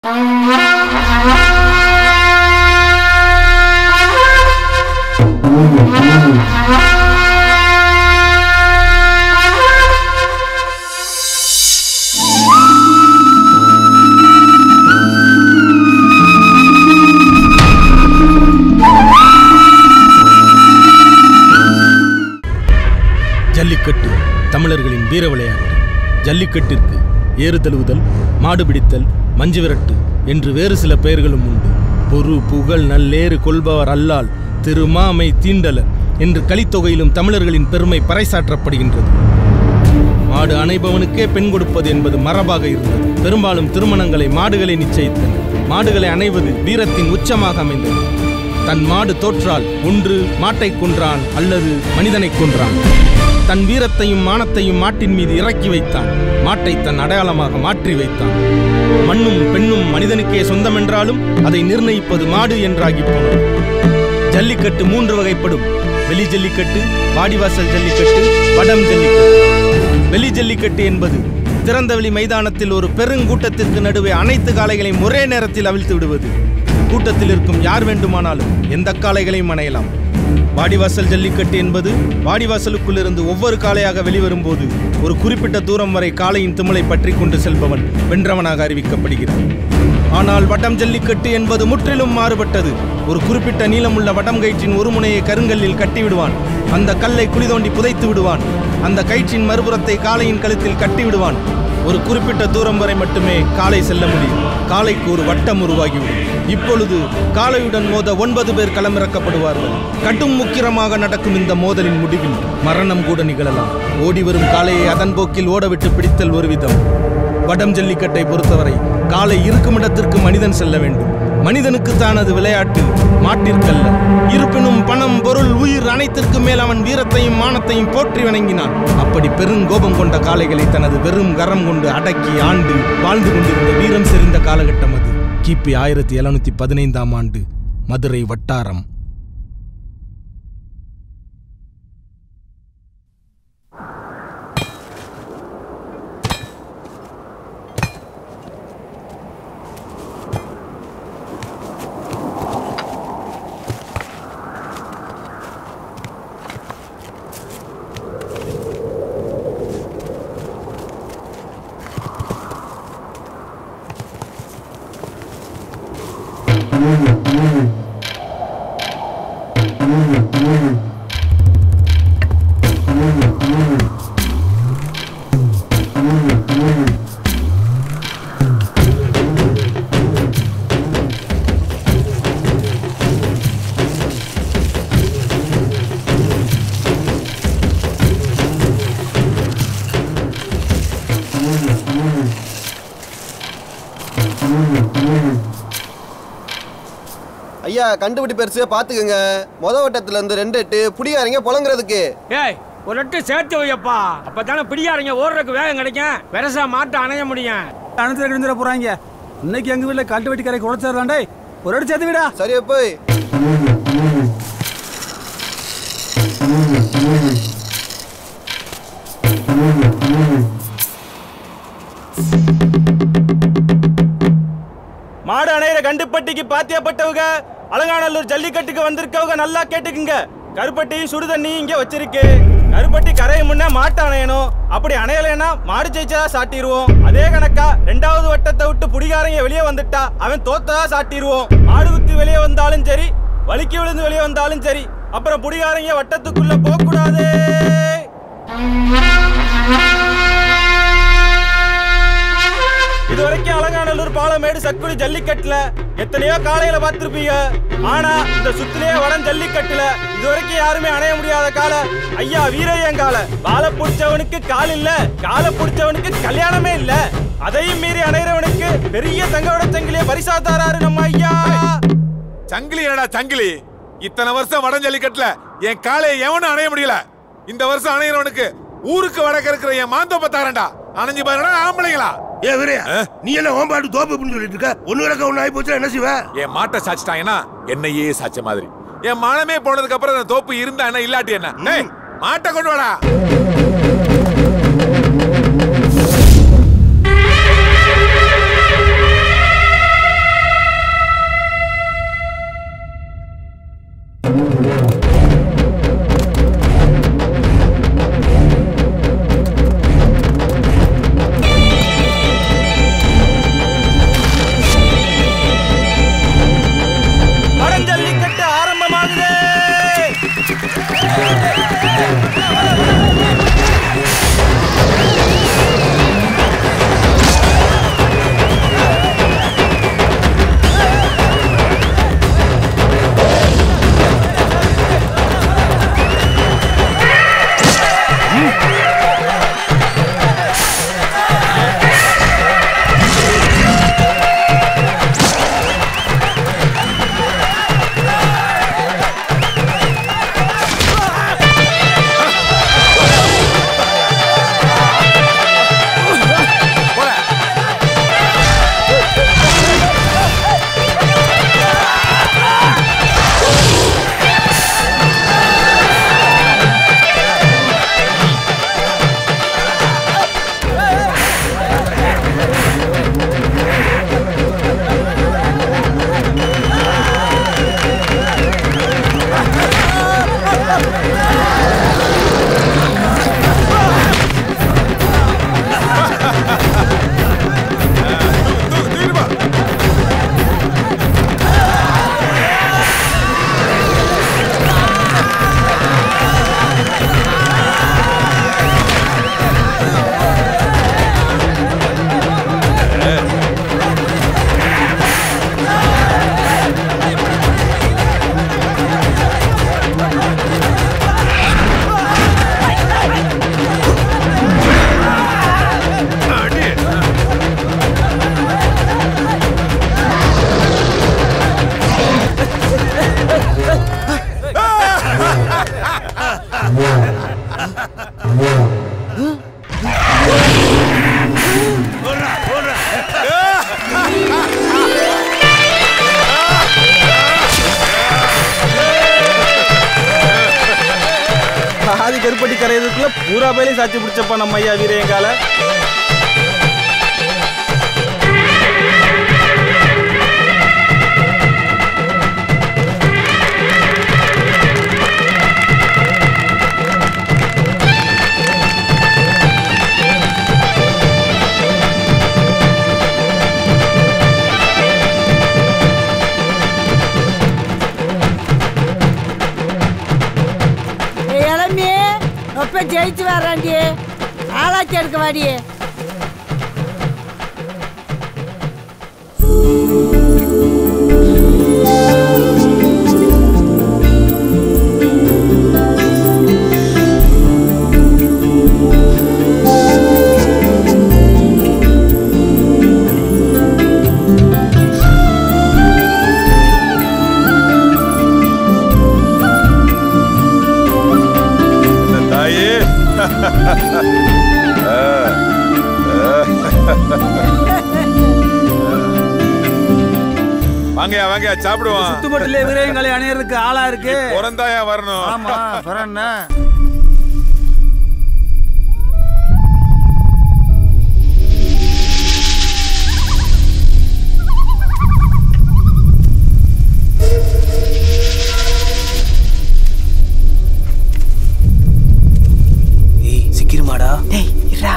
ஜல்லிக்கட்டு தமிழர்களின் வீர விளையாட்டு ஜல்லிக்கட்டிற்கு ஏறு தழுவுதல் மாடு பிடித்தல் மஞ்சு விரட்டு என்று வேறு சில பெயர்களும் உண்டு பொறு புகழ் நல்லேறு கொள்பவர் அல்லால் திருமாமை தீண்டலர் என்று கலித்தொகையிலும் தமிழர்களின் பெருமை பறைசாற்றப்படுகின்றது மாடு அணைபவனுக்கே பெண் கொடுப்பது என்பது மரபாக இருந்தது பெரும்பாலும் திருமணங்களை மாடுகளை நிச்சயித்தன மாடுகளை அணைவது வீரத்தின் உச்சமாக அமைந்தது தன் மாடு தோற்றால் ஒன்று மாட்டை கொன்றான் அல்லது மனிதனை கொன்றான் தன் வீரத்தையும் மானத்தையும் மாட்டின் மீது இறக்கி வைத்தான் மாட்டை தன் அடையாளமாக மாற்றி வைத்தான் மண்ணும் பெண்ணும் மனிதனுக்கே சொந்தமென்றாலும் அதை நிர்ணயிப்பது மாடு என்றாகி போனது ஜல்லிக்கட்டு மூன்று வகைப்படும் வெளி ஜல்லிக்கட்டு வாடிவாசல் ஜல்லிக்கட்டு வடம் ஜல்லிக்கட்டு வெளி ஜல்லிக்கட்டு என்பது திறந்தவெளி மைதானத்தில் ஒரு பெருங்கூட்டத்திற்கு நடுவே அனைத்து காளைகளையும் ஒரே நேரத்தில் அவிழ்த்து விடுவது கூட்டத்தில் இருக்கும் யார் வேண்டுமானாலும் எந்த காளைகளையும் அணையலாம் வாடிவாசல் ஜல்லிக்கட்டு என்பது வாடிவாசலுக்குள் இருந்து ஒவ்வொரு காளையாக வெளிவரும்போது ஒரு குறிப்பிட்ட தூரம் வரை காளையின் திமிலை பற்றி கொண்டு செல்பவன் வென்றவனாக அறிவிக்கப்படுகிறான் ஆனால் வடம் ஜல்லிக்கட்டு என்பது முற்றிலும் மாறுபட்டது ஒரு குறிப்பிட்ட நீளமுள்ள வடம் கயிற்றின் ஒரு முனையை கருங்கல்லில் கட்டிவிடுவான் அந்த கல்லை குழி தோண்டி புதைத்து விடுவான் அந்த கயிற்றின் மறுபுறத்தை காளையின் கழுத்தில் கட்டி விடுவான் ஒரு குறிப்பிட்ட தூரம் வரை மட்டுமே காளை செல்ல முடியும் காளைக்கு ஒரு வட்டம் உருவாகிவிடும் இப்பொழுது காளையுடன் மோத ஒன்பது பேர் களமிறக்கப்படுவார்கள் கடும் முக்கிரமாக நடக்கும் இந்த மோதலின் முடிவில் மரணம் கூட நிகழலாம் ஓடி வரும் காளையை அதன் போக்கில் ஓடவிட்டு பிடித்தல் ஒரு விதம் வடம் ஜல்லிக்கட்டை பொறுத்தவரை காலை இருக்கும் இடத்திற்கு மனிதன் செல்ல வேண்டும் மனிதனுக்கு தானது விளையாட்டு மாட்டிற்கல்ல இருப்பினும் பணம் பொருள் உயிர் அனைத்திற்கும் மேல் அவன் வீரத்தையும் மானத்தையும் போற்றி வணங்கினான் அப்படி பெருங்கோபம் கொண்ட காளைகளை தனது வெறும் கரம் கொண்டு அடக்கி ஆண்டு வாழ்ந்து கொண்டிருந்த வீரம் செறிந்த காலகட்டம் அது கிபி ஆயிரத்தி எழுநூத்தி பதினைந்தாம் ஆண்டு மதுரை வட்டாரம் ஐயா கண்டுபிடி பெருசு பாத்துக்கோங்க மொத வட்டத்துல இருந்து ரெண்டு எட்டு புடியாரங்க புலங்குறதுக்கு ஏய் ஒரு எட்டு சேர்த்து வையப்பா அப்பதானே பிடியாருங்க ஓடுறதுக்கு வேகம் கிடைக்கும் பெருசா மாட்டை அணைய முடியும் அனத்துல கிழிஞ்சிட போறாங்க இன்னைக்கு எங்க வீட்டுல கல்ட்டு வெட்டி கரை குறைச்சிடலாண்டே ஒரு அடி சேர்த்து விடா சரியா போய் மாடு அணையிற கண்டுப்பட்டிக்கு பாத்தியப்பட்டவங்க அலங்காநல்லூர் ஜல்லிக்கட்டுக்கு வந்திருக்கவங்க நல்லா கேட்டுக்குங்க கருப்பட்டி சுடு தண்ணி இங்க வச்சிருக்கு கருப்பட்டி கரையை முன்ன மாட்டு அணையணும் அப்படி அணையலைன்னா மாடு ஜெயிச்சதா சாட்டிடுவோம் அதே கணக்கா ரெண்டாவது வட்டத்தை விட்டு புடிகாரங்க வெளியே வந்துட்டா அவன் தோத்ததா சாட்டிடுவோம் மாடு குத்தி வெளியே வந்தாலும் சரி வலிக்கி விழுந்து வெளியே வந்தாலும் சரி அப்புறம் புடிகாரங்க வட்டத்துக்குள்ள போக கூடாது இதுவரைக்கும் அலங்காநல்லூர் பாலமேடு சக்குடி ஜல்லிக்கட்டுல எத்தனையோ காளையில பார்த்திருப்பீங்க ஆனா இந்த சுத்திலேயே வடம் ஜல்லிக்கட்டுல இதுவரைக்கும் யாருமே அணைய முடியாத கால ஐயா வீரையங்கால வாழை பிடிச்சவனுக்கு கால் இல்ல காலை பிடிச்சவனுக்கு கல்யாணமே இல்ல அதையும் மீறி அணையறவனுக்கு பெரிய தங்கோட சங்கிலிய பரிசா தாராரு நம்ம ஐயா சங்கிலி என்னடா சங்கிலி இத்தனை வருஷம் வட ஜல்லிக்கட்டுல என் காலையை எவனும் அணைய முடியல இந்த வருஷம் அணையிறவனுக்கு ஊருக்கு வடக்க இருக்கிற என் மாந்தோப்ப தாரண்டா அணைஞ்சு பாருடா ஆம்பளைங்களா ஏ வீரையா நீ என்ன ஓம்பாட்டு தோப்பு அப்படின்னு சொல்லிட்டு இருக்க ஒண்ணு கிடக்க ஒண்ணு ஆகி போச்சுன்னா என்ன செய்வ என் மாட்டை சாச்சிட்டாங்கன்னா என்னையே சாச்ச மாதிரி என் மானமே போனதுக்கு அப்புறம் அந்த தோப்பு இருந்தா என்ன இல்லாட்டி என்ன ஏய், மாட்டை கொண்டு வாடா கரையிறதுக்குள்ள பூரா பேலையும் சாட்சி பிடிச்சப்பா நம்ம ஐயா வீரையங்கால ஏய், இளமி அப்ப ஜெயிச்சு வர்றாண்டி ஆளாச்சி எடுக்க வாடி இந்த தாயே வாங்கயா வாங்கயா சாப்பிடுவான் சுத்துப்பட்டிலே வீரங்களை அணையறதுக்கு ஆளா இருக்கு பிறந்தாயா வரணும் ஆமா அப்புறம் என்ன ஏய் சிக்கிருமாடா டேய் இருடா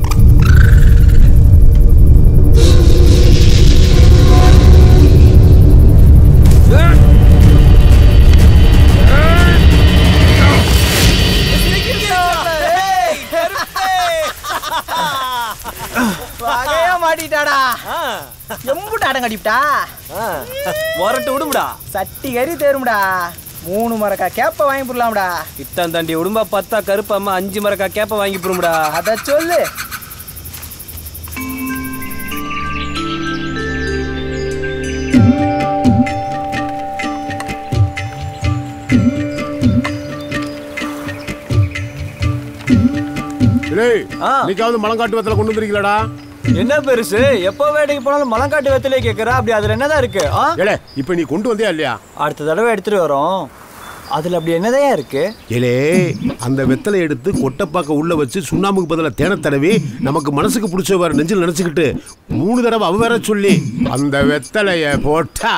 வகையா மாட்டிட்டாடா எம்புட்டு ஆட்டம் கட்டிவிட்டா வரட்டு விடுமுடா சட்டி கறி தேரும்டா மூணு மரக்கா கேப்ப வாங்கி போடலாம்டா இத்தான் தாண்டி உடும்பா பத்தா கருப்பாம அஞ்சு மரக்கா கேப்ப வாங்கி போடும்டா அத சொல்லு இன்னைக்காவது மலங்காட்டு வெத்தல கொண்டு வந்திருக்கீங்களா என்ன பெருசு எப்போ வேட்டைக்கு போனாலும் மலங்காட்டு வெத்திலே கேட்குற அப்படி அதுல என்னதான் இருக்கு ஆ? ஏலே இப்ப நீ கொண்டு வந்தியா இல்லையா அடுத்த தடவை எடுத்துட்டு வரோம் அதுல அப்படி என்னதான் இருக்கு ஏலே அந்த வெத்தலை எடுத்து கொட்டைப்பாக்க உள்ள வச்சு சுண்ணாம்புக்கு பதிலா தேனை தடவி நமக்கு மனசுக்கு பிடிச்சவாறு நெஞ்சில் நினைச்சுக்கிட்டு மூணு தடவை அவ வேற சொல்லி அந்த வெத்தலைய போட்டா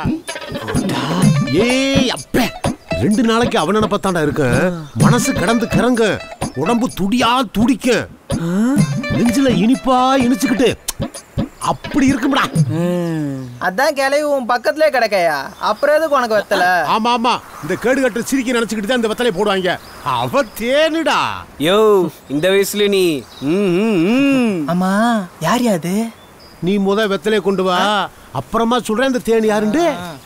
ஏய் அப்பே ரெண்டு நாளைக்கு அவன் நினப்பத்தாண்டா இருக்கேன் மனசு கிடந்து கிறங்க உடம்பு துடியா துடிக்க நெஞ்சில இனிப்பா இனிச்சுக்கிட்டு அப்படி இருக்கும்டா அதான் கிளவி உன் பக்கத்துலயே கிடக்கையா அப்புறம் எதுக்கு உனக்கு வெத்தல ஆமா ஆமா இந்த கேடு கட்டு சிரிக்க நினைச்சுக்கிட்டு தான் இந்த வெத்தலையை போடுவாங்க அவ தேனுடா யோ இந்த வயசுல நீ ம், ம், ம். ஆமா யார் யாது நீ முத வெத்தலையை கொண்டு வா அப்புறமா சொல்றேன் இந்த தேன் யாருண்டு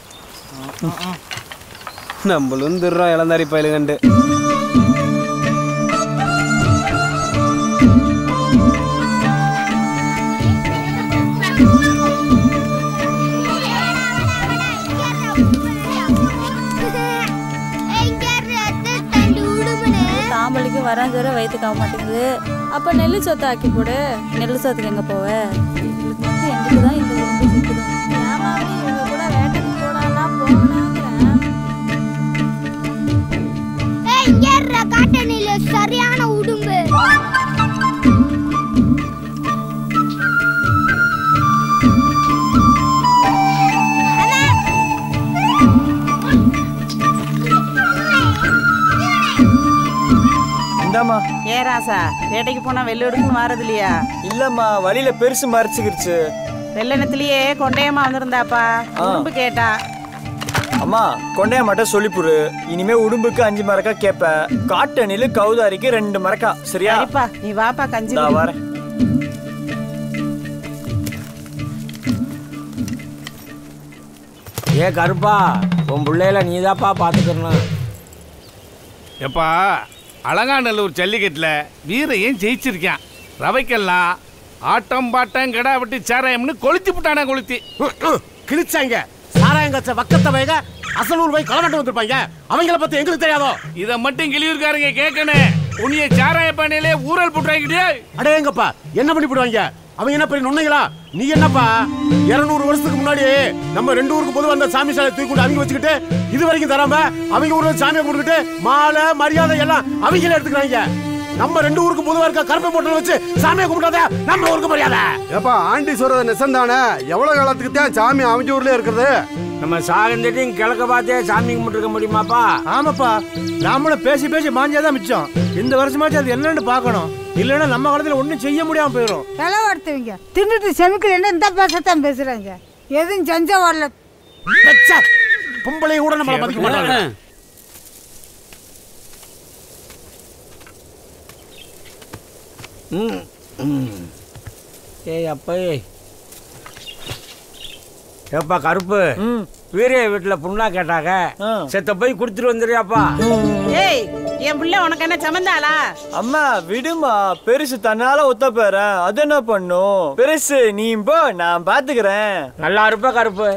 நம்மளும் திருறோம் இளந்தாரி பயலு கண்டு தாம்பளிக்கு வராஞ்சோர வயிற்றுக்கு ஆக மாட்டேங்குது அப்ப நெல்லு சொத்தை ஆக்கி போடு நெல்லு சொத்துக்கு எங்க போவ எங்களுக்கு மட்டும் எங்களுக்கு தான் இந்த உடம்பு சுத்துது ஏமாவே இவங்க கூட வேட்டைக்கு போடானா போனாங்கிறேன் காட்டணில சரியான உடும்பு இந்தாம்மா ஏ ராசா வேட்டைக்கு போனா வெள்ளை எடுக்கணும் வாரது இல்லையா இல்லம்மா வழியில பெருசு மறைச்சுக்கிருச்சு வெள்ளனத்திலேயே கொண்டையம்மா வந்திருந்தாப்பா உடம்பு கேட்டா அம்மா கொண்டைய மட்டும் சொல்லிப்புரு இனிமே உடும்புக்கு அஞ்சு மரக்கா கேப்பேன் காட்டணில கௌதாரிக்கு ரெண்டு மரக்கா சரியா சரிப்பா நீ வாப்பா கஞ்சி நான் குடி. வரேன் ஏ கருப்பா உன் பிள்ளையில நீதாப்பா பாத்துக்கணும் எப்பா அலங்காநல்லூர் ஜல்லிக்கட்டில் வீரையும் ஜெயிச்சிருக்கான் ரவைக்கெல்லாம் ஆட்டம் பாட்டம் கடா வெட்டி சாராயம்னு கொளுத்தி விட்டானே கொளுத்தி கிழிச்சாங்க சாராயங்கச்ச வக்கத்த வைக அசலூர் போய் களமட்டம் வந்திருப்பாங்க அவங்கள பத்தி எங்களுக்கு தெரியாதோ இதை மட்டும் கிளியூர்காரங்க கேட்கணும் உன்னைய சாராய பானையிலே ஊரல் போட்டுறாங்கிட்டே அடேங்கப்பா என்ன பண்ணி போடுவாங்க அவங்க என்ன பெரிய நுண்ணைகளா நீ என்னப்பா இருநூறு வருஷத்துக்கு முன்னாடி நம்ம ரெண்டு ஊருக்கு பொதுவா அந்த சாமி சாலை தூக்கி கொண்டு அவங்க வச்சுக்கிட்டு இது வரைக்கும் தராம அவங்க ஊர்ல சாமியை போட்டுக்கிட்டு மாலை மரியாதை எல்லாம் அவங்களே எடுத்துக்கிறாங்க நம்ம ரெண்டு ஊருக்கு பொதுவா இருக்க கருப்பை போட்டு வச்சு சாமியை கும்பிடாத நம்ம ஊருக்கு மரியாதை ஏப்பா ஆண்டி சொல்றது நெசந்தானே எவ்வளவு காலத்துக்கு தான் சாமி அவங்க ஊர்லயே இருக்கிறது நம்ம சாகந்தட்டையும் கிழக்க பார்த்தே சாமி கும்பிட்டுருக்க முடியுமாப்பா ஆமாப்பா நாமளும் பேசி பேசி மாஞ்சாதான் மிச்சம் இந்த வருஷமாச்சும் அது என்னன்னு பார்க்கணும் இல்லைன்னா நம்ம காலத்துல ஒண்ணும் செய்ய முடியாம போயிடும் செலவடுத்துவீங்க தின்னுட்டு செமிக்கல இந்த பேசத்தான் பேசுறாங்க எதுவும் செஞ்சா வரல பொம்பளை கூட நம்மள மதிக்க மாட்டாங்க ம் ம். ஏய் அப்பா ஏய் ஏப்பா கருப்பு வீரிய வீட்டுல புண்ணா கேட்டாங்க செத்த போய் கொடுத்துட்டு வந்துடுறியாப்பா ஏய் என் புள்ள உனக்கு என்ன சமந்தாளா அம்மா விடுமா பெருசு தன்னால ஒத்த போறேன் அது என்ன பண்ணும் பெருசு நீ போ நான் பாத்துக்கிறேன் நல்லா இருப்பா கருப்பு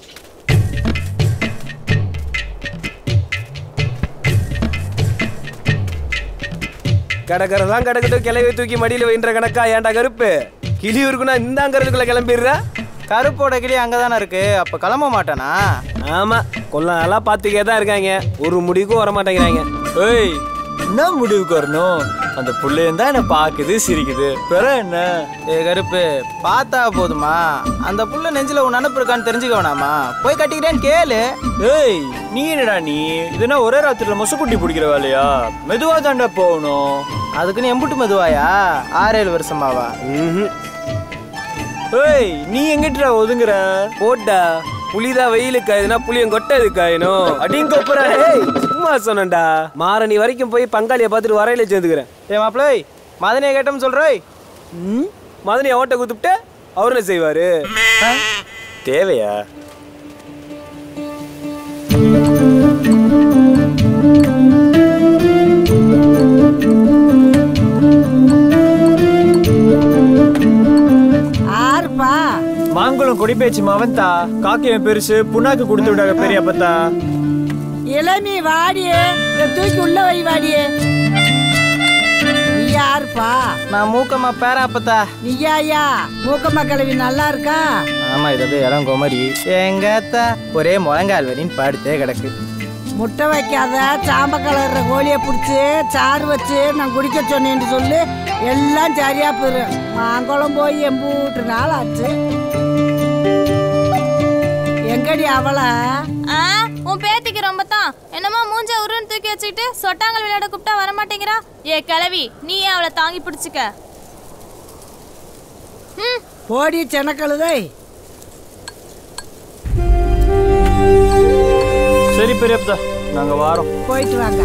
கடற்கரெல்லாம் கிடக்கட்டும் கிளவி தூக்கி மடியில வைன்ற கணக்கா ஏன்டா கருப்பு கிளியூருக்குன்னா இந்தாங்கிறதுக்குள்ள கிளம்பிடுற கருப்போட கிளி அங்கதானே இருக்கு அப்ப கிளம்ப மாட்டானா ஆமா கொள்ள நாளா பாத்துக்கே தான் இருக்காங்க ஒரு முடிவுக்கும் வர மாட்டேங்கிறாங்க ஏய் என்ன முடிவுக்கு வரணும் அந்த புள்ளையும் தான் என்ன பாக்குது சிரிக்குது பிற என்ன ஏ கருப்பு பார்த்தா போதுமா அந்த புள்ள நெஞ்சில உன் நினப்பு இருக்கான்னு தெரிஞ்சுக்க வேணாமா போய் கட்டிக்கிறேன்னு கேளு ஏய் நீ என்னடா நீ இதுனா ஒரே ராத்திரில மொசக்குட்டி பிடிக்கிற வேலையா மெதுவா தாண்டா போகணும் அதுக்குன்னு எம்புட்டு மெதுவாயா ஆறேழு வருஷமாவா ஏய் நீ எங்கிட்ட ஒதுங்குற போட்டா புலிதா வெயிலுக்கு காயுதுன்னா புளியம் கொட்டது காயணும் அப்படின்னு கொப்புற ஏய் சும்மா சொன்னேன்டா மாரணி வரைக்கும் போய் பங்காளியை பார்த்துட்டு வரையில சேர்ந்துக்கிறேன் ஏ மாப்பிள்ளை மதனையை கேட்டோம் சொல்றோய் மதனி ஓட்ட குத்துப்பிட்டு அவர் என்ன செய்வாரு தேவையா ஆறுப்பா மாங்குளம் கொடி பேச்சு மவன்தா காக்கையன் பெருசு புண்ணாக்கு கொடுத்து விடாங்க பெரியப்பத்தா இளமி வாடியே இதை தூக்கி உள்ள வை வாடியே நீ யாருப்பா நான் மூக்கம்மா பேராப்பத்தா நீயாயா மூக்கம்மா கிழவி நல்லா இருக்கா ஆமா இது அப்படியே இடம் கோமரி எங்க அத்தா ஒரே முழங்கால் வரின்னு படுத்தே கிடக்கு முட்டை வைக்காத சாம்ப கலர்ற கோழியை பிடிச்சி சாறு வச்சு நான் குடிக்க சொன்னேன்னு சொல்லி எல்லாம் சரியா போயிடும் மாங்குளம் போய் எம்பூட்டு நாள் ஆச்சு எங்கடி அவளை ஆ உன் பேத்திக்கு ரொம்ப தான் என்னமோ மூஞ்ச உருன்னு தூக்கி வச்சுக்கிட்டு சொட்டாங்கல் விளையாட கூப்பிட்டா வர மாட்டேங்கிறா ஏ கிளவி நீ ஏன் அவளை தாங்கி பிடிச்சுக்க ம் போடி செனக்கழுதை சரி பெரியப்பதா நாங்க வாரோம் போயிட்டு வாங்க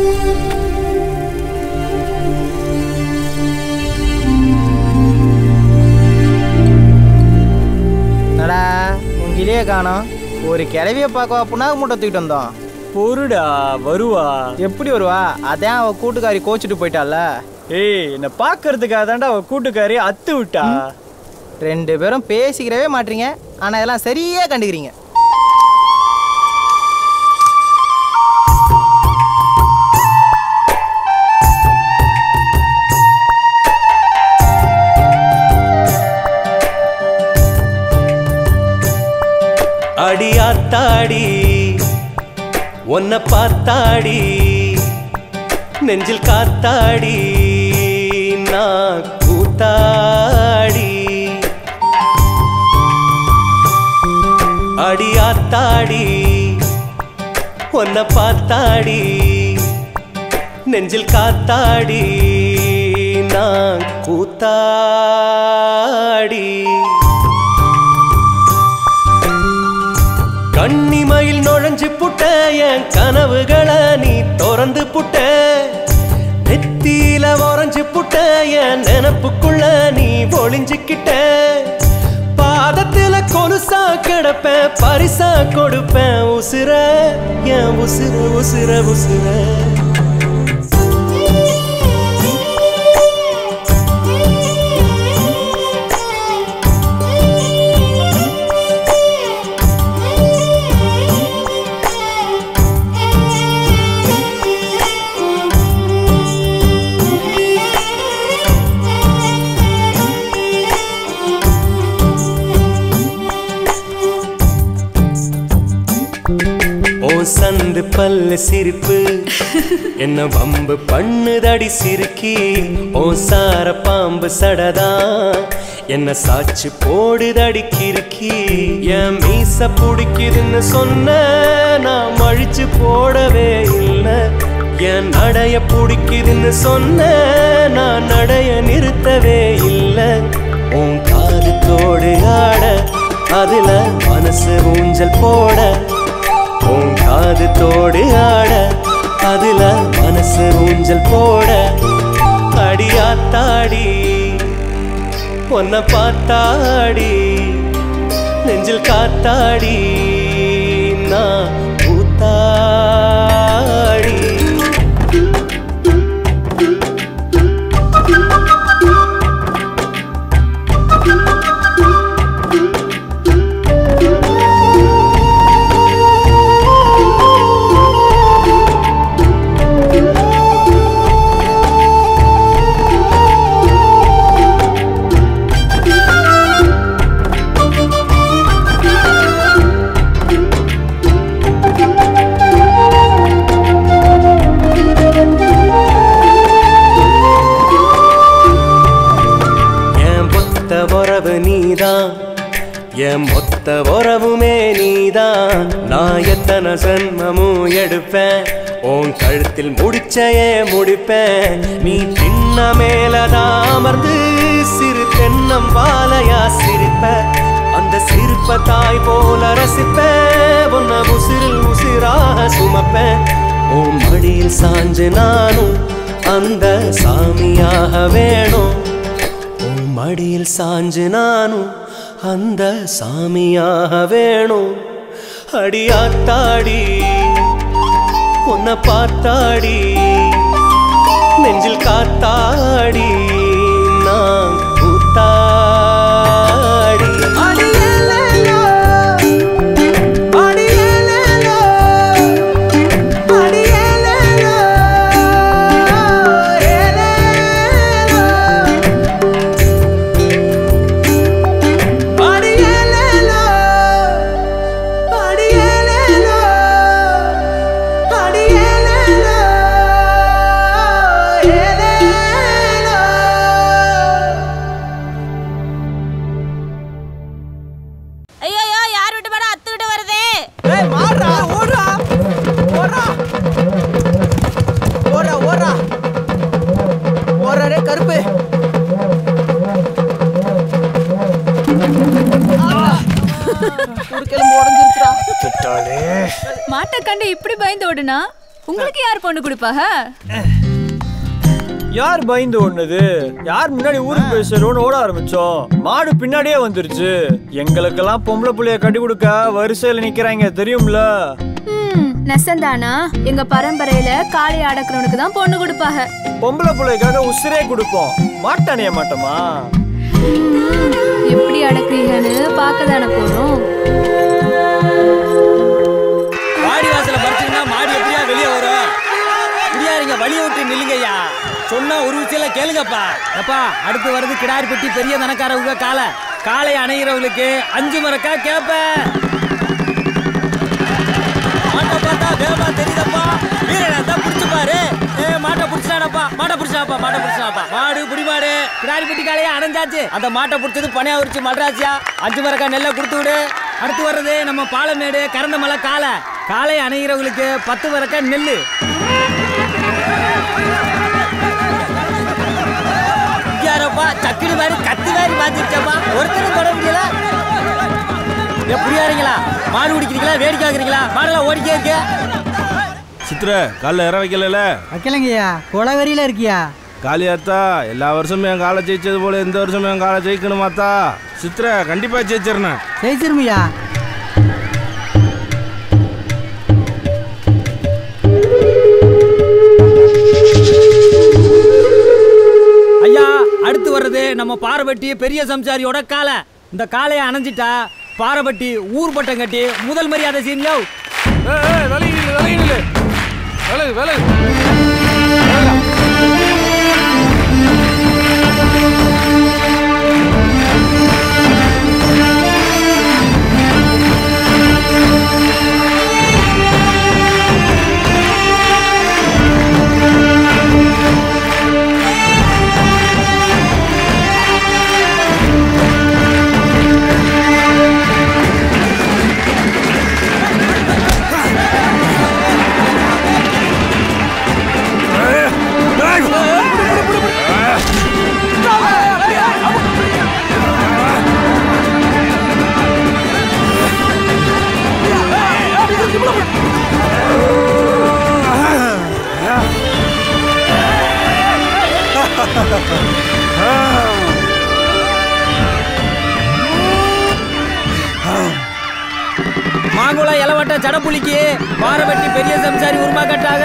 நடா உன் கிளியே காணோம் ஒரு கிளவிய பார்க்கவா புண்ணாக்கு மூட்டை தூக்கிட்டு வந்தோம் பொருடா வருவா எப்படி வருவா அதான் அவ கூட்டுக்காரி கோச்சிட்டு போயிட்டால ஏய் என்ன பாக்குறதுக்காக தாண்டா அவ கூட்டுக்காரி அத்து விட்டா ரெண்டு பேரும் பேசிக்கிறவே மாட்டீங்க ஆனா இதெல்லாம் சரியா கண்டுக்கிறீங்க அடியாத்தாடி உன்னை பார்த்தாடி நெஞ்சில் காத்தாடி நான் கூத்தாடி அடியாத்தாடி உன்னை பார்த்தாடி நெஞ்சில் காத்தாடி நான் கூத்தாடி கண்ணிமையில் நுழைஞ்சு புட்ட என் கனவுகளை நீ திறந்து புட்ட நெத்தியில உறைஞ்சு புட்ட என் நினப்புக்குள்ள நீ ஒளிஞ்சுக்கிட்ட பாதத்துல கொலுசா கிடப்பேன் பரிசா கொடுப்பேன் உசுர என் உசுர உசுர உசுர உன் சந்து பல்லு சிரிப்பு என்ன வம்பு பண்ணுதடி சிரிக்கி உன் சார பாம்பு சடதா என்ன சாட்சி போடுதடி கிறுக்கி என் மீச பிடிக்குதுன்னு சொன்ன நான் மழிச்சு போடவே இல்லை என் நடைய பிடிக்குதுன்னு சொன்ன நான் நடைய நிறுத்தவே இல்லை உன் காது தோடு ஆட அதுல மனசு ஊஞ்சல் போட உன் காது தோடு ஆட அதுல மனசு ஊஞ்சல் போட அடியாத்தாடி பொன்ன பார்த்தாடி நெஞ்சில் காத்தாடி நான் கூத்தாடி என் மொத்த உறவு நீதான் என் மொத்த உறவுமே நீதான் நான் எத்தனை ஜன்மமும் எடுப்பேன் உன் கழுத்தில் முடிச்சையே முடிப்பேன் நீ தின்ன மேலதான் அமர்ந்து சிறு தென்னம் பாலையா சிரிப்ப அந்த சிரிப்ப தாய் போல ரசிப்பேன் உன்னை உசிரில் உசிராக சுமப்பேன் உன் மடியில் சாஞ்சு நானும் அந்த சாமியாக வேணும் உன் மடியில் சாஞ்சு நானும் அந்த சாமியாக வேணும் அடியாத்தாடி உன்னை பார்த்தாடி நெஞ்சில் காத்தாடி நான் கூத்தாடி ஐயோ யார் விட்டு படம் அத்து விட்டு வருதே ஏய் மாறா ஓடுறா ஓடுறா ஓடுறா ஓடுறா ஓடுறா டேய் கருப்பு உடுக்கெலும்பு உடஞ்சிருச்சுடா மாட்டை கண்டு இப்படி பயந்து ஓடுனா உங்களுக்கு யார் பொண்ணு கொடுப்பாக யார் பயந்து ஓடுனது யார் முன்னாடி ஊருக்கு போய் சேருவோம்னு ஓட ஆரம்பிச்சோம் மாடு பின்னாடியே வந்துருச்சு எங்களுக்கெல்லாம் பொம்பளை புள்ளைய கட்டி கொடுக்க வரிசையில நிக்கிறாங்க தெரியும்ல ம், நெசந்தானா எங்க பரம்பரையில காளை அடக்குறவனுக்கு தான் பொண்ணு கொடுப்பாக பொம்பளை பிள்ளைக்காக உசிரே கொடுப்போம் மாட்டானிய மாட்டோமா எப்படி அடக்குறீங்கன்னு பார்க்க தானே போறோம் வாடி வாசல மறைச்சிங்கன்னா மாடு எப்படியா வெளியே வரும் முடியாதீங்க வழியை விட்டு நில்லுங்கய்யா சொன்னா ஒரு விஷயம்ல கேளுங்கப்பா அப்பா அடுத்து வருது கிடாரி பெட்டி பெரிய தனக்காரவங்க காலை காலை அணைகிறவங்களுக்கு அஞ்சு மரக்கா கேப்ப மாட்டை பார்த்தா வேகமா தெரியுதப்பா வீரனா தான் புடிச்சு பாரு ஏ மாட்டை புடிச்சானப்பா மாட்டை புடிச்சாப்பா மாட்டை புடிச்சாப்பா மாடு புடி மாடு கிடாரி பெட்டி காலையே அணைஞ்சாச்சு அந்த மாட்டை புடிச்சது பனையா உரிச்சு மல்ராசியா அஞ்சு மரக்கா நெல்லை கொடுத்து விடு அடுத்து வர்றது நம்ம பாலமேடு கறந்த மலை காலை காலை அணைகிறவங்களுக்கு பத்து மரக்கா நெல்லு யாரப்பா சக்கிலி மாதிரி கத்தி மாதிரி பாத்துருச்சப்பா ஒருத்தரும் தொட முடியல எப்படியாருங்களா மாடு குடிக்கிறீங்களா வேடிக்கை ஆகுறீங்களா மாடெல்லாம் ஓடிக்கே இருக்கு சித்ர காலைல இற வைக்கல வைக்கலங்கய்யா கொலவெறியில இருக்கியா காளியாத்தா எல்லா வருஷமும் என் காலை ஜெயிச்சது போல இந்த வருஷமும் என் காலை ஜெயிக்கணுமாத்தா சித்ர கண்டிப்பா ஜெயிச்சிருந்தேன் ஜெயிச்சிருமியா ஐயா அடுத்து வர்றது நம்ம பாரபட்டி பெரிய சம்சாரியோட காலை இந்த காளையை அணைஞ்சிட்டா பாரபட்டி ஊர் பட்டம் கட்டி முதல் மரியாதை சீன்யோ ஆ மாங்குளம் இளவட்ட ஜடப்புலிக்கு பாரபட்டி பெரிய சம்சாரி உருமா கட்டாக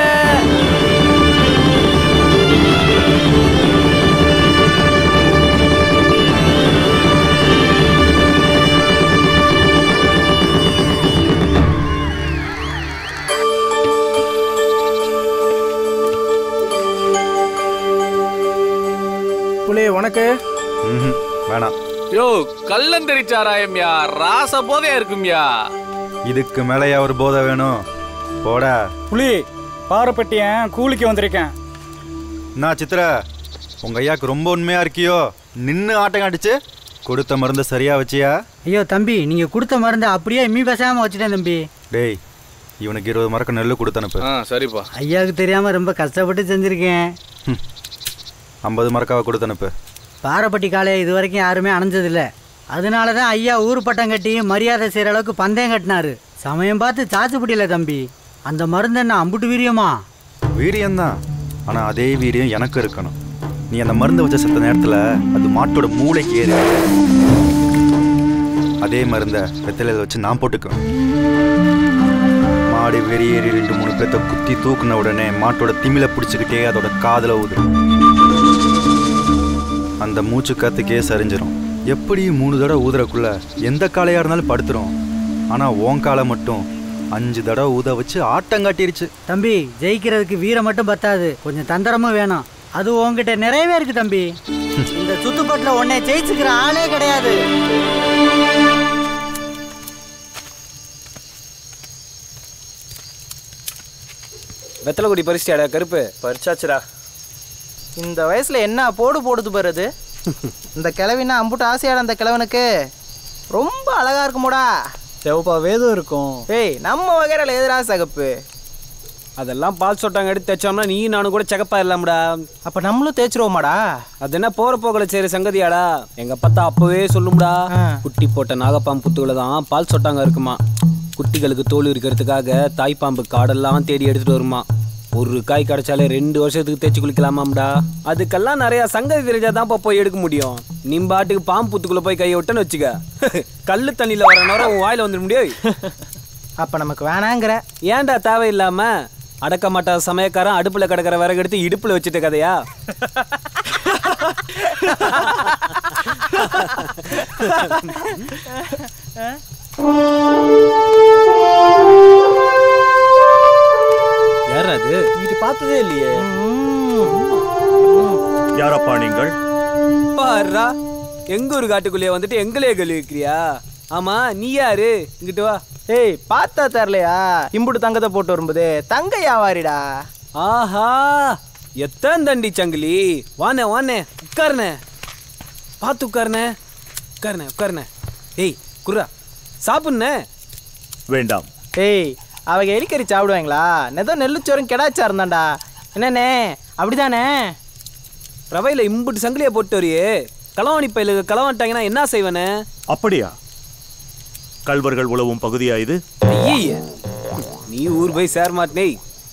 புலே உனக்கு வேணாம் யோ கல்லந்தரி சாராயம்யா ராச போதையா இருக்கும்யா இதுக்கு மேலேயா ஒரு போதை வேணும் போடா புலி பாரப்பட்டியன் கூலிக்கு வந்திருக்கேன் நான் சித்ரா உங்க ஐயாக்கு ரொம்ப உண்மையா இருக்கியோ நின்னு ஆட்டம் காட்டுச்சு கொடுத்த மருந்து சரியா வச்சியா ஐயோ தம்பி நீங்க கொடுத்த மருந்தை அப்படியே மீ பேசாம வச்சுட்டேன் தம்பி டேய் இவனுக்கு இருபது மரக்க நெல்லு கொடுத்தனுப்பு ஆ சரிப்பா ஐயாவுக்கு தெரியாம ரொம்ப கஷ்டப்பட்டு செஞ்சிருக்கேன் ஐம்பது மரக்காவை கொடுத்தனுப்பு பாரப்பட்டி காளையை இது வரைக்கும் யாருமே அணைஞ்சதில்ல அதனால தான் ஐயா ஊர் பட்டம் கட்டி மரியாதை செய்கிற அளவுக்கு பந்தயம் கட்டினாரு சமயம் பார்த்து சாச்சுப்பட்டியில தம்பி அந்த மருந்து என்ன அம்புட்டு வீரியமா வீரியம்தான் ஆனா அதே வீரியம் எனக்கு இருக்கணும் நீ அந்த மருந்து வச்ச செத்த நேரத்துல அது மாட்டோட மூளைக்கு ஏறி அதே மருந்தை வெத்தலையில வச்சு நான் போட்டுக்குவேன் மாடு வெறியேறி ரெண்டு மூணு பேர்த்த குத்தி தூக்குன உடனே மாட்டோட திமில பிடிச்சிக்கிட்டே அதோட காதுல ஊதும் அந்த மூச்சு காத்துக்கே சரிஞ்சிரும் எப்படி மூணு தடவை ஊதுறக்குள்ள எந்த காளையா இருந்தாலும் படுத்துரும் ஆனா ஓன் காலை மட்டும் அஞ்சு தடவை ஊத வச்சு ஆட்டம் காட்டிருச்சு தம்பி ஜெயிக்கிறதுக்கு வீரம் மட்டும் பத்தாது கொஞ்சம் தந்திரமும் வேணும் அது உன்கிட்ட நிறையவே இருக்கு தம்பி இந்த சுத்துப்பட்டில் உன்னை ஜெயிச்சுக்கிற ஆளே கிடையாது வெத்தலை கொடி பறிச்சிட்டியாடா கருப்பு பறிச்சாச்சுடா இந்த வயசுல என்ன போடு போடுது பாரு இந்த கிழவினா அம்புட்டு ஆசையாட அந்த கிழவனுக்கு ரொம்ப அழகா இருக்குமோடா செவப்பா வேதம் இருக்கும் ஏய் நம்ம வகையில எதிரா சகப்பு அதெல்லாம் பால் சொட்டாங்க எடுத்து தைச்சோம்னா நீ நானும் கூட செகப்பா இல்லாமடா அப்ப நம்மளும் தேய்ச்சிருவோமாடா அது என்ன போற போகல செய்யற சங்கதியாடா எங்க பத்தா அப்பவே சொல்லும்டா குட்டி போட்ட நாகப்பாம்பு புத்துகளை தான் பால் சொட்டாங்க இருக்குமா குட்டிகளுக்கு தோல் இருக்கிறதுக்காக தாய்ப்பாம்பு காடெல்லாம் தேடி எடுத்துட்டு வருமா ஒரு காய் கிடைச்சாலே ரெண்டு வருஷத்துக்கு தேய்ச்சி குளிக்கலாமாம்டா அதுக்கெல்லாம் நிறைய சங்கதி தெரிஞ்சாதான் போய் எடுக்க முடியும் நீ பாட்டுக்கு பாம்பு புத்துக்குள்ள போய் கையை விட்டேன்னு வச்சுக்க கல்லு தண்ணியில வர நேரம் உன் வாயில வந்துட முடியும் அப்ப நமக்கு வேணாங்கிற ஏன்டா தேவையில்லாம அடக்க மாட்டாத சமயக்காரன் அடுப்புல கிடக்கிற விறகு எடுத்து இடுப்புல வச்சுட்ட கதையா யார் அது இது பார்த்ததே இல்லையே யாரப்பா நீங்கள் பாருடா எங்க ஒரு காட்டுக்குள்ளேயே வந்துட்டு எங்களே கழுவி வைக்கிறியா ஆமா நீ யாரு இங்கிட்டு வா ஏய் பார்த்தா தரலையா இம்புட்டு தங்கத்தை போட்டு வரும்போது தங்க வியாபாரிடா ஆஹா எத்தனை தண்டி சங்கிலி வானே வானே உட்காருனே பார்த்து உட்காருனே உட்காருனே உட்காருனே ஏய் குர்ரா சாப்பிடுனே வேண்டாம் ஏய் அவங்க எலிக்கறி சாப்பிடுவாங்களா ஏதோ நெல்லுச்சோறும் கெடாச்சாரம் தான்டா என்னண்ணே அப்படிதானே ரவையில இம்புட்டு சங்கிலியை போட்டு வரியே களவாணி பயிலுக்கு களவாண்டாங்கன்னா என்ன செய்வனே அப்படியா கல்வர்கள் உழவும் பகுதியா இது ஐயே நீ ஊர் போய் சேர மாட்டேனே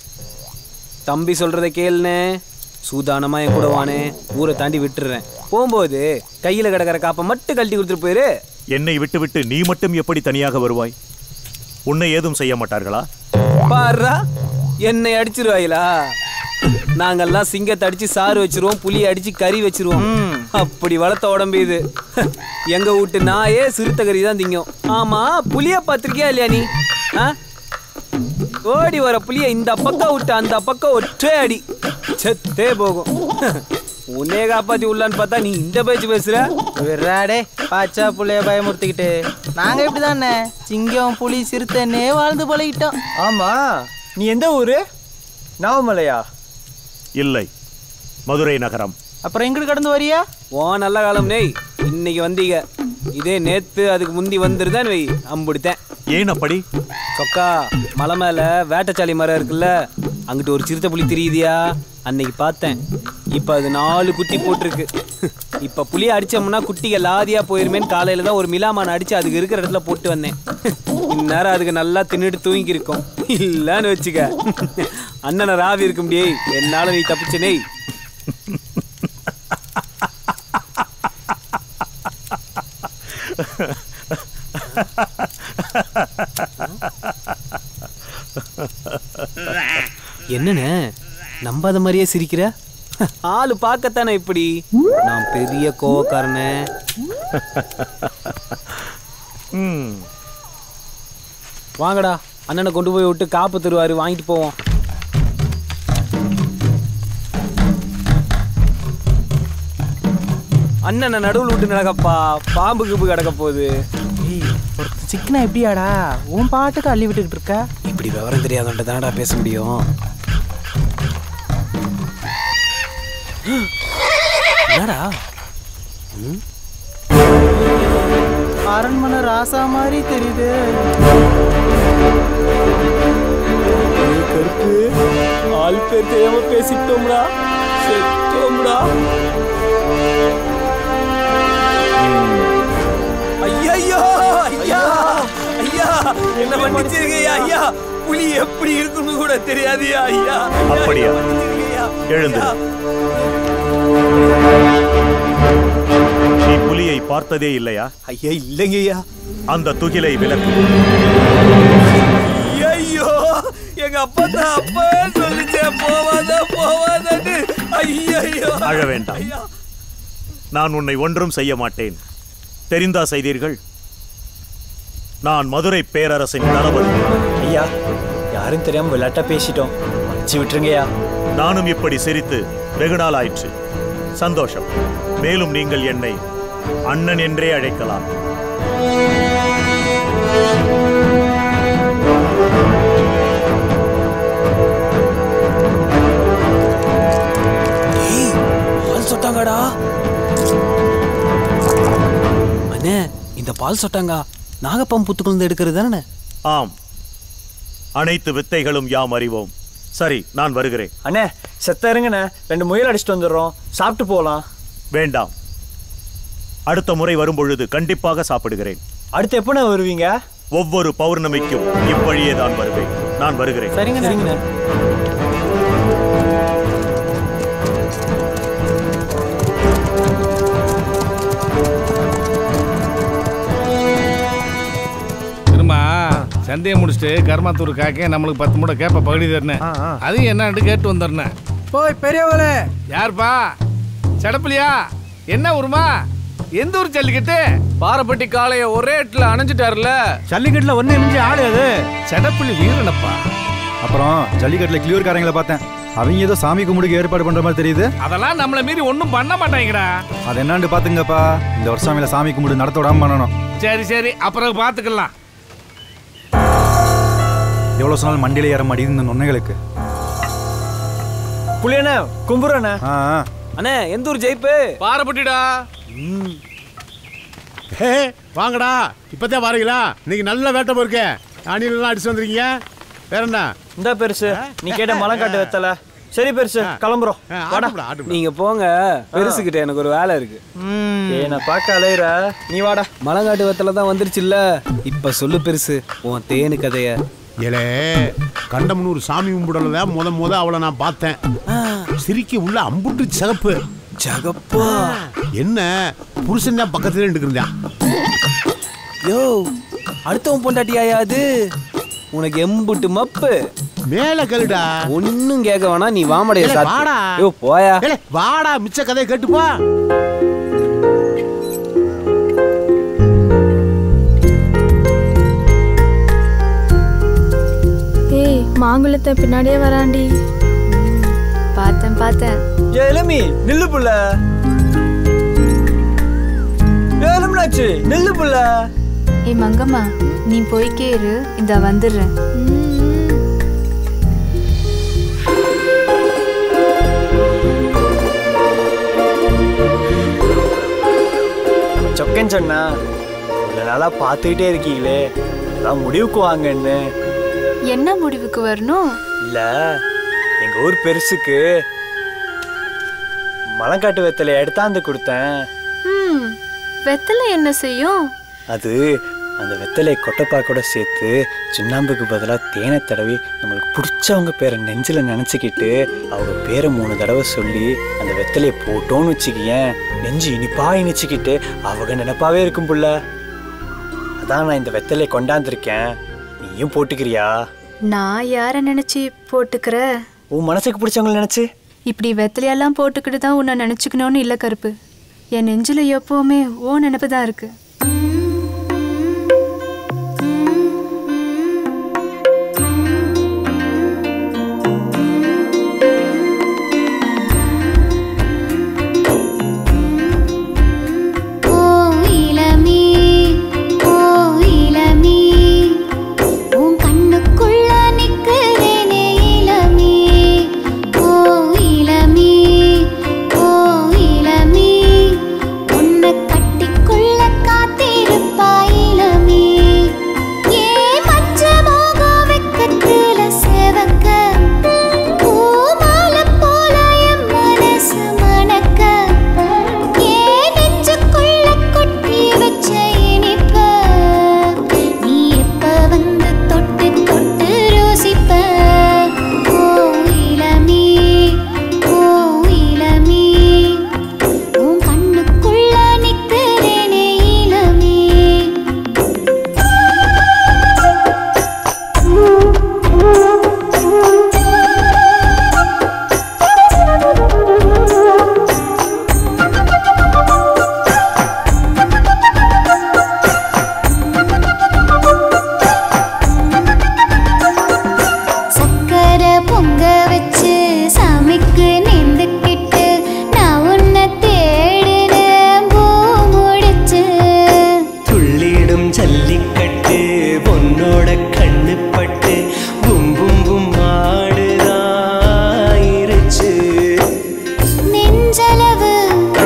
தம்பி சொல்றத கேளுனே சூதானமா என் கூட வானே ஊரை தாண்டி விட்டுறேன் போகும்போது கையில கிடக்கிற காப்பை மட்டும் கழட்டி கொடுத்துட்டு போயிரு என்னை விட்டுவிட்டு நீ மட்டும் எப்படி தனியாக வருவாய் உன்னை ஏதும் செய்ய மாட்டார்களா பாருடா என்னை அடிச்சிருவாயிலா நாங்கெல்லாம் சிங்கத்தை அடிச்சு சாறு வச்சிருவோம் புளியை அடிச்சு கறி வச்சிருவோம் அப்படி வளர்த்த உடம்பு இது எங்க வீட்டு நாயே சிறுத்த கறி தான் திங்கும் ஆமா புளிய பார்த்திருக்கியா இல்லையா நீ ஆ? ஓடி வர புளிய இந்த பக்கம் விட்டு அந்த பக்கம் ஒற்றே அடி செத்தே போகும் உன்னே காப்பாத்தி உள்ளான்னு பார்த்தா நீ இந்த பேச்சு பேசுற விராடே பாச்சா புள்ளைய பயமுறுத்திக்கிட்டு நாங்க இப்படிதானே சிங்கம் புலி சிறுத்தைன்னே வாழ்ந்து பழகிட்டோம் ஆமா நீ எந்த ஊரு நாவமலையா இல்லை மதுரை நகரம் அப்புறம் எங்கிட்டு கடந்து வரியா ஓ நல்ல காலம் நெய் இன்னைக்கு வந்தீங்க இதே நேத்து அதுக்கு முந்தி வந்துருதான் வை அம்புடித்தேன் ஏன் அப்படி சொக்கா மலை மேல வேட்டச்சாலி மரம் இருக்குல்ல அங்கிட்டு ஒரு சிறுத்தை புலி தெரியுதியா அன்னைக்கு பார்த்தேன் இப்ப அது நாலு குட்டி போட்டிருக்கு இப்ப புளிய அடிச்சோம்னா குட்டிங்க லாதியா போயிருமேன்னு காலையில தான் ஒரு மிலாமான அடிச்சு அதுக்கு இருக்கிற இடத்துல போட்டு வந்தேன் இந்நேரம் அதுக்கு நல்லா தின்னுட்டு தூங்கி இருக்கும் இல்லன்னு வச்சுக்க அண்ணனை ராவி இருக்க முடியே என்னால நீ தப்பிச்ச நெய் என்னண்ணே நம்பாத மாதிரியே சிரிக்கிற ஆளு பார்க்கத்தானே இப்படி நான் பெரிய கோவக்காரனே ம் வாங்கடா அண்ணனை கொண்டு போய் விட்டு காப்பு தருவாரு வாங்கிட்டு போவோம் அண்ணனை நடுவில் விட்டு நடக்கப்பா பாம்பு கிப்பு கிடக்க போகுது ஒருத்தன் சிக்கனா எப்படியாடா உன் பாட்டுக்கு அள்ளி விட்டுக்கிட்டு இருக்க இப்படி விவரம் தெரியாதவன்ட்ட தானடா பேச முடியும் என்னடா அரண்மனை ராசா மாதிரி தெரியுது கருப்பு ஆள் பேர் தெரியாம பேசிட்டோம்டா செத்தோம்டா ஐயோ ஐயா ஐயா என்ன மன்னிச்சிருக்கீங்க ஐயா புலி எப்படி இருக்குன்னு கூட தெரியாதுயா ஐயா அப்படியா எழுந்து நீ புலியை பார்த்ததே இல்லையா ஐயா இல்லைங்க ஐயா அந்த துகிலை விலக்கு ஐயோ எங்க அப்பா தான் அப்பா சொல்லிச்சே போவாத போவாதன்னு ஐயோ அழ வேண்டாம் நான் உன்னை ஒன்றும் செய்ய மாட்டேன் தெரிந்தா செய்தீர்கள் நான் மதுரை பேரரசின் தளபதி ஐயா யாரும் தெரியாம விளையாட்டா பேசிட்டோம் மன்னிச்சு விட்டுருங்கய்யா நானும் இப்படி சிரித்து வெகு நாள் ஆயிற்று சந்தோஷம் மேலும் நீங்கள் என்னை அண்ணன் என்றே அழைக்கலாம் பால் சொட்டாங்கடா அண்ணே இந்த பால் சொட்டாங்க நாகப்பாம்பு புத்துக்குழந்து எடுக்கிறது தானே ஆம் அனைத்து வித்தைகளும் யாம் அறிவோம் சரி நான் வருகிறேன் அண்ணே செத்த இருங்கண்ணே ரெண்டு முயல் அடிச்சுட்டு வந்துடுறோம் சாப்பிட்டு போகலாம் வேண்டாம் அடுத்த முறை வரும்பொழுது கண்டிப்பாக சாப்பிடுகிறேன் அடுத்து எப்போ வருவீங்க ஒவ்வொரு பௌர்ணமிக்கும் இவ்வழியே தான் வருவேன் நான் வருகிறேன் சரிங்க சரிங்கண்ணே திரும்ப சண்டையை முடிச்சுட்டு கர்மாத்தூர் காக்கே நம்மளுக்கு பத்து மூட்டை கேப்ப பகுதி தரணும் அதையும் என்னன்ட்டு கேட்டு வந்துடணும் போய் பெரியவளே யாருப்பா சடப்புலியா என்ன ஊருமா எந்த ஊர் ஜல்லிக்கட்டு பாரப்பட்டி காளைய ஒரே இடத்துல அணைஞ்சிட்டாருல ஜல்லிக்கட்டுல ஒன்னு நிமிஞ்சு ஆடு அது சடப்புலி வீரனப்பா அப்புறம் ஜல்லிக்கட்டுல கிளியூர்காரங்களை பார்த்தேன் அவங்க ஏதோ சாமி கும்பிடுக்கு ஏற்பாடு பண்ற மாதிரி தெரியுது அதெல்லாம் நம்மள மீறி ஒன்றும் பண்ண மாட்டாங்கடா அது என்னான்னு பாத்துங்கப்பா இந்த வருஷம் அவங்கள சாமி கும்பிடு நடத்த விடாம பண்ணணும் சரி சரி அப்புறம் பார்த்துக்கலாம் எவ்வளவு சொன்னாலும் மண்டியில ஏற மாட்டேங்குது இந்த நொன்னைகளுக்கு புளியண்ணே கும்புறண்ணே அண்ணே எந்த ஊர் ஜெயிப்பு பாரப்பட்டிடா ஹே வாங்கடா இப்பதான் வரீங்களா இன்னைக்கு நல்ல வேட்டம் இருக்கு அணிலாம் அடிச்சு வந்திருக்கீங்க வேற என்ன இந்த பெருசு நீ கேட்ட மலங்காட்டு வெத்தல சரி பெருசு கிளம்புறோம் வாடா நீங்க போங்க பெருசுகிட்ட எனக்கு ஒரு வேலை இருக்கு ஏய் நான் பார்க்க அலையிற நீ வாடா மலங்காட்டு வெத்தல தான் வந்துருச்சுல்ல இப்ப சொல்லு பெருசு உன் தேனு கதைய ஏலே கண்டமனூர் சாமி கும்பிடல முத முத அவளை நான் பார்த்தேன் சிரிக்க உள்ள அம்புட்டு சிகப்பு சகப்பா என்ன புருஷன் தான் பக்கத்துல நின்றுருந்தான் யோ அடுத்தவன் பொண்டாட்டியாயா அது உனக்கு எம்புட்டு மப்பு மேல கழுடா ஒன்னும் கேட்க வேணாம் நீ வாமடைய ஏலே, சாத்து வாடா. யோ போயா ஏலே, வாடா மிச்ச கதையை கேட்டுப்பா ஏய் மாங்குளத்தை பின்னாடியே வராண்டி பார்த்தேன் பார்த்தேன் ஏ எலுமி நில்லு புள்ள ஏ எலுமினாச்சு நில்லு புள்ள ஏய் மங்கம்மா நீ போய்க்கே இரு இந்த வந்துடுறேன் சொக்கன் சொன்னா இவ்வளவு நாளா பார்த்துக்கிட்டே இருக்கீங்களே அதான் முடிவுக்கு வாங்கன்னு என்ன முடிவுக்கு வரணும் இல்ல எங்க ஊர் பெருசுக்கு மலங்காட்டு வெத்தலை எடுத்தாந்து கொடுத்தேன் ம் வெத்தலை என்ன செய்யும் அது அந்த வெத்தலை கொட்டைப்பாக்கோட சேர்த்து சுண்ணாம்புக்கு பதிலாக தேனை தடவி நம்மளுக்கு பிடிச்சவங்க பேரை நெஞ்சில் நினச்சிக்கிட்டு அவங்க பேரை மூணு தடவை சொல்லி அந்த வெத்தலையை போட்டோன்னு வச்சுக்கியேன் நெஞ்சு இனிப்பா இனிச்சிக்கிட்டு அவங்க நினைப்பாவே இருக்கும் புள்ள அதான் நான் இந்த வெத்தலையை கொண்டாந்துருக்கேன் நீயும் போட்டுக்கிறியா நான் யாரை நினைச்சு போட்டுக்கிற உன் மனசுக்கு பிடிச்சவங்கள நினைச்சு இப்படி வெத்தலையெல்லாம் போட்டுக்கிட்டு தான் உன்னை நினச்சிக்கணும்னு இல்லை கருப்பு என் நெஞ்சில் எப்போவுமே ஓ நினப்பு தான் இருக்கு ஓ இளமே ஓ இளமே உன் கண்ணுக்குள்ள நிக்கிறேனே இளமே ஓ இளமே ஓ இளமே உன்னை கட்டிக்குள்ள காத்திருப்பா இளமே ஏ பச்ச மோகம் வெக்கத்துல செவக்க பூமாலை போல என் மனசு மணக்க ஏன் நெஞ்சுக்குள்ள கொட்டி வச்ச இனிப்ப நீ எப்ப வந்து தொட்டு தொட்டு ரோசிப்ப ஓ இளமே ஓ இளமே உன் கண்ணுக்குள்ள நிக்கிறேனே இளமே சக்கரை பொங்க வச்சு சாமிக்கு நேர்ந்துக்கிட்டு நான் உன்னை தேடினேன் பூ முடிச்சு துள்ளிடும் ஜல்லிக்கட்டு பொன்னோட கண்ணு பட்டு பும் பும் பும் ஆடுதாயிருச்சு நெஞ்சளவு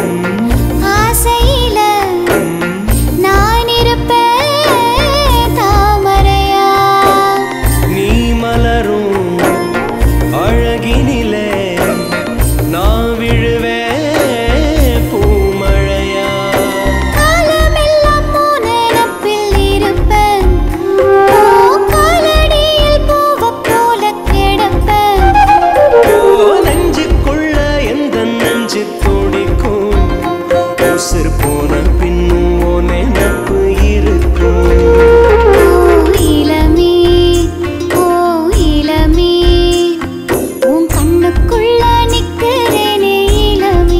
ஆசையில நான் இருப்பேன் தாமரையா நீ மலரும் அழகினிலே நான் விழுவேன் பூமழையா காலமெல்லாம் உன் நினப்பில் இருப்பேன் ஓ காலடியில் பூவைப் போல கிடப்பேன் ஓ நெஞ்சுக்குள்ள எந்த நெஞ்சு துடிக்கும் உசுர் போன பின்னும் ஓ நினப்பு இருக்கும் ஓ இளமே ஓ இளமே உன் கண்ணுக்குள்ள நிக்கிறேனே இளமே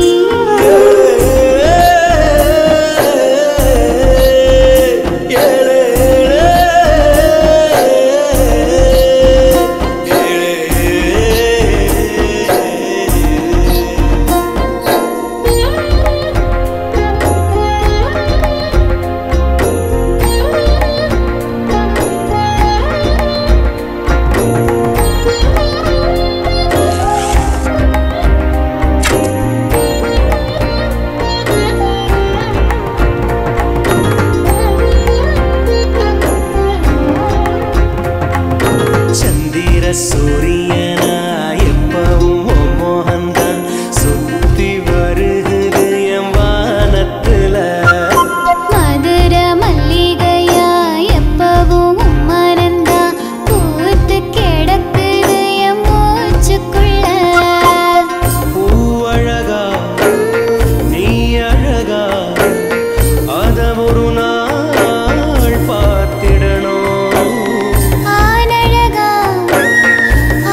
சந்திர சூரியனா எப்பவும் உன் மோகந்தான் சுத்தி வருகுது என் வானத்துல மதுர மல்லிகையா எப்பவும் உன் மனந்தா பூத்து கிடக்குது என் மூச்சுக்குள்ள பூவழகா நீ அழகா அத ஒரு நாள் பார்த்திடணும் ஆனழகா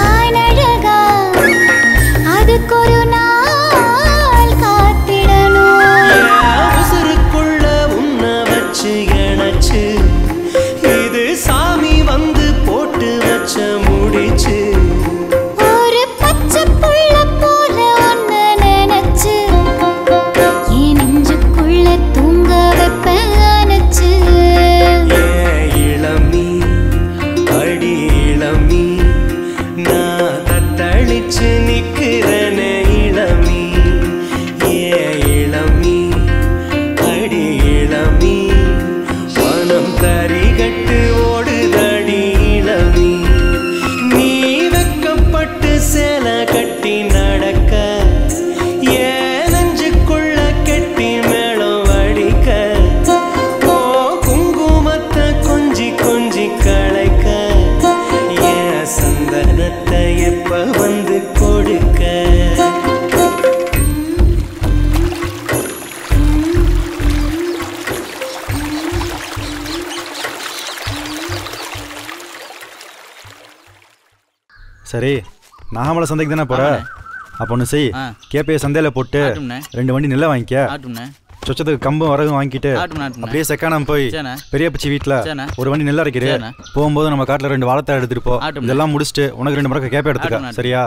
சரி நாகமலை சந்தைக்கு தானே போற அப்போ ஒன்று செய் ஆ. கேப்பையை சந்தையில் போட்டு ஆட்டும்ண்ணே. ரெண்டு வண்டி நெல்லை வாங்கிக்க ஆட்டும்ண்ணே. சொச்சத்துக்கு கம்பும் வரகும் வாங்கிட்டு ஆட்டும்ண்ணே, ஆட்டும்ண்ணே. அப்படியே செக்கானம் போய் சரிண்ணே. பெரிய பச்சி வீட்டில் சரிண்ணே. ஒரு வண்டி நெல் அரைக்கிற சரிண்ணே. போகும்போது நம்ம காட்டில் ரெண்டு வாழைத்தாய் எடுத்துட்டு போ ஆட்டும்ண்ணே. இதெல்லாம் முடிச்சுட்டு உனக்கு ரெண்டு மரக்க கேப்பை எடுத்துக்க ஆட்டும்ண்ணே. சரியா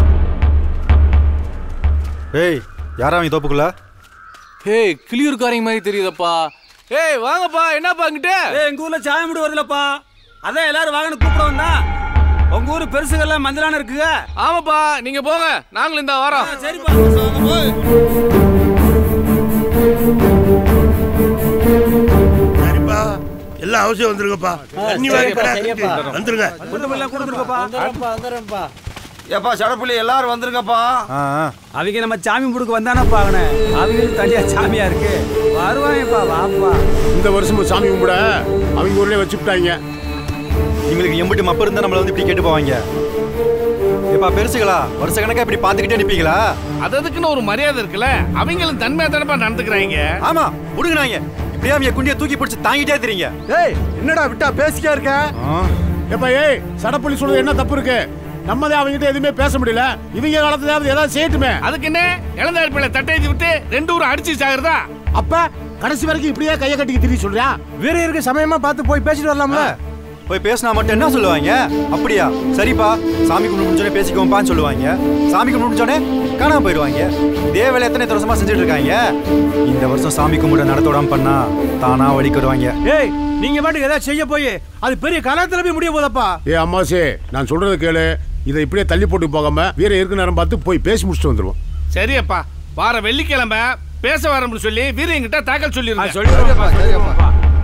ஏய் யாரா அவங்க தோப்புக்குள்ள ஏய் கிளியூர்காரங்க மாதிரி தெரியுதப்பா ஏய் வாங்கப்பா என்னப்பா அங்கிட்டு ஏய் எங்க ஊர்ல சாயம் முடி வருதுலப்பா அதான் எல்லாரும் வாங்கன்னு கூப்பிட வந்தா உங்க ஊர் பெருசுகள்லாம் மஞ்சளான இருக்குங்க ஆமாப்பா நீங்க போங்க நாங்களும் இந்த வாரம் சரிப்பா சரிப்பா எல்லாம் அவசியம் வந்துருங்கப்பா தண்ணி வாங்கிப்பா வந்துருங்க ஏப்பா சடப்புள்ளி எல்லாரும் வந்துருங்கப்பா அவங்க நம்ம சாமி முடுக்கு வந்தானப்பா அவனே அவங்களுக்கு தனியா சாமியா இருக்கு வருவாங்கப்பா வாப்பா இந்த வருஷமும் சாமி கும்பிட அவங்க ஊர்லயே வச்சுட்டாங்க எங்களுக்கு எம்பிட்டு மப்ப இருந்தா நம்மள வந்து இப்படி கேட்டு போவாங்க ஏப்பா பெருசுகளா வருஷ கணக்கா இப்படி பார்த்துக்கிட்டே நிப்பீங்களா அது அதுக்குன்னு ஒரு மரியாதை இருக்குல்ல அவங்களும் தன்மையா தானப்பா நடந்துக்கிறாங்க ஆமா விடுங்கண்ணாங்க இப்படியே அவங்க குண்டிய தூக்கி பிடிச்சி தாங்கிட்டே தெரியுங்க ஏய் என்னடா விட்டா பேசிக்கா இருக்க ஏப்பா ஏய் சடப்புள்ளி சொல்றது என்ன தப்பு இருக்கு நம்மதே அவங்ககிட்ட எதுவுமே பேச முடியல இவங்க காலத்துல ஏதாவது செய்யட்டுமே அதுக்கு என்ன இளந்தாரி பிள்ளை தட்டையை விட்டு ரெண்டு ஊரும் அடிச்சு சாகுறதா அப்ப கடைசி வரைக்கும் இப்படியே கையை கட்டிக்கு திரி சொல்றியா வேற இருக்கு சமயமா பார்த்து போய் பேசிட்டு வரலாம்ல போய் பேசினா மட்டும் என்ன சொல்லுவாங்க அப்படியா சரிப்பா சாமி கும்பிட்டு முடிஞ்சோடனே பேசிக்கோம்ப்பான்னு சொல்லுவாங்க சாமி கும்பிட்டு முடிஞ்சோடனே காணாம போயிடுவாங்க இதே வேலை எத்தனை எத்தனை வருஷமா செஞ்சுட்டு இருக்காங்க இந்த வருஷம் சாமி கும்பிட நடத்தோடாம பண்ணா தானா வழிக்கிடுவாங்க ஏய் நீங்க பாட்டுக்கு ஏதாவது செய்ய போய் அது பெரிய கலாத்துல போய் முடிய போதப்பா ஏ அம்மாசே நான் சொல்றத கேளு இதை இப்படியே தள்ளி போட்டு போகாம வீர இருக்கு நேரம் பார்த்து போய் பேசி முடிச்சுட்டு வந்துருவோம் சரியப்பா வார வெள்ளிக்கிழமை பேச வரணும்னு சொல்லி வீரங்கிட்ட தாக்கல் சொல்லிருங்க சொல்லிடுங்கப்பா சரிங்கப்பா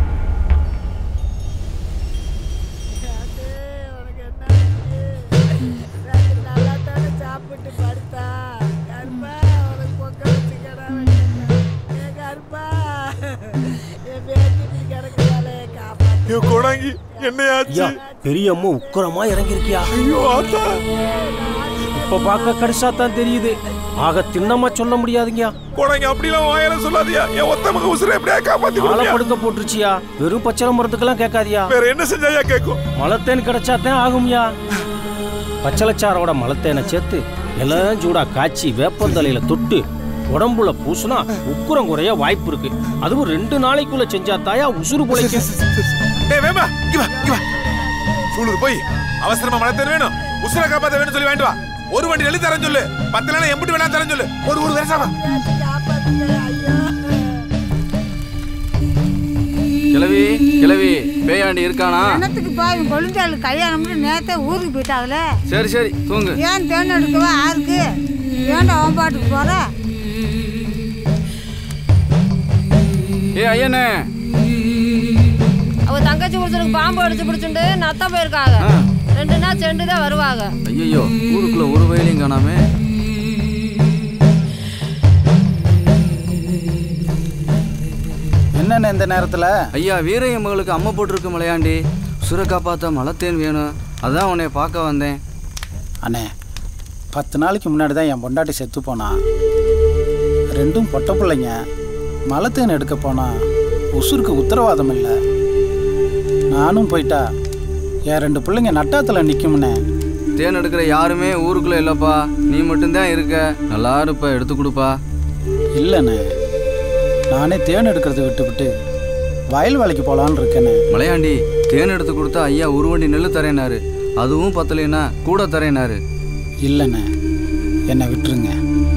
சாப்பிட்டு படுத்தா கருப்பா உனக்கு பொக்க வச்சு கடா வெட்டிட்டேன் கருப்பா என் பேத்தி கிடக்குறாளே காப்பா கொடாங்கி என்னையாச்சு பெரிய அம்மா உக்கரமா இறங்கிருக்கியா ஐயோ ஆத்தா இப்ப பார்க்க கடைசா தான் தெரியுது ஆக திண்ணமா சொல்ல முடியாதுங்க கொடாங்கி அப்படிலாம் வாயில சொல்லாதியா என் ஒத்த மக உசுரை எப்படியா காப்பாத்தி ஆளை கொடுங்க படுக்க போட்டுருச்சியா வெறும் பச்சளை மரத்துக்கெல்லாம் கேட்காதியா வேற என்ன செஞ்சாயா கேட்கும் மலத்தேன் கிடைச்சாதான் ஆகும்யா பச்சளைச்சாரோட மலத்தேனை சேர்த்து எல்லாம் சூடா காய்ச்சி வேப்பந்தலையில தொட்டு உடம்புல பூசுனா உக்குரம் குறைய வாய்ப்பு இருக்கு அதுவும் ரெண்டு நாளைக்குள்ள செஞ்சா தாயா உசுறு குலைக்கும் டேய் வேமா இங்க வா இங்க வா சூலூர் போய் அவசரமா மழை தர வேணும் உசுரை காப்பாத்த வேணும் சொல்லி வாங்கிட்டு வா ஒரு வண்டி எழுதி தரேன் சொல்லு பத்து நாள் எம்பிட்டு வேணா தரேன் சொல்லு ஒரு ஒரு வேசாமா கிளவி கிளவி பேயாண்டி இருக்கானா என்னத்துக்கு பா இவன் கொழுந்தாள் கல்யாணம் நேத்தே ஊருக்கு போயிட்டாங்களே சரி சரி தூங்கு ஏன் தேர்ந்தெடுக்கவா யாருக்கு ஏன்டா அவன் பாட்டுக்கு போற ஏ ஐயனே அவ தங்கச்சி புடிச்சனுக்கு பாம்பு அடிச்சு பிடிச்சுட்டு நத்த போயிருக்காங்க ரெண்டு நாள் சென்று தான் வருவாங்க ஐயோ ஊருக்குள்ள ஒரு வயலையும் காணாமே என்னென்ன இந்த நேரத்துல ஐயா வீரைய மகளுக்கு அம்மா போட்டிருக்க மலையாண்டி சுர காப்பாத்த மலத்தேன் வேணும் அதான் உன்னை பார்க்க வந்தேன் அண்ணே பத்து நாளைக்கு முன்னாடி தான் என் பொண்டாட்டி செத்து போனா ரெண்டும் பொட்ட பிள்ளைங்க மலத்தேன் எடுக்க போனா உசுருக்கு உத்தரவாதம் இல்லை நானும் போயிட்டா என் ரெண்டு பிள்ளைங்க நட்டாத்தில் நிற்கும்னே தேன் எடுக்கிற யாருமே ஊருக்குள்ள இல்லப்பா நீ மட்டும்தான் இருக்க நல்லா இருப்ப எடுத்து கொடுப்பா இல்லைண்ணே நானே தேன் எடுக்கிறத விட்டுவிட்டு வயல் வேலைக்கு போகலான்னு இருக்கேனே மலையாண்டி தேன் எடுத்து கொடுத்தா ஐயா ஒரு வண்டி நெல்லு தரேனாரு அதுவும் பத்தலைன்னா கூட தரேனாரு இல்லைண்ணே என்னை விட்டுருங்க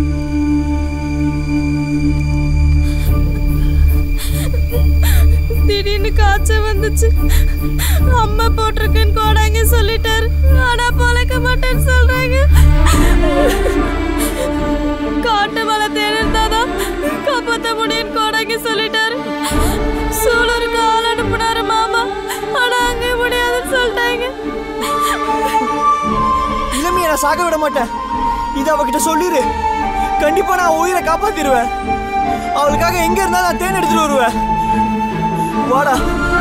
திடீர்னு காய்ச்சல் வந்துச்சு அம்மா போட்டிருக்கேன்னு கோடாங்க சொல்லிட்டாரு ஆனா பொழைக்க மாட்டேன்னு சொல்றாங்க காட்டு மலை தேர்ந்தாதான் காப்பாத்த முடியும்னு கோடாங்க சொல்லிட்டாரு சூழலுக்கு ஆள் அனுப்புனாரு மாமா ஆனா அங்க முடியாதுன்னு சொல்லிட்டாங்க இளமையை நான் சாக விட மாட்டேன் இது அவகிட்ட சொல்லிடு கண்டிப்பா நான் உயிரை காப்பாத்திடுவேன் அவளுக்காக எங்க இருந்தாலும் நான் தேன் எடுத்துட்டு வருவேன் வாடா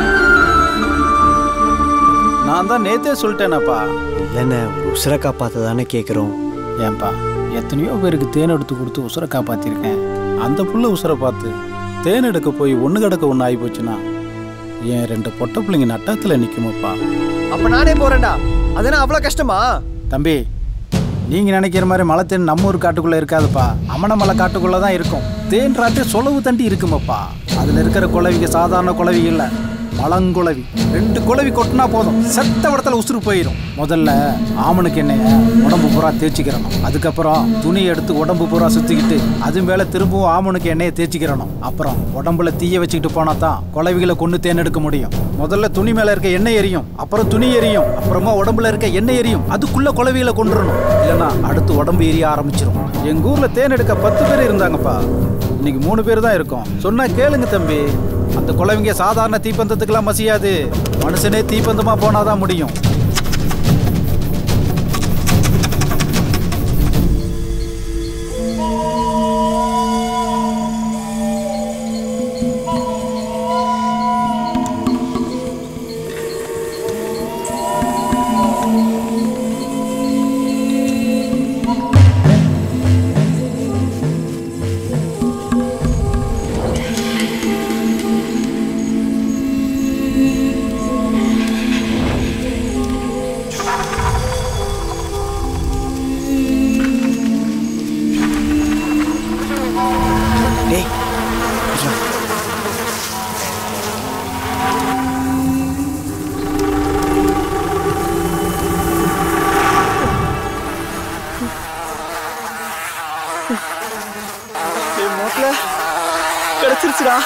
நான் தான் நேத்தே சொல்லிட்டேனப்பா இல்லைண்ணே உசுரை காப்பாற்ற தானே கேட்குறோம் ஏன்பா எத்தனையோ பேருக்கு தேன் எடுத்து கொடுத்து உசுரை காப்பாத்திருக்கேன் அந்த புள்ள உசுரை பார்த்து தேன் எடுக்க போய் ஒன்று கிடக்க ஒன்று ஆகி போச்சுன்னா என் ரெண்டு பொட்டை பிள்ளைங்க நட்டத்தில் நிற்குமாப்பா அப்ப நானே போறேன்டா அதனா அவ்வளவு கஷ்டமா தம்பி நீங்க நினைக்கிற மாதிரி மலை தேன் நம்ம ஊர் காட்டுக்குள்ள இருக்காதுப்பா அமணமலை காட்டுக்குள்ள தான் இருக்கும் தேன் ராட்டு சொலவு தண்டி இருக்குமாப்பா அதுல இருக்கிற குளவிங்க சாதாரண குளவி இல்ல மலங்குளவி ரெண்டு குளவி கொட்டினா போதும் செத்த இடத்துல உசுறு போயிடும் முதல்ல ஆமனுக்கு எண்ணெய உடம்பு பூரா தேய்ச்சிக்கிறணும் அதுக்கப்புறம் துணியை எடுத்து உடம்பு பூரா சுத்திக்கிட்டு அது மேல திரும்பவும் ஆமனுக்கு எண்ணெயை தேய்ச்சிக்கிறணும் அப்புறம் உடம்புல தீய வச்சுக்கிட்டு போனா தான் குளவிகளை கொண்டு தேன் எடுக்க முடியும் முதல்ல துணி மேல இருக்க எண்ணெய் எரியும் அப்புறம் துணி எரியும் அப்புறமா உடம்புல இருக்க எண்ணெய் எரியும் அதுக்குள்ள குளவிகளை கொண்டுறணும் இல்லைன்னா அடுத்து உடம்பு எரிய ஆரம்பிச்சிரும் எங்க ஊர்ல தேன் எடுக்க பத்து பேர் இருந்தாங்கப்பா இன்னைக்கு மூணு பேர் தான் இருக்கோம் சொன்னா கேளுங்க தம்பி அந்த குழவிங்க சாதாரண தீப்பந்தத்துக்கெல்லாம் மசியாது மனுஷனே தீப்பந்தமா போனாதான் முடியும் டேய் மாப்பிள்ள கிடைச்சிருச்சுடா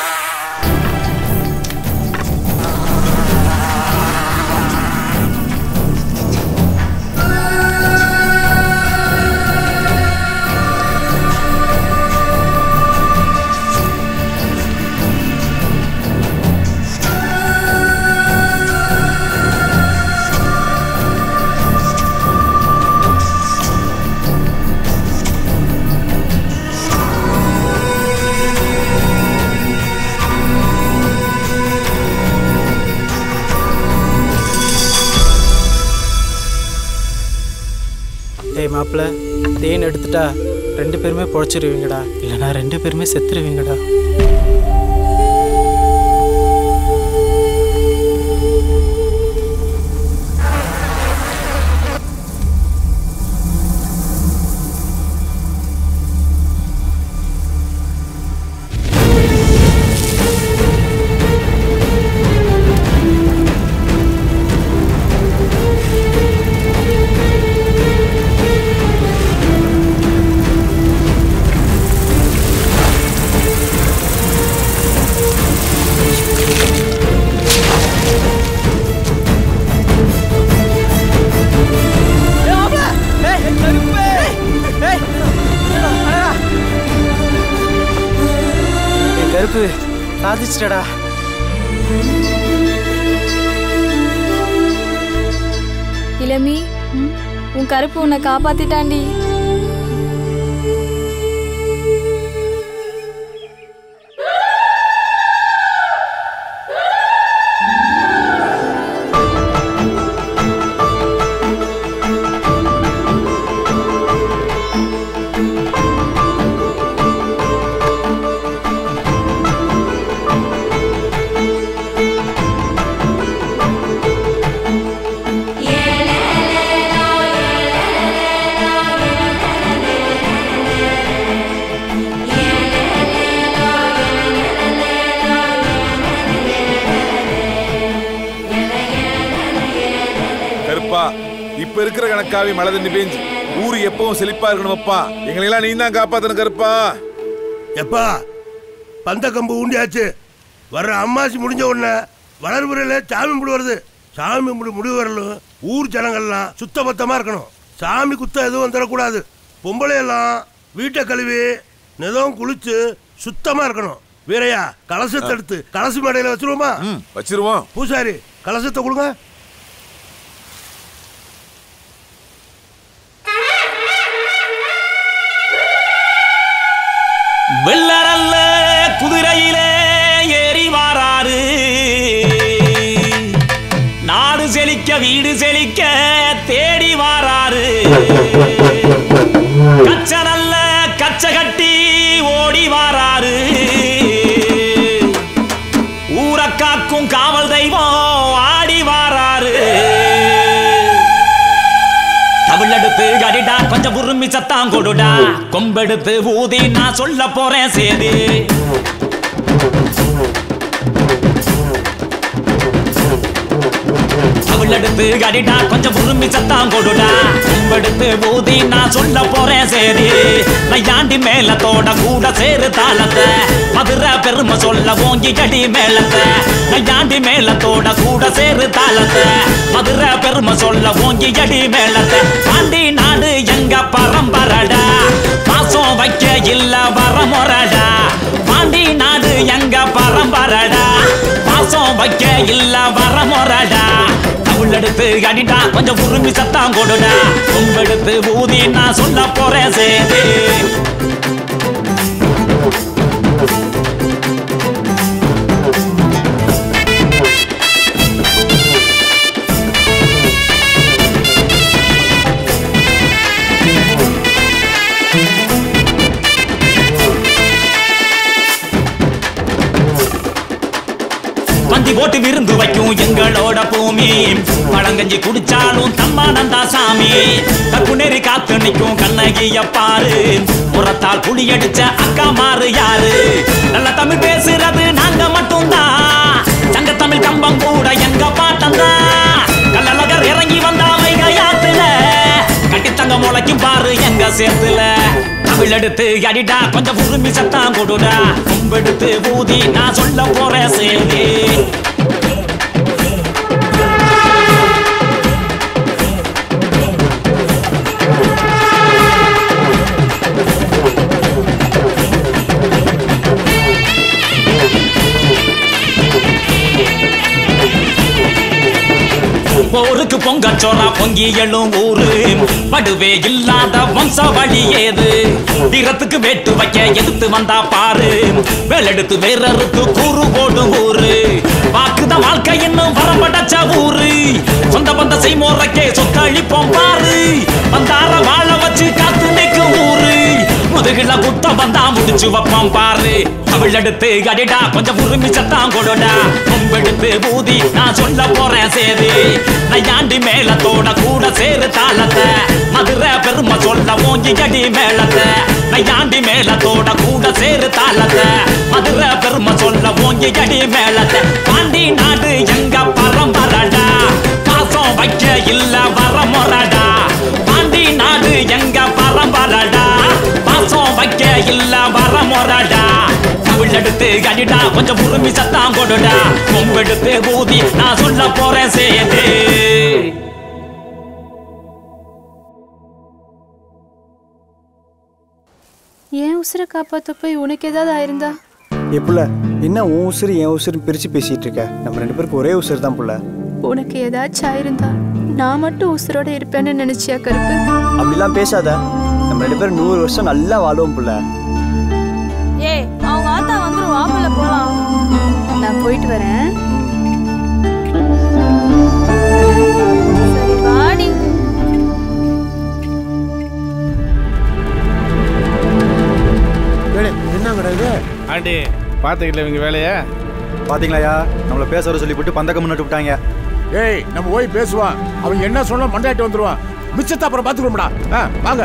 டேய் மாப்பிள்ள தேன் எடுத்துட்டா ரெண்டு பேருமே பொழைச்சிருவீங்கடா இல்லைனா ரெண்டு பேருமே செத்துருவீங்கடா என் கருப்பு சாதிச்சிட்டடா இளமி உன் கருப்பு உன்னை காப்பாத்திட்டாண்டி கருப்பா இப்ப இருக்கிற கணக்காவி மழை தண்ணி பெஞ்சு ஊரு எப்பவும் செழிப்பா இருக்கணுமப்பா எங்களை எல்லாம் நீ தான் காப்பாத்தணும் கருப்பா எப்பா பந்த கம்பு ஊண்டியாச்சு வர்ற அம்மாசி முடிஞ்ச உடனே வளர்புறையில சாமி கும்பிடு வருது சாமி கும்பிடு முடிவு வரலும் ஊர் ஜனங்கள்லாம் சுத்த பத்தமா இருக்கணும் சாமி குத்த எதுவும் வந்துடக்கூடாது பொம்பளை எல்லாம் வீட்டை கழுவி நிதம் குளிச்சு சுத்தமா இருக்கணும் வீரையா கலசத்தை எடுத்து கலசு மேடையில வச்சிருவோமா வச்சிருவோம் பூசாரி கலசத்தை கொடுங்க வெள்ளரல்ல குதிரையிலே ஏறி வாராரு நாடு செழிக்க வீடு செழிக்க தேடி வாராரு கச்ச நல்ல கச்ச கட்டி ஓடி வாராரு ஊரை காக்கும் காவல் தெய்வம் ஆடி வாராரு தமிழ கொஞ்சம் உருமி சத்தாம் கொடுடா கொம்பெடுத்து ஊதி நான் சொல்ல போறேன் சேதி அவளெடுத்து அடிடா கொஞ்சம் உருமி சத்தாம் கொடுடா கொம்பெடுத்து ஊதி நான் சொல்ல போறேன் சேதி நையாண்டி மேலத்தோட கூட சேரு தாளத்தை மதுரை பெருமை சொல்ல ஓங்கி அடி மேலத்தை நையாண்டி மேலத்தோட கூட சேரு தாளத்தை மதுரை பெருமை சொல்ல ஓங்கி அடி மேலத்தை பாண்டி நாடு எங்க பரம்பரடா பாசம் வைக்க இல்ல வரமுறடா பாண்டி நாடு எங்க பரம்பரடா பாசம் வைக்க இல்ல வரமுறடா எடுத்து அடிடா கொஞ்சம் உருமி சத்தம் கொடுடா கும்பெடுத்து ஊதி நான் சொல்ல போறேன் சேதி பந்தி போட்டு விருந்து வைக்கும் எங்களோட பூமி பழங்கஞ்சி குடிச்சாலும் தம்மானந்தா சாமி கக்குநெறி காத்து நிற்கும் கண்ணகிய பாரு புறத்தால் புளி அடிச்ச அக்கா மாறு யாரு நல்ல தமிழ் பேசுறது நாங்க மட்டும்தான் சங்க தமிழ் கம்பம் கூட எங்க பாட்டம்தான் கள்ளழகர் இறங்கி வந்தா வைகையாத்துல கட்டித்தங்க முளைக்கும் பாரு எங்க சேர்த்துல தமிழ் எடுத்து அடிடா கொஞ்சம் உருமி சத்தம் கொடுடா கும்பெடுத்து ஊதி நான் சொல்ல போறேன் சேதி போருக்கு பொங்கச்சோரா பொங்கி எழும் ஊரு படுவே இல்லாத வம்ச வழி ஏது வீரத்துக்கு வேட்டு வைக்க எதிர்த்து வந்தா பாரு வேலெடுத்து வேறறுத்து கூறு போடும் ஊரு வாக்குத வாழ்க்கை இன்னும் வரம்படச்ச ஊரு சொந்த பந்த செய்மோரக்கே சொத்தழிப்போம் பாரு வந்தார வாழ வச்சு காத்து நிற்கும் ஊரு முதுகுல குத்த வந்தா முடிச்சு வைப்போம் பாரு தமிழ் எடுத்து அடிடா கொஞ்சம் உரிமை சத்தம் கொடுடா கும்பெடுத்து பூதி நான் சொல்ல போறேன் சேதி நையாண்டி மேலத்தோட கூட சேரு தாளத்தை மதுரை பெருமை சொல்ல ஓங்கி அடி மேலத்தை நையாண்டி மேலத்தோட கூட சேரு தாளத்தை மதுரை பெருமை சொல்ல ஓங்கி அடி மேலத்தை பாண்டி நாடு எங்க பரம்பரடா பாசம் வைக்க இல்ல வரமுறடா பாண்டி நாடு எங்க பரம்பரடா பாசம் வைக்க இல்ல வரமுறடா தமிழ் எடுத்து அடிடா கொஞ்சம் உரிமை சத்தம் கொடுடா கொம்பெடுத்து ஊதி நான் சொல்ல போறேன் சேது ஏன் உசுரை காப்பாத்த போய் உனக்கு ஏதாவது ஆயிருந்தா எப்பல என்ன உன் உசுறு என் உசுறு பிரிச்சு பேசிட்டு இருக்க நம்ம ரெண்டு பேருக்கு ஒரே உசுறு தான் புள்ள உனக்கு ஏதாச்சும் ஆயிருந்தா நான் மட்டும் உசுரோட இருப்பேன்னு நினைச்சியா கருப்பு அப்படிலாம் பேசாத நம்ம ரெண்டு பேரும் நூறு வருஷம் நல்லா வாழுவோம் புள்ள ஏய் அவங்க ஆத்தா வந்துரும் வாமல போலாம் நான் போயிட்டு வரேன் சரி வாடி என்னங்கடா இது ஆண்டி பார்த்துக்கல இவங்க வேலையை பாத்தீங்களாயா நம்மள பேச வர சொல்லி போட்டு பந்தக்க முன்னாடி விட்டாங்க ஏய் நம்ம போய் பேசுவான் அவன் என்ன சொன்னா மண்டாட்டி வந்துருவான் மிச்சத்தை அப்புறம் பாத்துக்கிறோம்டா ஆ, வாங்க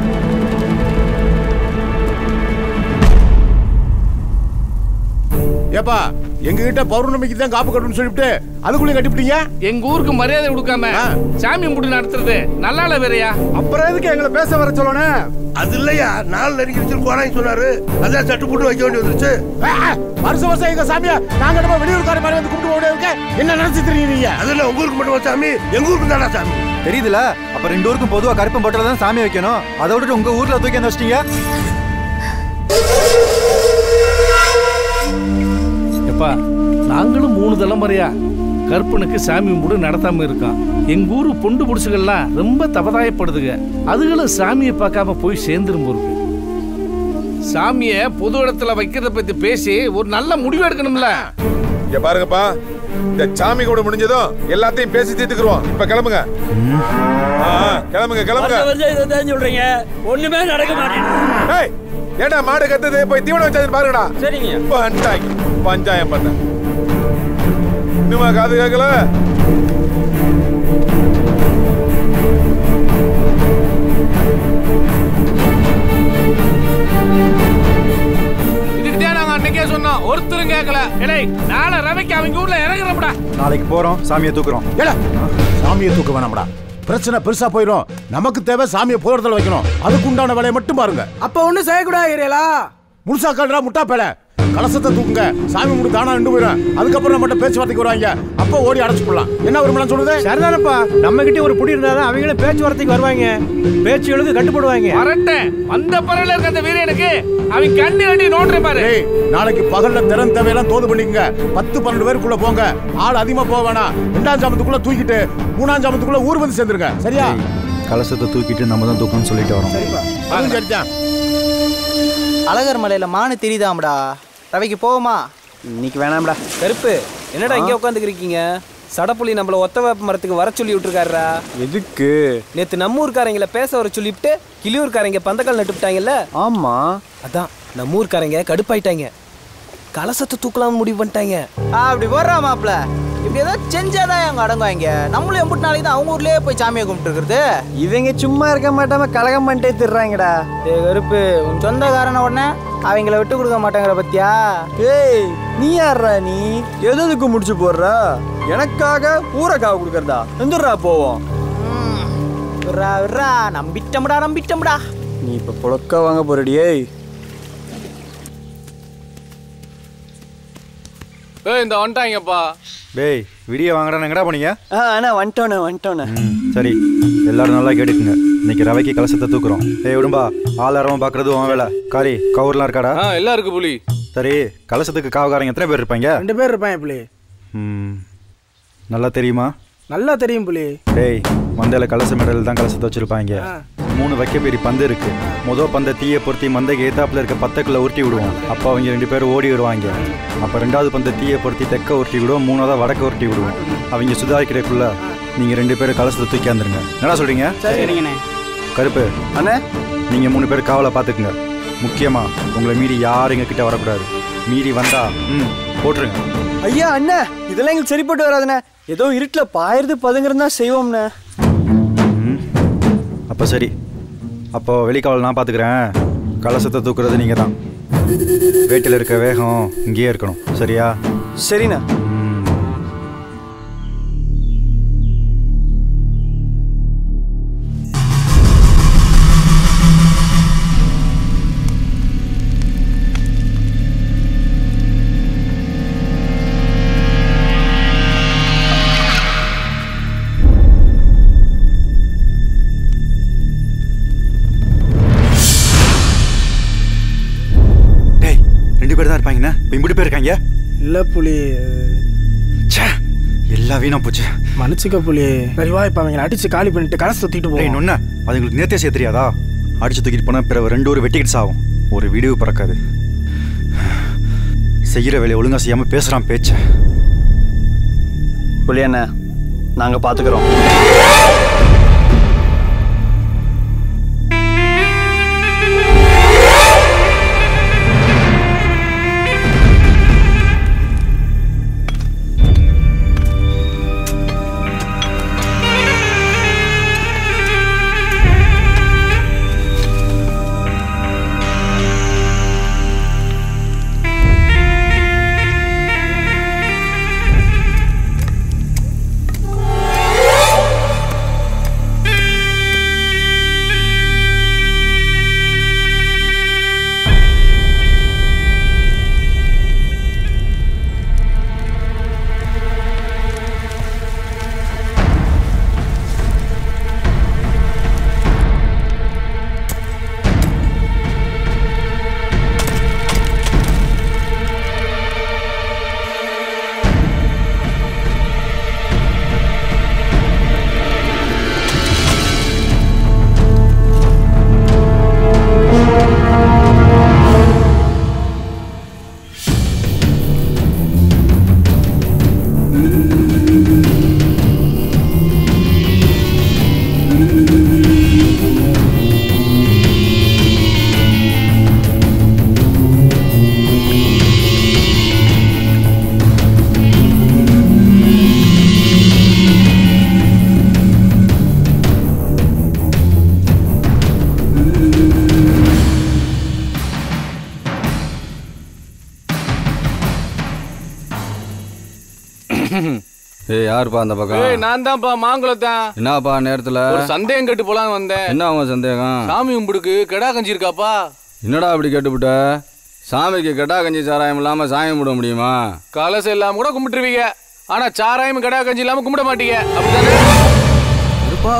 ஏப்பா எங்க கிட்ட பௌர்ணமிக்கு தான் காப்பு கட்டணும்னு சொல்லிவிட்டு அதுக்குள்ளே கட்டிவிட்டீங்க எங்க ஊருக்கு மரியாதை கொடுக்காம சாமி கும்பிட்டு நடத்துறது நல்லா இல்ல வேறையா அப்புறம் எதுக்கு எங்களை பேச வர சொல்லணும் அது இல்லையா நாள் நெருங்கி கோராங்க சொன்னாரு அதான் சட்டு போட்டு வைக்க வேண்டி வந்துருச்சு ஆ, ஆ, வருஷம் வருஷம் எங்க சாமியா நாங்க நம்ம வெளியூர்கார மாதிரி வந்து கும்பிட்டு ஓடி இருக்க என்ன நினைச்சிட்டு இருக்கீங்க அதுல உங்க ஊருக்கு மட்டும் சாமி எங்க ஊருக்கு தானா சாமி தெரியுதுல அப்ப ரெண்டு ஊருக்கும் பொதுவா கருப்பம் போட்டல தான் சாமி வைக்கணும் அதை விட்டுட்டு உங்க ஊர்ல தூக்கி வந்து வச்சிட்டீங்க எப்பா நாங்களும் மூணு தலைமுறையா கற்பனுக்கு சாமி கும்பிடு நடத்தாம இருக்கோம் எங்க ஊரு பொண்டு புடிச்சுகள்லாம் ரொம்ப தபதாயப்படுதுங்க அதுகளும் சாமியை பார்க்காம போய் சேர்ந்துரும் பொறுப்பு சாமிய பொது இடத்துல வைக்கிறத பத்தி பேசி ஒரு நல்ல முடிவு எடுக்கணும்ல இங்க பாருங்கப்பா இந்த சாமி கூட முடிஞ்சதும் எல்லாத்தையும் பேசி தீர்த்துக்குருவோம் இப்ப கிளம்புங்க ஆ, ஆ, கிளம்புங்க கிளம்புங்க இதான் சொல்றீங்க ஒண்ணுமே நடக்க மாட்டேங்குது ஏய், ஏண்டா மாடு கத்துது போய் தீவனம் வச்சாது பாருங்கடா சரிங்க பஞ்சாயம் பஞ்சாயம் பண்ண இன்னுமா காது கேட்கல அவங்க ஊர்ல இறங்குறோம்டா நாளைக்கு போறோம் சாமியை தூக்குறோம் ஏல சாமியை தூக்க வேணாம்டா பிரச்சனை பெருசா போயிடும் நமக்கு தேவை சாமியை போறதுல வைக்கணும் அதுக்கு உண்டான வேலையை மட்டும் பாருங்க அப்ப ஒண்ணும் செய்யக்கூடாது ஏரியாலா முழுசா கல்றா முட்டா பேல கலசத்தை தூக்குங்க சாமி முடி தானா நின்று போயிடும் அதுக்கப்புறம் நம்மகிட்ட பேச்சுவார்த்தைக்கு வருவாங்க அப்ப ஓடி அடைச்சு போடலாம் என்ன வருமானம் சொல்லுது சரிதானப்பா நம்ம கிட்ட ஒரு புடி இருந்தாதான் அவங்களும் பேச்சுவார்த்தைக்கு வருவாங்க பேச்சுகளுக்கு கட்டுப்படுவாங்க வரட்டேன் வந்த பரல இருக்க அந்த வீரனுக்கு அவன் கண்ணு கண்டி நோண்டுற பாரு ஏய் நாளைக்கு பகல்ல திறன் தேவையெல்லாம் தோது பண்ணிக்கங்க பத்து பன்னெண்டு பேருக்குள்ள போங்க ஆள் அதிகமா போக வேணாம் ரெண்டாம் ஜாமத்துக்குள்ள தூக்கிட்டு மூணாம் ஜாமத்துக்குள்ள ஊர் வந்து சேர்ந்துருங்க சரியா கலசத்தை தூக்கிட்டு நம்ம தான் தூக்கணும்னு சொல்லிட்டு வரோம் அதுவும் சரிதான் அழகர் மலையில மானு தெரியுதாம்டா ரவைக்கு போவோமா இன்னைக்கு வேணாம்டா கருப்பு என்னடா இங்கே உட்காந்துக்கிறீங்க சடப்புலி நம்மள ஒத்த வேப்ப மரத்துக்கு வர சொல்லி விட்டுருக்காருடா எதுக்கு நேத்து நம்ம ஊர்க்காரங்கள பேச வர சொல்லிவிட்டு கிளியூர்காரங்க பந்தக்கால் நட்டுவிட்டாங்கல்ல ஆமா அதான் நம்ம ஊர்க்காரங்க கடுப்பாயிட்டாங்க கலசத்தை தூக்கலாம்னு முடிவு பண்ணிட்டாங்க ஆ, அப்படி போடுறா மாப்ள இப்படி ஏதாவது செஞ்சாதான் அவங்க அடங்குவாங்க நம்மளும் எம்பிட்டு நாளைக்கு தான் அவங்க ஊர்லயே போய் சாமியை கும்பிட்டு இருக்கிறது இவங்க சும்மா இருக்க மாட்டாம கலகம் பண்ணிட்டே திடுறாங்கடா ஏ கருப்பு உன் சொந்தக்காரன உடனே அவங்கள விட்டு கொடுக்க மாட்டாங்கிற பத்தியா ஏய் நீ யாரா நீ எது எதுக்கு முடிச்சு போடுற எனக்காக ஊரக்காக கொடுக்கறதா எந்திரா போவோம் விட்றா விட்றா நம்பிட்டோம்டா நம்பிட்டோம்டா நீ இப்ப புழக்க வாங்க போறடியே ஏய் இந்த வந்துட்டாங்கப்பா டேய் விடிய வாங்கடா எங்கடா போனீங்க ஆ அண்ணா வந்துட்டோண்ணே வந்துட்டோண்ணே ம், சரி எல்லாரும் நல்லா கேட்டுக்குங்க இன்னைக்கு ரவைக்கு கலசத்தை தூக்குறோம் ஏய் விடும்பா ஆளாரமா பாக்குறது உன் வேலை காரி கவுர்லாம் இருக்காடா ஆ எல்லாம் இருக்கு புலி சரி கலசத்துக்கு காவகாரங்க எத்தனை பேர் இருப்பாங்க ரெண்டு பேர் இருப்பான் புலி ம், நல்லா தெரியுமா நல்லா தெரியும் புலி டேய் மந்தையில கலச மெடல் தான் கலசத்தை வச்சிருப்பாங்க மூணு வைக்க பெரிய பந்து இருக்கு முத பந்தை தீயை பொருத்தி மந்தைக்கு ஏத்தாப்புல இருக்க பத்தக்குள்ள உருட்டி விடுவோம் அப்போ அவங்க ரெண்டு பேரும் ஓடி வருவாங்க அப்போ ரெண்டாவது பந்தை தீயை பொருத்தி தெக்க உருட்டி விடுவோம் மூணாவதா வடக்க உருட்டி விடுவோம் அவங்க சுதாரிக்கிறதுக்குள்ள நீங்க ரெண்டு பேரும் கலசத்தை தூக்கி வந்துருங்க என்னடா சொல்றீங்க சரிங்கண்ணே கருப்பு அண்ணே நீங்க மூணு பேர் காவலை பார்த்துக்குங்க முக்கியமா உங்களை மீறி யாரும் எங்க கிட்ட வரக்கூடாது மீறி வந்தா ம் போட்டுருங்க ஐயா அண்ணா இதெல்லாம் எங்களுக்கு சரிப்பட்டு வராதுண்ணே ஏதோ இருட்டுல பாயிருது பதுங்கிறது தான் செய்வோம்ண்ணே அப்போ சரி அப்போ வெளிக்காவல் நான் பார்த்துக்கிறேன் கலசத்தை தூக்குறது நீங்கள் தான் வேட்டில் இருக்க வேகம் இங்கேயே இருக்கணும் சரியா சரிண்ணா டேய் ரெண்டு பேர் தான் இருப்பாங்கண்ணே இப்போ இப்படி பேர் இருக்காங்க இல்ல புலி எல்லாம் வீணா போச்சு மன்னிச்சுக்க புலி சரிவா இப்ப அவங்க அடிச்சு காலி பண்ணிட்டு கலசை தூக்கிட்டு டேய் போவோம் நொன்ன அதுங்களுக்கு நேத்தே செய்ய தெரியாதா அடிச்சு தூக்கிட்டு போனால் பிறகு ரெண்டு ஒரு வெட்டிக்கிட்டு சாகும் ஒரு விடிவு பறக்காது செய்கிற வேலையை ஒழுங்கா செய்யாமல் பேசுகிறான் பேச்ச புலி அண்ணா நாங்க பாத்துக்கிறோம் ஏய் யாருப்பா அந்த பக்கம் ஏய் நான் தான்ப்பா மாங்குளத்தான் என்னப்பா நேரத்துல ஒரு சந்தேகம் கேட்டு போலான்னு வந்தேன் என்ன உங்க சந்தேகம் சாமி கும்பிடுக்கு கெடா கஞ்சி இருக்காப்பா என்னடா அப்படி கேட்டுவிட்ட சாமிக்கு கெட்டா கஞ்சி சாராயம் இல்லாம சாமி கும்பிட முடியுமா கலசம் இல்லாம கூட கும்பிட்டுருவீங்க ஆனா சாராயம் கெடா கஞ்சி இல்லாம கும்பிட மாட்டீங்க அப்படிதானே இருப்பா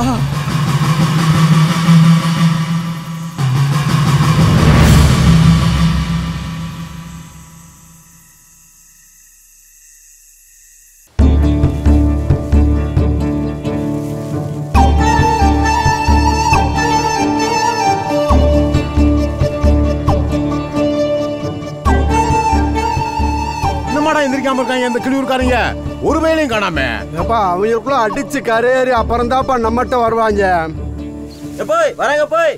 என்னமாடா எந்திரிக்காம இருக்காங்க இந்த கிளியூர்காரங்க ஒரு வேலையும் காணாம ஏப்பா அவங்களுக்குள்ள அடிச்சு கரையேறி அப்புறம் தான்ப்பா நம்மகிட்ட வருவாங்க போய் வராங்க போய்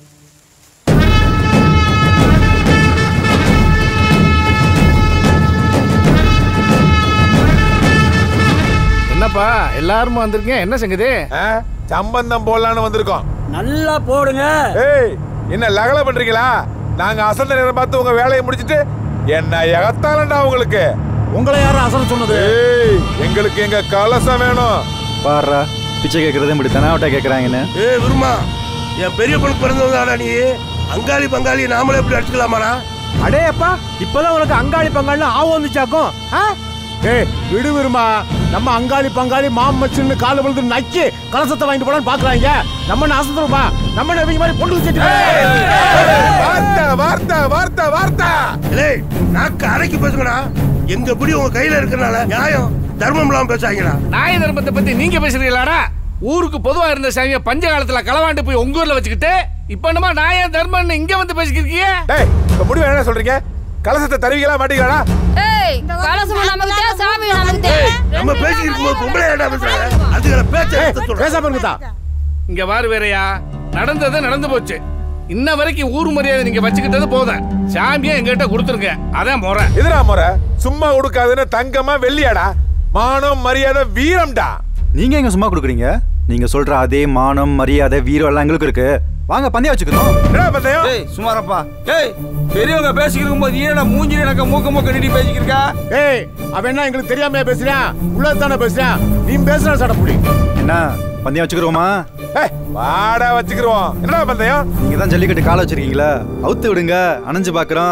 என்னப்பா எல்லாரும் வந்திருக்கீங்க என்ன செங்குது சம்பந்தம் போடலான்னு வந்திருக்கோம் நல்லா போடுங்க ஏய் என்ன லகல பண்றீங்களா நாங்க அசந்த நேரம் பார்த்து உங்க வேலையை முடிச்சிட்டு என்ன எகத்தாலண்டா உங்களுக்கு உங்களை யாரும் அசல் சொன்னது ஏய் எங்களுக்கு எங்க கலசம் வேணும் பாடுறா பிச்சை கேட்கறதே இப்படி தனாவட்டா கேட்குறாங்கன்னு ஏ விருமா என் பெரிய பொண்ணு பிறந்தவங்க நீ அங்காளி பங்காளி நாமளே எப்படி அடிச்சுக்கலாமாடா அடே அப்பா இப்பதான் உனக்கு அங்காளி பங்காளின்னு ஆவு வந்துச்சாக்கும் ஆ? ஏய் விடு விருமா நம்ம அங்காளி பங்காளி மாமச்சின்னு கால விழுந்து நக்கி கலசத்தை வாங்கிட்டு போலான்னு பாக்குறாங்க நம்ம என்ன அசந்துருமா நம்ம என்ன இவங்க மாதிரி பொண்ணு செட்டு வார்த்தை வார்த்தை வார்த்தை வார்த்தை ஏய் நாக்கு அரைக்கி பேசுங்கடா எங்க பிடி உங்க கையில இருக்கறனால நியாயம் தர்மம் இல்லாம பேசாங்கடா நாய தர்மத்தை பத்தி நீங்க பேசுறீங்களாடா ஊருக்கு பொதுவா இருந்த சாமிய பஞ்ச காலத்துல களவாண்டு போய் உங்க ஊர்ல வச்சுக்கிட்டு இப்ப என்னமா நாய தர்மம்னு இங்க வந்து பேசிக்கிறீங்க டேய் இப்ப முடிவு என்ன சொல்றீங்க கலசத்தை தருவீங்களா மாட்டீங்களா ஏய் கலசம் நமக்கு தேவை சாமி நமக்கு தேவை நம்ம பேசிக்கிட்டு இருக்கும்போது பொம்பளை ஏடா பேசுறாங்க அதுகளை பேச்ச பேசாம இருக்குதா இங்க வாரு வேறயா நடந்தது நடந்து போச்சு இன்ன வரைக்கும் ஊர் மரியாதை நீங்க வச்சுக்கிட்டது போதும் சாமியை எங்ககிட்ட கொடுத்துருங்க அதான் முறை எதிரா முறை சும்மா கொடுக்காதுன்னு தங்கமா வெள்ளியாடா மானம் மரியாதை வீரம்டா நீங்க எங்க சும்மா கொடுக்குறீங்க நீங்க சொல்ற அதே மானம் மரியாதை வீரம் எல்லாம் எங்களுக்கு இருக்கு வாங்க பந்தயம் வச்சுக்கணும் என்ன பந்தயம் ஏய் சுமாரப்பா ஏய் பெரியவங்க பேசிக்கிருக்கும் போது ஏடா மூஞ்சி எனக்கு மூக்க மூக்க நீட்டி பேசிக்கிருக்கா ஏய் அவன் என்ன எங்களுக்கு தெரியாம பேசுறான் உள்ளது தானே பேசுறான் நீ பேசுற சடப்புடி என்ன பந்தயம் வச்சுக்கிறோமா ஏய் வாடா வச்சுக்கிறோம் என்னடா பந்தயம் நீங்க தான் ஜல்லிக்கட்டு காலை வச்சிருக்கீங்களா அவுத்து விடுங்க அணைஞ்சு பாக்குறோம்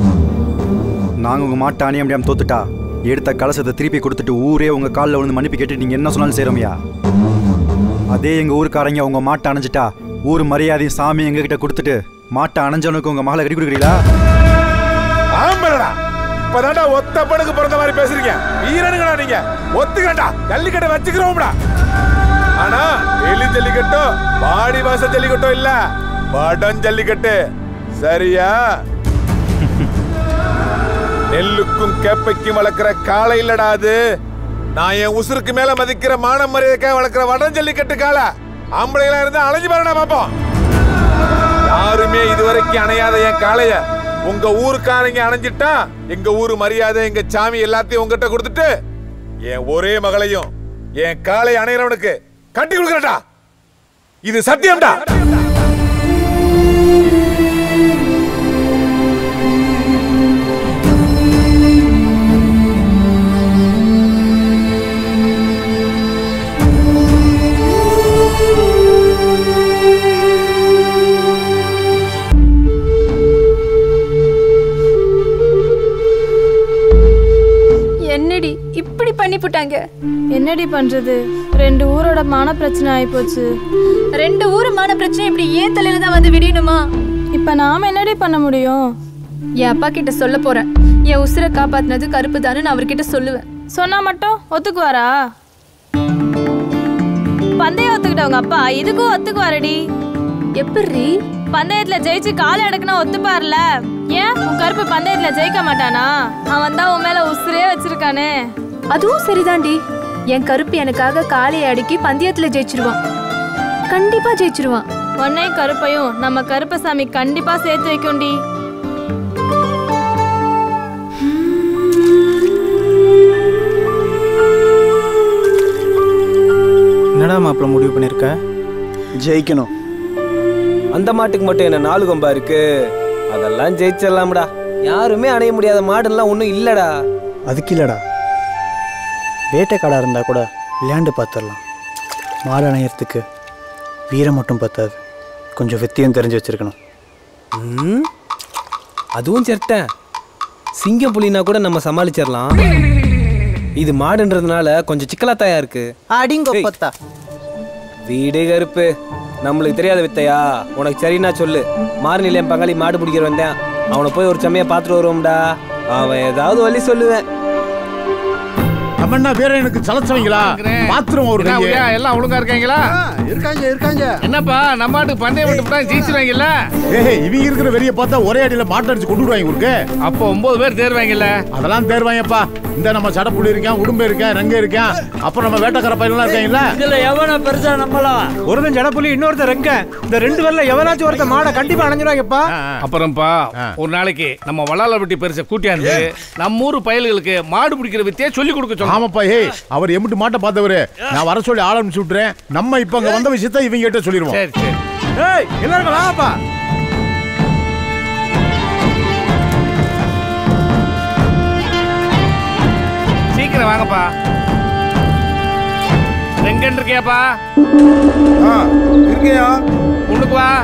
நாங்க உங்க மாட்டை அணிய முடியாம தோத்துட்டா எடுத்த கலசத்தை திருப்பி கொடுத்துட்டு ஊரே உங்க காலில் விழுந்து மன்னிப்பு கேட்டு நீங்க என்ன சொன்னாலும் செய்றோம்யா அதே எங்க ஊருக்காரங்க உங்க மாட்டை அணைஞ்சிட்டா ஊர் மரியாதையும் சாமி எங்க கிட்ட கொடுத்துட்டு மாட்டை அணைஞ்சவனுக்கு உங்க மகளை கட்டி கொடுக்குறீங்களா ஆம்பளடா இப்பதான்டா ஒத்த படுக்கு பிறந்த மாதிரி பேசுறீங்க வீரனுங்கடா நீங்க ஒத்துக்கடா ஜல்லிக்கட்டை வச்சுக்கிறோம்டா ஆனா எலி ஜல்லிக்கட்டோ பாடி வாச ஜல்லிக்கட்டோ இல்ல படம் ஜல்லிக்கட்டு சரியா நெல்லுக்கும் கேப்பைக்கும் வளர்க்கிற காளை இல்லடா அது நான் என் உசுருக்கு மேல மதிக்கிற மான மரியாதைக்காக வளர்க்கிற வடம் ஜல்லிக்கட்டு காளை ஆம்பளைகளா இருந்தா அலைஞ்சு பாருடா பாப்போம் யாருமே இதுவரைக்கும் அணையாத என் காளைய உங்க ஊருக்காரங்க அணைஞ்சிட்டா எங்க ஊரு மரியாதை எங்க சாமி எல்லாத்தையும் உங்ககிட்ட கொடுத்துட்டு என் ஒரே மகளையும் என் காளை அணைகிறவனுக்கு கட்டி கொடுக்கறடா இது சத்தியம்டா என்னடி இப்படி பண்ணி போட்டாங்க என்னடி பண்றது ரெண்டு ஊரோட மான பிரச்சனை ஆயிப்போச்சு ரெண்டு ஊரு மான பிரச்சனை இப்படி ஏன் தலையில தான் வந்து விடியணுமா இப்ப நாம என்னடி பண்ண முடியும் என் அப்பா கிட்ட சொல்ல போறேன் என் உசுரை காப்பாத்தினது கருப்பு தானே நான் அவர்கிட்ட சொல்லுவேன் சொன்னா மட்டும் ஒத்துக்குவாரா பந்தயம் ஒத்துக்கிட்டவங்க அப்பா இதுக்கும் ஒத்துக்குவாரடி எப்படி பந்தயத்துல ஜெயிச்சு காலை எடுக்கணும் ஒத்துப்பார்ல ஏன் உன் கருப்பு பந்தயத்துல ஜெயிக்க மாட்டானா அவன் தான் உன் மேல உசுரே வச்சிருக்கானே அதுவும் சரிதான்டி என் கருப்பு எனக்காக காளையை அடுக்கி பந்தயத்துல ஜெயிச்சிருவான் கண்டிப்பா ஜெயிச்சிருவான் உன்னையும் கருப்பையும் நம்ம கருப்பசாமி கண்டிப்பா சேர்த்து வைக்கும்டி என்னடா மாப்பிள்ள முடிவு பண்ணிருக்க ஜெயிக்கணும் அந்த மாட்டுக்கு மட்டும் என்ன நாலு கொம்பா இருக்கு அதெல்லாம் ஜெயிச்சிடலாம்டா யாருமே அணைய முடியாத மாடுலாம் ஒன்றும் இல்லடா அதுக்கு இல்லடா வேட்டைக்காடாக இருந்தால் கூட விளையாண்டு பார்த்துடலாம் மாடு அணையறதுக்கு வீரம் மட்டும் பத்தாது கொஞ்சம் வித்தியம் தெரிஞ்சு வச்சிருக்கணும் ம் அதுவும் சரிட்டேன் சிங்கம் புலினா கூட நம்ம சமாளிச்சிடலாம் இது மாடுன்றதுனால கொஞ்சம் சிக்கலாத்தாயா இருக்கு அடிங்கொப்பத்தா வீடு கருப்பு நம்மளுக்கு தெரியாத வித்தையா உனக்கு சரின்னா சொல்லு மாறு நிலையம் பங்காளி மாடு பிடிக்கிற வந்தேன் அவனை போய் ஒரு சமயம் பார்த்துட்டு வருவோம்டா அவன் ஏதாவது வழி சொல்லுவேன் அவன்னா வேற எனக்கு சலச்சவங்களா பாத்திரம் ஒரு என்ன கையை. உதயா, எல்லாம் ஒழுங்கா இருக்காங்களா இருக்காங்க இருக்காங்க என்னப்பா நம்ம ஆட்டுக்கு பந்தயம் விட்டு ஜெயிச்சிருவாங்கல்ல ஏய் இவங்க இருக்கிற வெறிய பார்த்தா ஒரே அடியில மாட்டை அடிச்சு கொண்டு விடுவாங்க உங்களுக்கு அப்போ ஒன்பது பேர் தேர்வாங்கல்ல அதெல்லாம் தேர்வாங்கப்பா இந்த நம்ம சடப்புள்ளி இருக்கேன் உடும்பு இருக்கேன் ரங்க இருக்கேன் அப்புறம் நம்ம வேட்டக்கார பயிரெல்லாம் இருக்காங்கல்ல இதுல எவன பெருசா நம்பலாம் ஒருத்தன் ஜடப்புலி இன்னொருத்தன் ரெங்க இந்த ரெண்டு பேர்ல எவனாச்சும் ஒருத்தன் மாடை கண்டிப்பா அணைஞ்சிருவாங்கப்பா அப்புறம்ப்பா ஒரு நாளைக்கு நம்ம வளால வெட்டி பெருச கூட்டியாந்து நம்ம ஊர் பயல்களுக்கு மாடு பிடிக்கிற வித்தியை சொல்லி கொடுக்க சொல்லலாம் ஆமாப்பா ஏய் அவர் எம்பிட்டு மாட்டை பார்த்தவரு நான் வர சொல்லி ஆள் அனுப்பிச்சு விட்டுறேன் நம்ம இப்ப அங்க வந்த விஷயத்த இவங்க கிட்ட சொல்லிடுவோம் சரி சரி ஏய் எல்லாரும் வாப்பா சீக்கிரம் வாங்கப்பா ரெங்கன் இருக்கியாப்பா இருக்கியா உனக்கு வா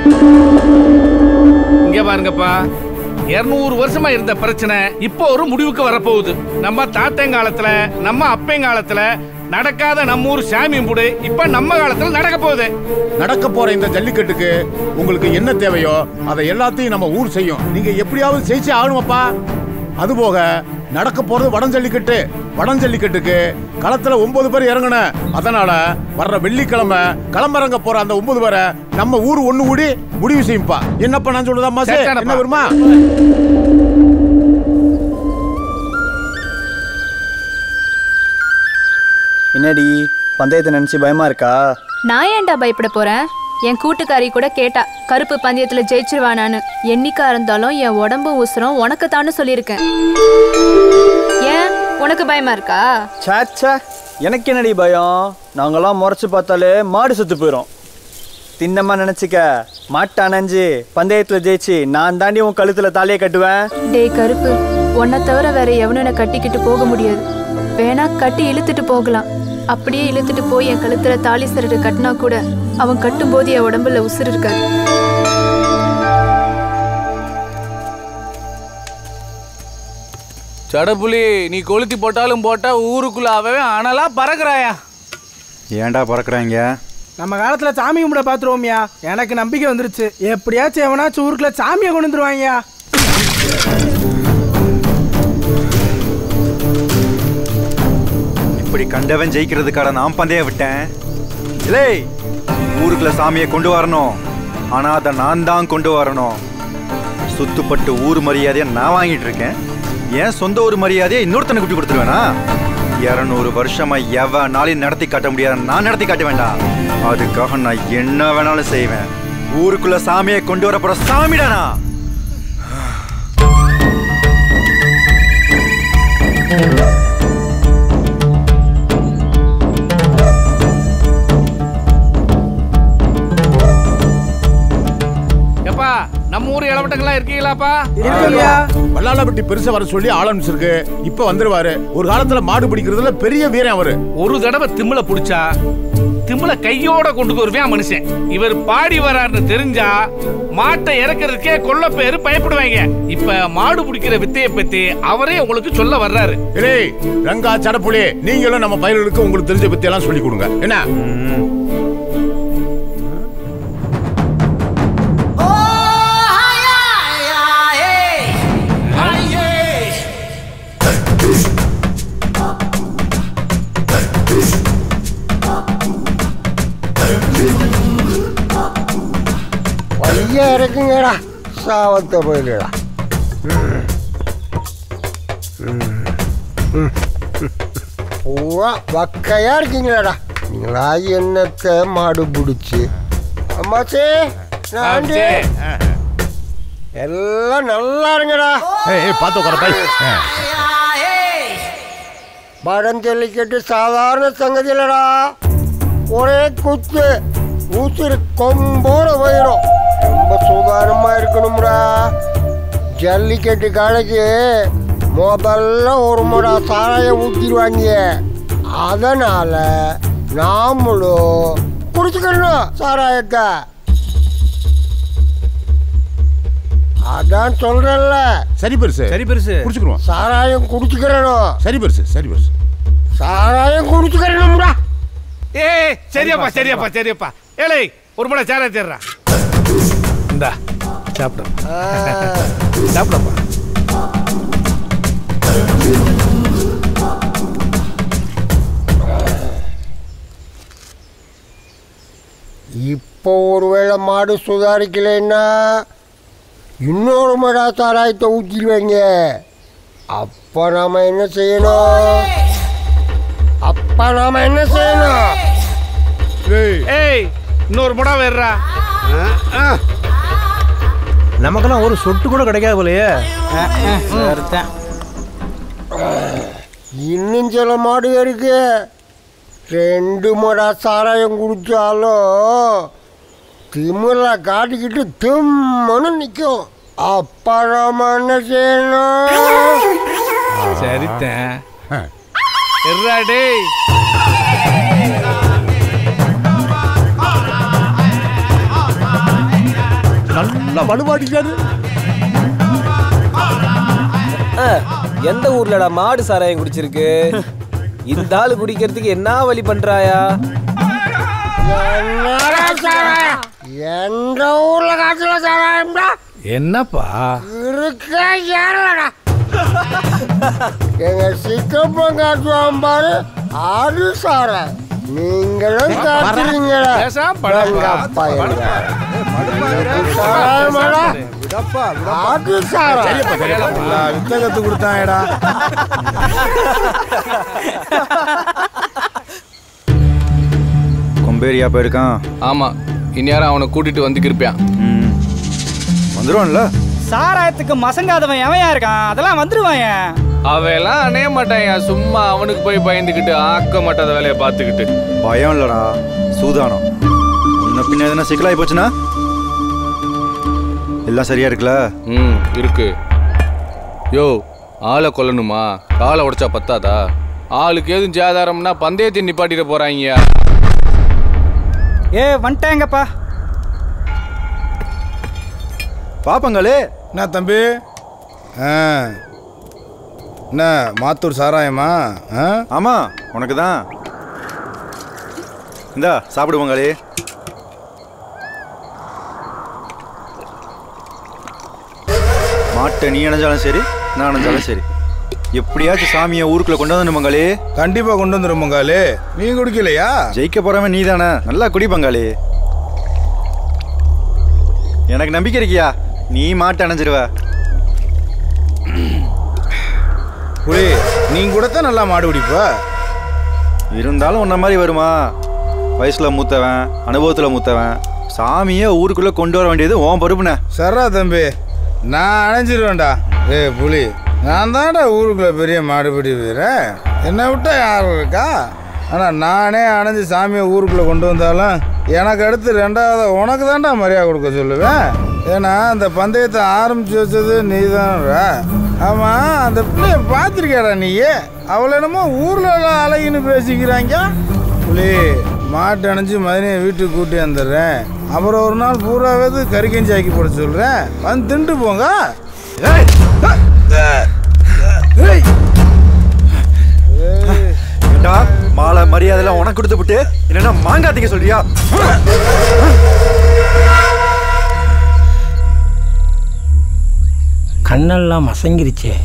இங்க பாருங்கப்பா இருநூறு வருஷமா இருந்த பிரச்சனை இப்போ ஒரு முடிவுக்கு வரப்போகுது நம்ம தாத்தங்காலத்துல நம்ம அப்பங்காலத்துல நடக்காத நம்ம ஊர் சாமி கும்பிடு இப்ப நம்ம காலத்துல நடக்க போகுது நடக்க போற இந்த ஜல்லிக்கட்டுக்கு உங்களுக்கு என்ன தேவையோ அதை எல்லாத்தையும் நம்ம ஊர் செய்யும் நீங்க எப்படியாவது ஜெயிச்சு ஆகணுமப்பா அதுபோக நடக்க போறது வடம் ஜல்லிக்கட்டு வடம் ஜல்லிக்கட்டுக்கு களத்துல ஒன்பது பேர் இறங்கணும் அதனால வர்ற வெள்ளிக்கிழமை களமிறங்க போற அந்த ஒன்பது பேரை நம்ம ஊர் ஒண்ணு கூடி முடிவு செய்யும்பா என்னப்பா நான் சொல்றதா மாசே சரிதானப்பா. என்ன வருமா என்னடி பந்தயத்தை நினைச்சு பயமா இருக்கா நான் ஏன்டா பயப்பட போறேன் என் கூட்டுக்காரி கூட கேட்டா கருப்பு பந்தயத்துல ஜெயிச்சிருவானான்னு என்னைக்கா இருந்தாலும் என் உடம்பும் உசுரும் உனக்கு தானு சொல்லியிருக்கேன் ஏன் உனக்கு பயமா இருக்கா சாச்சா எனக்கு என்னடி பயம் நாங்கெல்லாம் முறைச்சு பார்த்தாலே மாடு செத்து போயிடும் தின்னமா நினைச்சுக்க மாட்டை அணைஞ்சு பந்தயத்துல ஜெயிச்சு நான் தாண்டி உன் கழுத்துல தாலியை கட்டுவேன் டேய் கருப்பு உன்னை தவிர வேற எவனும் என்னை கட்டிக்கிட்டு போக முடியாது வேணா கட்டி இழுத்துட்டு போகலாம் அப்படியே இழுத்துட்டு போய் என் கழுத்துல தாலி சரடு கட்டினா கூட அவன் கட்டும்போது என் உடம்புல உசுர் இருக்காது சடப்புலி நீ கொளுத்தி போட்டாலும் போட்டா ஊருக்குள்ள அவன் அனலா பறக்குறாயா ஏன்டா பறக்குறாங்க நம்ம காலத்துல சாமி கும்பிட பாத்துருவோம்யா எனக்கு நம்பிக்கை வந்துருச்சு எப்படியாச்சும் எவனாச்சும் ஊருக்குள்ள சாமியை கொண்டு வந்துருவாங்கயா இப்படி கண்டவன் ஜெயிக்கிறதுக்காக நான் பந்தயம் விட்டேன் இல்லை ஊருக்குள்ள சாமியை கொண்டு வரணும் ஆனா அதை நான் தான் கொண்டு வரணும் சுத்துப்பட்டு ஊர் மரியாதையை நான் வாங்கிட்டு இருக்கேன் ஏன் சொந்த ஊர் மரியாதையை இன்னொருத்தனை குட்டி கொடுத்துருவேனா இரநூறு வருஷமா எவனாலையும் நடத்தி காட்ட முடியாத நான் நடத்தி காட்ட வேண்டாம் அதுக்காக நான் என்ன வேணாலும் செய்வேன் ஊருக்குள்ள சாமியை கொண்டு வர போற சாமிடானா எப்பா நம்ம ஊர் இளவட்டங்களா இருக்கீங்களாப்பா வல்லாளப்பட்டி பெருசா வர சொல்லி ஆள் அனுப்பிச்சிருக்கு இப்ப வந்துருவாரு ஒரு காலத்துல மாடு பிடிக்கிறதுல பெரிய வீரன் அவரு ஒரு தடவை திமில புடிச்சா திமில கையோட கொண்டு வருவேன் மனுஷன் இவர் பாடி வராருன்னு தெரிஞ்சா மாட்டை இறக்குறதுக்கே கொல்ல பேரு பயப்படுவாங்க இப்ப மாடு பிடிக்கிற வித்தையை பத்தி அவரே உங்களுக்கு சொல்ல வர்றாரு ஏய் ரங்கா சடப்புலி நீங்களும் நம்ம பயிர்களுக்கு உங்களுக்கு தெரிஞ்ச பத்தி எல்லாம் சொல்லி கொடுங்க என்ன ஐயா இருக்குங்கடா சாவத்த போயிடா பூரா வக்கையா இருக்கீங்களாடா நீங்களா என்னத்த மாடு பிடிச்சி அம்மாச்சே நாண்டி எல்லாம் நல்லா இருங்கடா ஏய் பார்த்து உட்கார பை படம் ஜல்லிக்கட்டு சாதாரண சங்கதி இல்லடா ஒரே குத்து ஊசிறு கொம்போட போயிடும் ரொம்ப சுதாரணமா இருக்கணும்டா ஜல்லிக்கட்டு காலைக்கு முதல்ல ஒரு முறை சாராய ஊற்றிடுவாங்க அதனால நாமளும் குடிச்சுக்கணும் சாராயத்தை அதான் சொல்றேன்ல சரி பெருசு சரி பெருசு குடிச்சுக்கிறோம் சாராயம் குடிச்சுக்கிறணும் சரி பெருசு சரி பெருசு சாராயம் குடிச்சுக்கிறணும்டா ஏய் சரியாப்பா சரியாப்பா சரியாப்பா ஏலே ஒரு மணி சேர தேடுறா இந்தா சாப்பிடு சாப்பிடப்பா இப்போ ஒருவேளை மாடு சுதாரிக்கலைன்னா இன்னொரு மடா சாராயத்தை ஊற்றிடுவாங்க அப்போ நாம என்ன செய்யணும் அப்போ நாம என்ன செய்யணும் ஏய் இன்னொரு முடா வேறா நமக்கெல்லாம் ஒரு சொட்டு கூட கிடைக்காது போலயே இன்னும் சில மாடு இருக்கு ரெண்டு மடா சாராயம் குடிச்சாலும் திமிர காட்டிக்கிட்டு திம்மனு நிற்கும் அப்பா நாம என்ன செய்யணும் சரித்தேன் எர்ரா டேய் நல்லா வலுவாடிக்காரு எந்த ஊர்லடா மாடு சாராயம் குடிச்சிருக்கு இந்த ஆளு குடிக்கிறதுக்கு என்ன வழி பண்றாயா என்னடா சாராயம் எந்த ஊர்ல காய்ச்சல சாராயம்டா என்னப்பா இருக்க ஏறலடா எங்க சித்தப்பன் காட்டுவான் பாரு அது சாராயம் நீங்களும் காட்டுறீங்களா பேசாம படப்பா. சாராயமாடா அது சாராயம் சரியப்பா சரியப்பா வித்தகத்து கொடுத்தாங்கடா கொம்பேரியா போயிருக்கான் ஆமா இந்நேரம் அவனை கூட்டிட்டு வந்து இருப்பான் ம் வந்துருவான்ல சாராயத்துக்கு மசங்காதவன் எவன் இருக்கான் அதெல்லாம் வந்துருவான் அவெல்லாம் அணைய மாட்டான் சும்மா அவனுக்கு போய் பயந்துக்கிட்டு ஆக்க மாட்டாத வேலையை பார்த்துக்கிட்டு பயம் இல்லடா சூதானம் முன்ன பின்ன எதுனா சிக்கலாகி போச்சுன்னா எல்லாம் சரியா இருக்குல்ல ம் இருக்கு யோ ஆளை கொல்லணுமா காலை உடைச்சா பத்தாதா ஆளுக்கு எதுவும் ஜாதாரம்னா பந்தயத்தை நிப்பாட்டிட போறாங்க ஏ வந்துட்டேங்கப்பா பாப்பங்களே என்ன தம்பி ஆ என்ன மாத்தூர் சாராயமா ஆ ஆமா உனக்கு தான் இந்தா சாப்பிடு பங்காளி மாட்டை நீ அணைஞ்சாலும் சரி நான் அணைஞ்சாலும் சரி எப்படியாச்சும் சாமியை ஊருக்குள்ள கொண்டு வந்து பங்காளி கண்டிப்பா கொண்டு வந்துடும் பங்காளி நீ குடிக்கலையா ஜெயிக்க போறவன் நீ தானே நல்லா குடி பங்காளி எனக்கு நம்பிக்கை இருக்கியா நீ மாட்டை அணைஞ்சிருவ புலி நீ கூட தான் நல்லா மாடு பிடிப்ப இருந்தாலும் உன்ன மாதிரி வருமா வயசுல மூத்தவன் அனுபவத்துல மூத்தவன் சாமியை ஊருக்குள்ள கொண்டு வர வேண்டியது உன் பொறுப்புண்ணே சரா தம்பி நான் அணைஞ்சிருவேன்டா ஏய் புலி நான் தான்டா ஊருக்குள்ள பெரிய மாடுபிடி வீரன் என்னை விட்டா யாரும் இருக்கா ஆனால் நானே அணைஞ்சு சாமியை ஊருக்குள்ளே கொண்டு வந்தாலும் எனக்கு அடுத்து ரெண்டாவது உனக்கு தான்டா மரியாதை கொடுக்க சொல்லுவேன் ஏன்னா அந்த பந்தயத்தை ஆரம்பிச்சு வச்சது நீ ஆமாம் அந்த பிள்ளைய பார்த்துருக்கியாடா நீயே அவளை என்னமோ ஊரில் எல்லாம் அழகின்னு பேசிக்கிறாங்க புலி மாட்டு அணைஞ்சு மதினியை வீட்டுக்கு கூட்டி வந்துடுறேன் அப்புறம் ஒரு நாள் பூராவது கறிக்கஞ்சி ஆக்கி போட சொல்கிறேன் வந்து தின்ட்டு போங்க ஏண்டா மாலை மரியாதைலாம் உனக்கு கொடுத்து விட்டு என்னன்னா மாங்காத்திக்க சொல்றியா கண்ணெல்லாம் மசங்கிருச்சே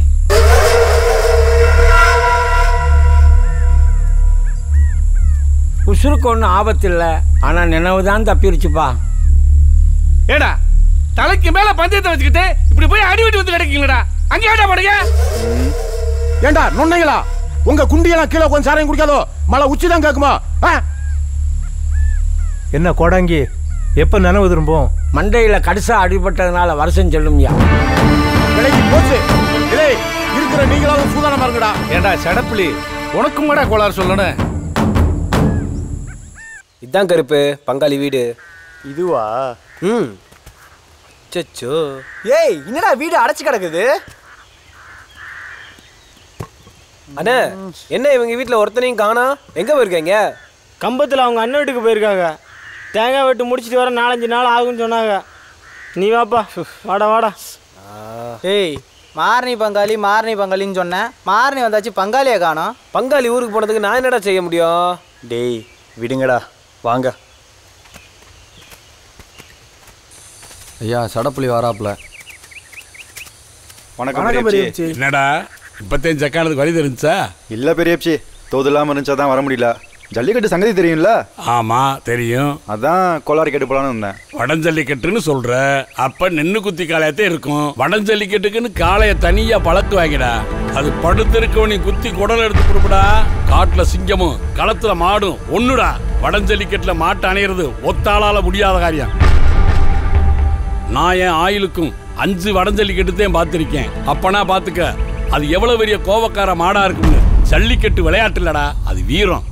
உசுருக்கு ஒன்றும் ஆபத்தில்லை ஆனால் நினைவு தான் தப்பிருச்சுப்பா ஏடா தலைக்கு மேல பந்தயத்தை வச்சுக்கிட்டு இப்படி போய் அடி வெட்டி வந்து கிடைக்கீங்களா அங்கே ஏடா படுங்க ஏண்டா நுண்ணைகளா உங்க குண்டியெல்லாம் கீழே கொஞ்சம் சாரையும் குடிக்காதோ மழை உச்சி தான் கேட்குமா ஆ? என்ன கோடாங்கி எப்ப நினைவு திரும்பும் மண்டையில் கடுசா அடிபட்டதுனால வருஷம் சொல்லும்யா விலைக்கு போச்சு இல்லை இருக்கிற நீங்களாவது சூதானமா இருங்கடா ஏண்டா சடப்புலி உனக்கும் கூட கோளாறு சொல்லணும் இதான் கருப்பு பங்காளி வீடு இதுவா ம் சச்சோ ஏய் என்னடா வீடு அடைச்சு கிடக்குது அண்ணே என்ன இவங்க வீட்டில் ஒருத்தனையும் காணா எங்கே போயிருக்கீங்க கம்பத்தில் அவங்க அண்ணன் வீட்டுக்கு போயிருக்காங்க தேங்காய் வெட்டு முடிச்சிட்டு வர நாலஞ்சு நாள் ஆகும்னு சொன்னாங்க நீ வாப்பா வாடா வாடா ஏய் மாரணி பங்காளி மாரணி பங்காளின்னு சொன்னேன் மாரணி வந்தாச்சு பங்காளியை காணோம் பங்காளி ஊருக்கு போனதுக்கு நான் என்னடா செய்ய முடியும் டேய் விடுங்கடா வாங்க ஐயா சடப்புலி வராப்புல வணக்கம் வணக்கம் பெரியப்ச்சி. பெரியப்ச்சி. என்னடா இப்பத்தையும் செக்கானதுக்கு வழி தெரிஞ்சா இல்ல பெரியப்ச்சி தோது இல்லாம இருந்துச்சா தான் வர முடியல ஜல்லிக்கட்டு சங்கதி தெரியும்ல ஆமா தெரியும் அதான் கோளாறு கேட்டு போலான்னு வந்தேன் வடஞ்சல்லிக்கட்டுன்னு சொல்ற அப்ப நின்னு குத்தி காளையத்தே இருக்கும் வடஞ்சல்லிக்கட்டுக்குன்னு காளைய தனியா பழக்குவாங்கடா அது படுத்திருக்கவனி குத்தி குடல் எடுத்து கொடுப்படா காட்டுல சிங்கமும் களத்துல மாடும் ஒண்ணுடா வடஞ்சல்லிக்கட்டுல மாட்டு அணையிறது ஒத்தாளால முடியாத காரியம் நான் என் ஆயிலுக்கும் அஞ்சு வடஞ்சல்லிக்கட்டுத்தையும் பார்த்திருக்கேன் அப்பனா பாத்துக்க அது எவ்வளவு பெரிய கோவக்கார மாடா இருக்கும்னு ஜல்லிக்கட்டு விளையாட்டு இல்லடா அது வீரம்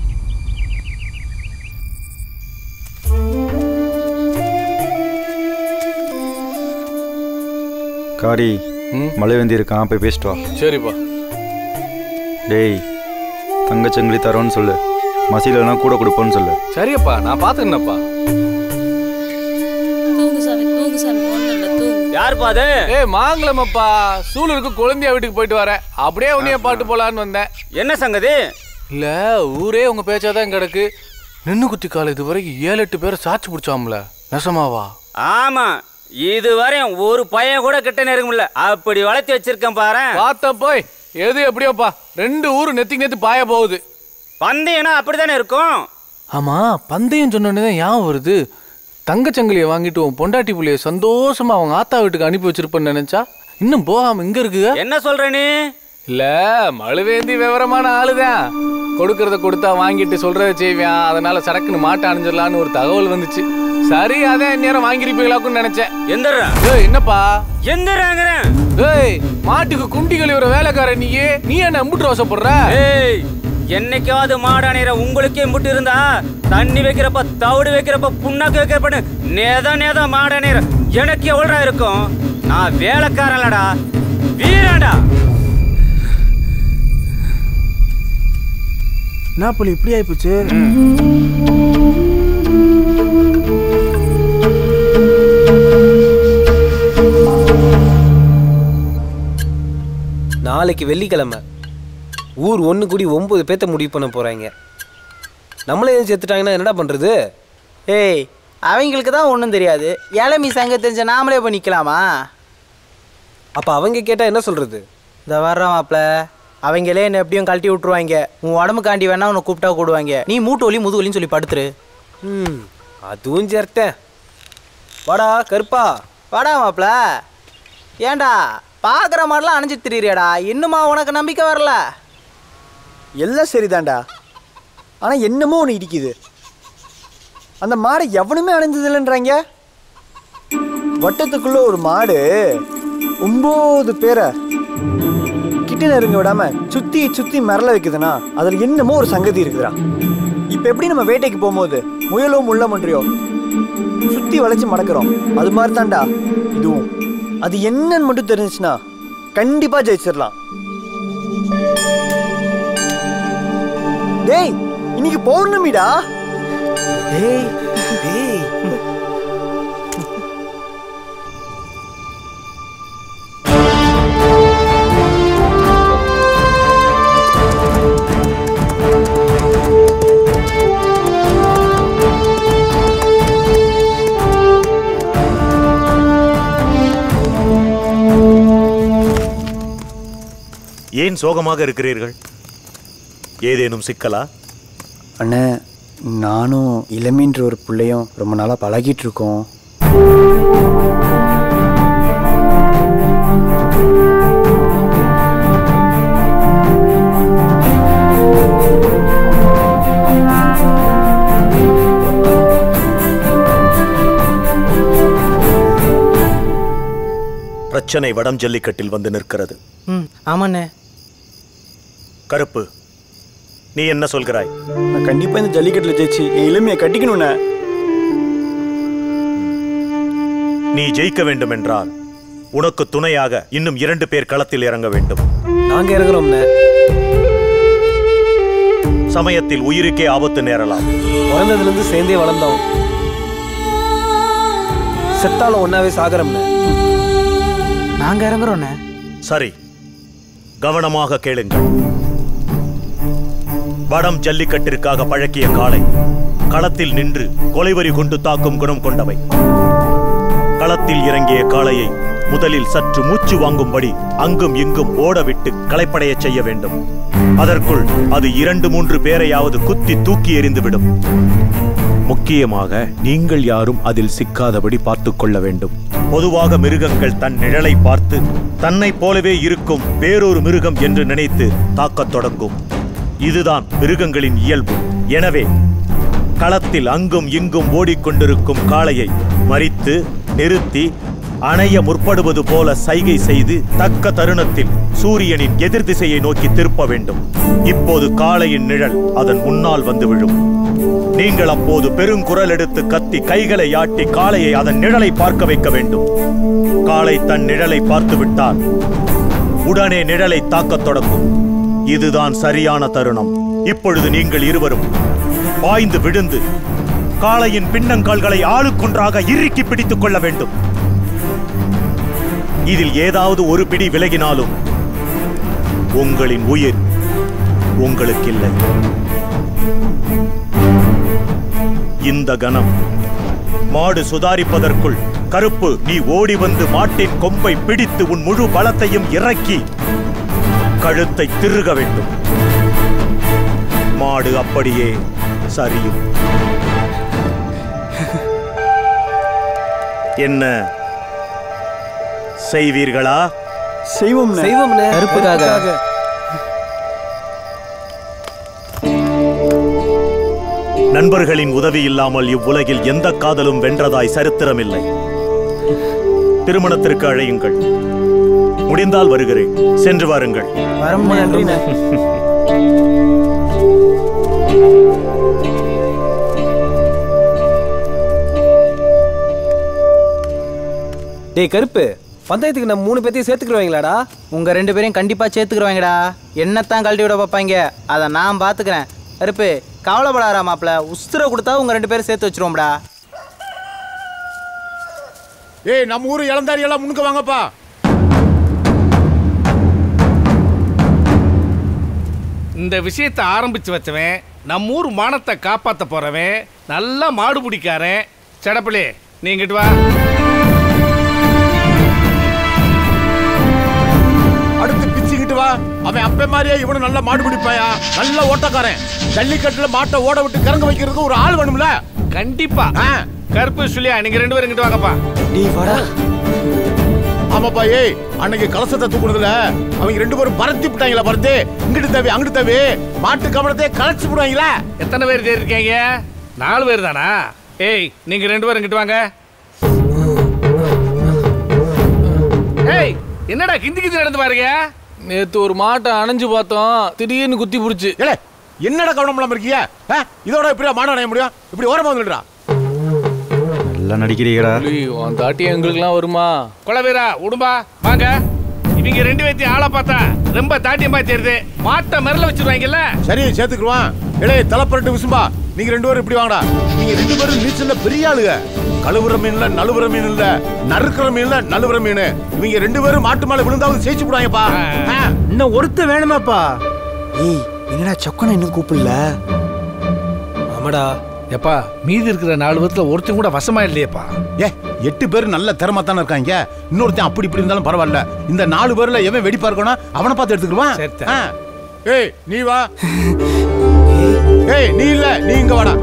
காரி மழை வந்து இருக்கான் போய் பேசிட்டு வா சரிப்பா டேய் தங்கச்சங்கிலி தரோன்னு சொல்லு மசீலெல்லாம் கூட கொடுப்போன்னு சொல்லு சரியப்பா நான் பாத்துக்கிறேன்ப்பா தூங்கு சாமி தூங்கு சாமி ஒன்றும் இல்லை தூங்கு யாருப்பா அது ஏய் மாங்கலமப்பா சூலூருக்கு குழந்தையா வீட்டுக்கு போயிட்டு வரேன் அப்படியே உன்னைய பாட்டு போலான்னு வந்தேன் என்ன சங்கதி இல்ல ஊரே உங்க பேச்சாதான் கிடக்கு நின்னு குத்தி கால இது வரைக்கும் ஏழு எட்டு பேரை சாட்சி பிடிச்சாம்ல நெசமாவா ஆமா இதுவரையும் ஒரு பையன் கூட கிட்ட நெருங்க முடியல அப்படி வளர்த்தி வச்சிருக்கேன் பாரு பார்த்த போய் எது எப்படியோப்பா ரெண்டு ஊரு நெத்திக்கு நெத்தி பாய போகுது பந்தயம்னா அப்படித்தானே இருக்கும் ஆமா பந்தயம் சொன்னோடனே தான் ஞாபகம் வருது தங்கச்சங்கிலியை வாங்கிட்டு உன் பொண்டாட்டி புள்ளைய சந்தோஷமா அவங்க ஆத்தா வீட்டுக்கு அனுப்பி வச்சிருப்பேன்னு நினைச்சா இன்னும் போகாம இங்க இருக்குங்க என்ன சொல்ற நீ இல்ல மழுவேந்தி விவரமான ஆளுதான் கொடுக்கறத கொடுத்தா வாங்கிட்டு சொல்றத செய்வேன் அதனால சரக்குன்னு மாட்ட அணிஞ்சிடலான்னு ஒரு தகவல் வந்துச்சு சரி அதான் நேரம் வாங்கிருப்பீங்களாக்குன்னு நினைச்சேன் எந்திரா ஏய் என்னப்பா எந்திராங்கிறேன் ஏய் மாட்டுக்கு குண்டி கழுவுற வேலைக்காரன் நீயே நீ என்ன அம்புட்டு ரோசப்படுற ஏய் என்னைக்காவது மாடானீர உங்களுக்கே முட்டு இருந்தா தண்ணி வைக்கிறப்ப தவிடு வைக்கிறப்ப புண்ணாக்கு வைக்கிறப்ப நேதா நேதா மாடானீர எனக்கு எவ்வளோ இருக்கும் நான் வேலைக்காரன்லடா வீரன்டா என்ன புலி இப்படி ஆயிப்போச்சு நாளைக்கு வெள்ளிக்கிழமை ஊர் ஒன்று கூடி ஒன்பது பேத்த முடிவு பண்ண போறாங்க நம்மளே எதுவும் செத்துட்டாங்கன்னா என்னடா பண்றது ஏய் அவங்களுக்கு தான் ஒன்றும் தெரியாது இளமி சங்க தெரிஞ்ச நாமளே போய் நிற்கலாமா அப்ப அவங்க கேட்டா என்ன சொல்றது இந்த வர்ற மாப்ள அவங்களே என்ன எப்படியும் கழட்டி விட்டுருவாங்க உன் உடம்புக்காண்டி வேணா உன்னை கூப்பிட்டா கூடுவாங்க நீ மூட்டு வலி முது வலின்னு சொல்லி படுத்துரு ம் அதுவும் சேர்த்தேன் வாடா கருப்பா வாடா மாப்ள ஏன்டா பார்க்குற மாதிரிலாம் அணைஞ்சு திரியிறியாடா இன்னுமா உனக்கு நம்பிக்கை வரல எல்லாம் சரிதான்டா ஆனால் என்னமோ ஒன்று இடிக்குது அந்த மாடை எவனுமே அணைஞ்சதில்லைன்றாங்க வட்டத்துக்குள்ள ஒரு மாடு ஒம்பது பேரை கிட்ட நெருங்க விடாம சுத்தி சுத்தி மிரள வைக்குதுன்னா அதுல என்னமோ ஒரு சங்கதி இருக்குதுடா இப்ப எப்படி நம்ம வேட்டைக்கு போகும்போது முயலோ முள்ள மன்றியோ சுத்தி வளைச்சு மடக்கிறோம் அது மாதிரி தான்டா இதுவும் அது என்னன்னு மட்டும் தெரிஞ்சுச்சுன்னா கண்டிப்பா ஜெயிச்சிடலாம் டேய் இன்னைக்கு பௌர்ணமிடா டேய் டேய் ஏன் சோகமாக இருக்கிறீர்கள் ஏதேனும் சிக்கலா அண்ணே நானும் இளமின்ற ஒரு பிள்ளையும் ரொம்ப நாளாக பழகிட்டு இருக்கோம் பிரச்சனை வடம் ஜல்லிக்கட்டில் வந்து நிற்கிறது ம் ஆமாண்ணே கருப்பு நீ என்ன சொல்கிறாய் நான் கண்டிப்பாக இந்த ஜல்லிக்கட்டில் ஜெயிச்சு என் இளமையை கட்டிக்கணுண்ணே நீ ஜெயிக்க வேண்டும் என்றால் உனக்கு துணையாக இன்னும் இரண்டு பேர் களத்தில் இறங்க வேண்டும் நாங்க இறங்குறோம்ண்ணே சமயத்தில் உயிருக்கே ஆபத்து நேரலாம் பிறந்ததுல இருந்து சேர்ந்தே வளர்ந்தோம் செத்தாலும் ஒன்னாவே சாகரம்னு நாங்க இறங்குறோண்ணே சரி கவனமாக கேளுங்கள் வடம் ஜல்லிக்கட்டிற்காக பழக்கிய காளை களத்தில் நின்று கொலைவரி கொண்டு தாக்கும் குணம் கொண்டவை களத்தில் இறங்கிய காளையை முதலில் சற்று மூச்சு வாங்கும்படி அங்கும் இங்கும் ஓடவிட்டு களைப்படையச் செய்ய வேண்டும் அதற்குள் அது இரண்டு மூன்று பேரையாவது குத்தி தூக்கி எறிந்துவிடும் முக்கியமாக நீங்கள் யாரும் அதில் சிக்காதபடி பார்த்துக் கொள்ள வேண்டும் பொதுவாக மிருகங்கள் தன் நிழலை பார்த்து தன்னைப் போலவே இருக்கும் வேறொரு மிருகம் என்று நினைத்து தாக்கத் தொடங்கும் இதுதான் மிருகங்களின் இயல்பு எனவே களத்தில் அங்கும் இங்கும் ஓடிக்கொண்டிருக்கும் காளையை மறித்து நிறுத்தி அணைய முற்படுவது போல சைகை செய்து தக்க தருணத்தில் சூரியனின் எதிர் திசையை நோக்கி திருப்ப வேண்டும் இப்போது காளையின் நிழல் அதன் முன்னால் வந்து விழும் நீங்கள் அப்போது பெருங்குரல் எடுத்து கத்தி கைகளை ஆட்டி காளையை அதன் நிழலை பார்க்க வைக்க வேண்டும் காளை தன் நிழலை பார்த்து விட்டால் உடனே நிழலை தாக்கத் தொடங்கும் இதுதான் சரியான தருணம் இப்பொழுது நீங்கள் இருவரும் பாய்ந்து விழுந்து காளையின் பின்னங்கால்களை ஆளுக்கொன்றாக இறுக்கி பிடித்துக் கொள்ள வேண்டும் இதில் ஏதாவது ஒரு பிடி விலகினாலும் உங்களின் உயிர் உங்களுக்கில்லை இந்த கணம் மாடு சுதாரிப்பதற்குள் கருப்பு நீ ஓடி வந்து மாட்டின் கொம்பை பிடித்து உன் முழு பலத்தையும் இறக்கி கழுத்தை திருக வேண்டும் மாடு அப்படியே சரியும் என்ன செய்வீர்களா செய்வோம் செய்வோம்ண்ணே. கருப்புக்காக நண்பர்களின் உதவி இல்லாமல் இவ்வுலகில் எந்த காதலும் வென்றதாய் சரித்திரமில்லை திருமணத்திற்கு அழையுங்கள் முடிந்தால் வருகிறேன் சென்று வாருங்கள் ரொம்ப நன்றிண்ணே டேய் கருப்பு பந்தயத்துக்கு நம்ம மூணு பேர்த்தையும் சேர்த்துக்கிடுவாங்களாடா உங்க ரெண்டு பேரையும் கண்டிப்பா சேர்த்துக்குருவாங்கடா என்னத்தான் கழட்டி விட பார்ப்பாங்க அதை நான் பாத்துக்கிறேன் கருப்பு கவலைப்படாரா மாப்ள உசுர கொடுத்தா உங்க ரெண்டு பேரும் சேர்த்து வச்சிருவோம்டா ஏய் நம்ம ஊர் இளந்தாரி எல்லாம் முன்னுக்கு வாங்கப்பா இந்த விஷயத்தை ஆரம்பிச்சு வச்சவன் நம்ம ஊர் மானத்தை காப்பாத்த போறவன் நல்லா மாடு பிடிக்காரன் செடப்பிளே நீ இங்கிட்டு வா அடுத்து பிச்சுக்கிட்டு வா அவன் அப்ப மாதிரியே இவனும் நல்ல மாடு பிடிப்பாயா நல்ல ஓட்டக்காரன் ஜல்லிக்கட்டுல மாட்டை ஓட விட்டு கிறங்க வைக்கிறதுக்கு ஒரு ஆள் வேணும்ல கண்டிப்பா கருப்பு சுழியா நீங்க ரெண்டு பேரும் இங்கிட்டு வாங்கப்பா நீ வாடா ஆமாப்பா ஏய் அன்னைக்கு கலசத்தை தூக்குனதுல அவங்க ரெண்டு பேரும் பரத்தி விட்டாங்களா பரத்தி இங்கிட்டு தவி அங்கிட்டு தவி மாட்டு கவனத்தை கலைச்சு விடுவாங்களா எத்தனை பேர் தேர் இருக்கீங்க நாலு பேர் தானா ஏய் நீங்க ரெண்டு பேரும் இங்கிட்டு வாங்க ஏய் என்னடா கிந்தி கிந்தி நடந்து பாருங்க நேத்து ஒரு மாட்டை அணைஞ்சு பார்த்தோம் திடீர்னு குத்தி புடிச்சு என்னடா கவனம் இல்லாம இருக்கிய இதோட இப்படியா மாடு அணைய முடியும் இப்படி ஓரமா வந்துடுறா நல்லா நடிக்கிறீங்கடா உன் தாட்டி எங்களுக்குலாம் வருமா குலவீரா உடும்பா வாங்க இவங்க ரெண்டு பேர்த்தையும் ஆளை பார்த்தா ரொம்ப தாட்டியமா தெரியுது மாட்டை மிரல வச்சிருவாங்கல்ல சரி சேர்த்துக்குருவான் இளைய தலைப்பரட்டு விசும்பா நீங்க ரெண்டு பேரும் இப்படி வாங்கடா நீங்க ரெண்டு பேரும் நீச்சல்ல பெரிய ஆளுங்க கழுவுற மீன்ல நழுவுற மீன் இல்ல நறுக்கிற மீன்ல நழுவுற மீன் இவங்க ரெண்டு பேரும் மாட்டு மேல விழுந்தாவது ஜெயிச்சு விடுவாங்கப்பா இன்னும் ஒருத்த வேணுமாப்பா ஏய் என்னடா சொக்கனை இன்னும் கூப்பிடல ஆமாடா எப்பா மீதி இருக்கிற நாலு பேர்த்துல ஒருத்தன் கூட வசமா இல்லையேப்பா ஏ எட்டு பேர் நல்ல திறமா தானே இருக்காங்க இன்னொருத்தன் அப்படி இப்படி இருந்தாலும் பரவாயில்ல இந்த நாலு பேர்ல எவன் வெடிப்பா இருக்கணும் அவனை பார்த்து எடுத்துக்கிடுவான் ஆ. ஏய் நீ வா ஏய் நீ இல்ல நீ இங்க வாடா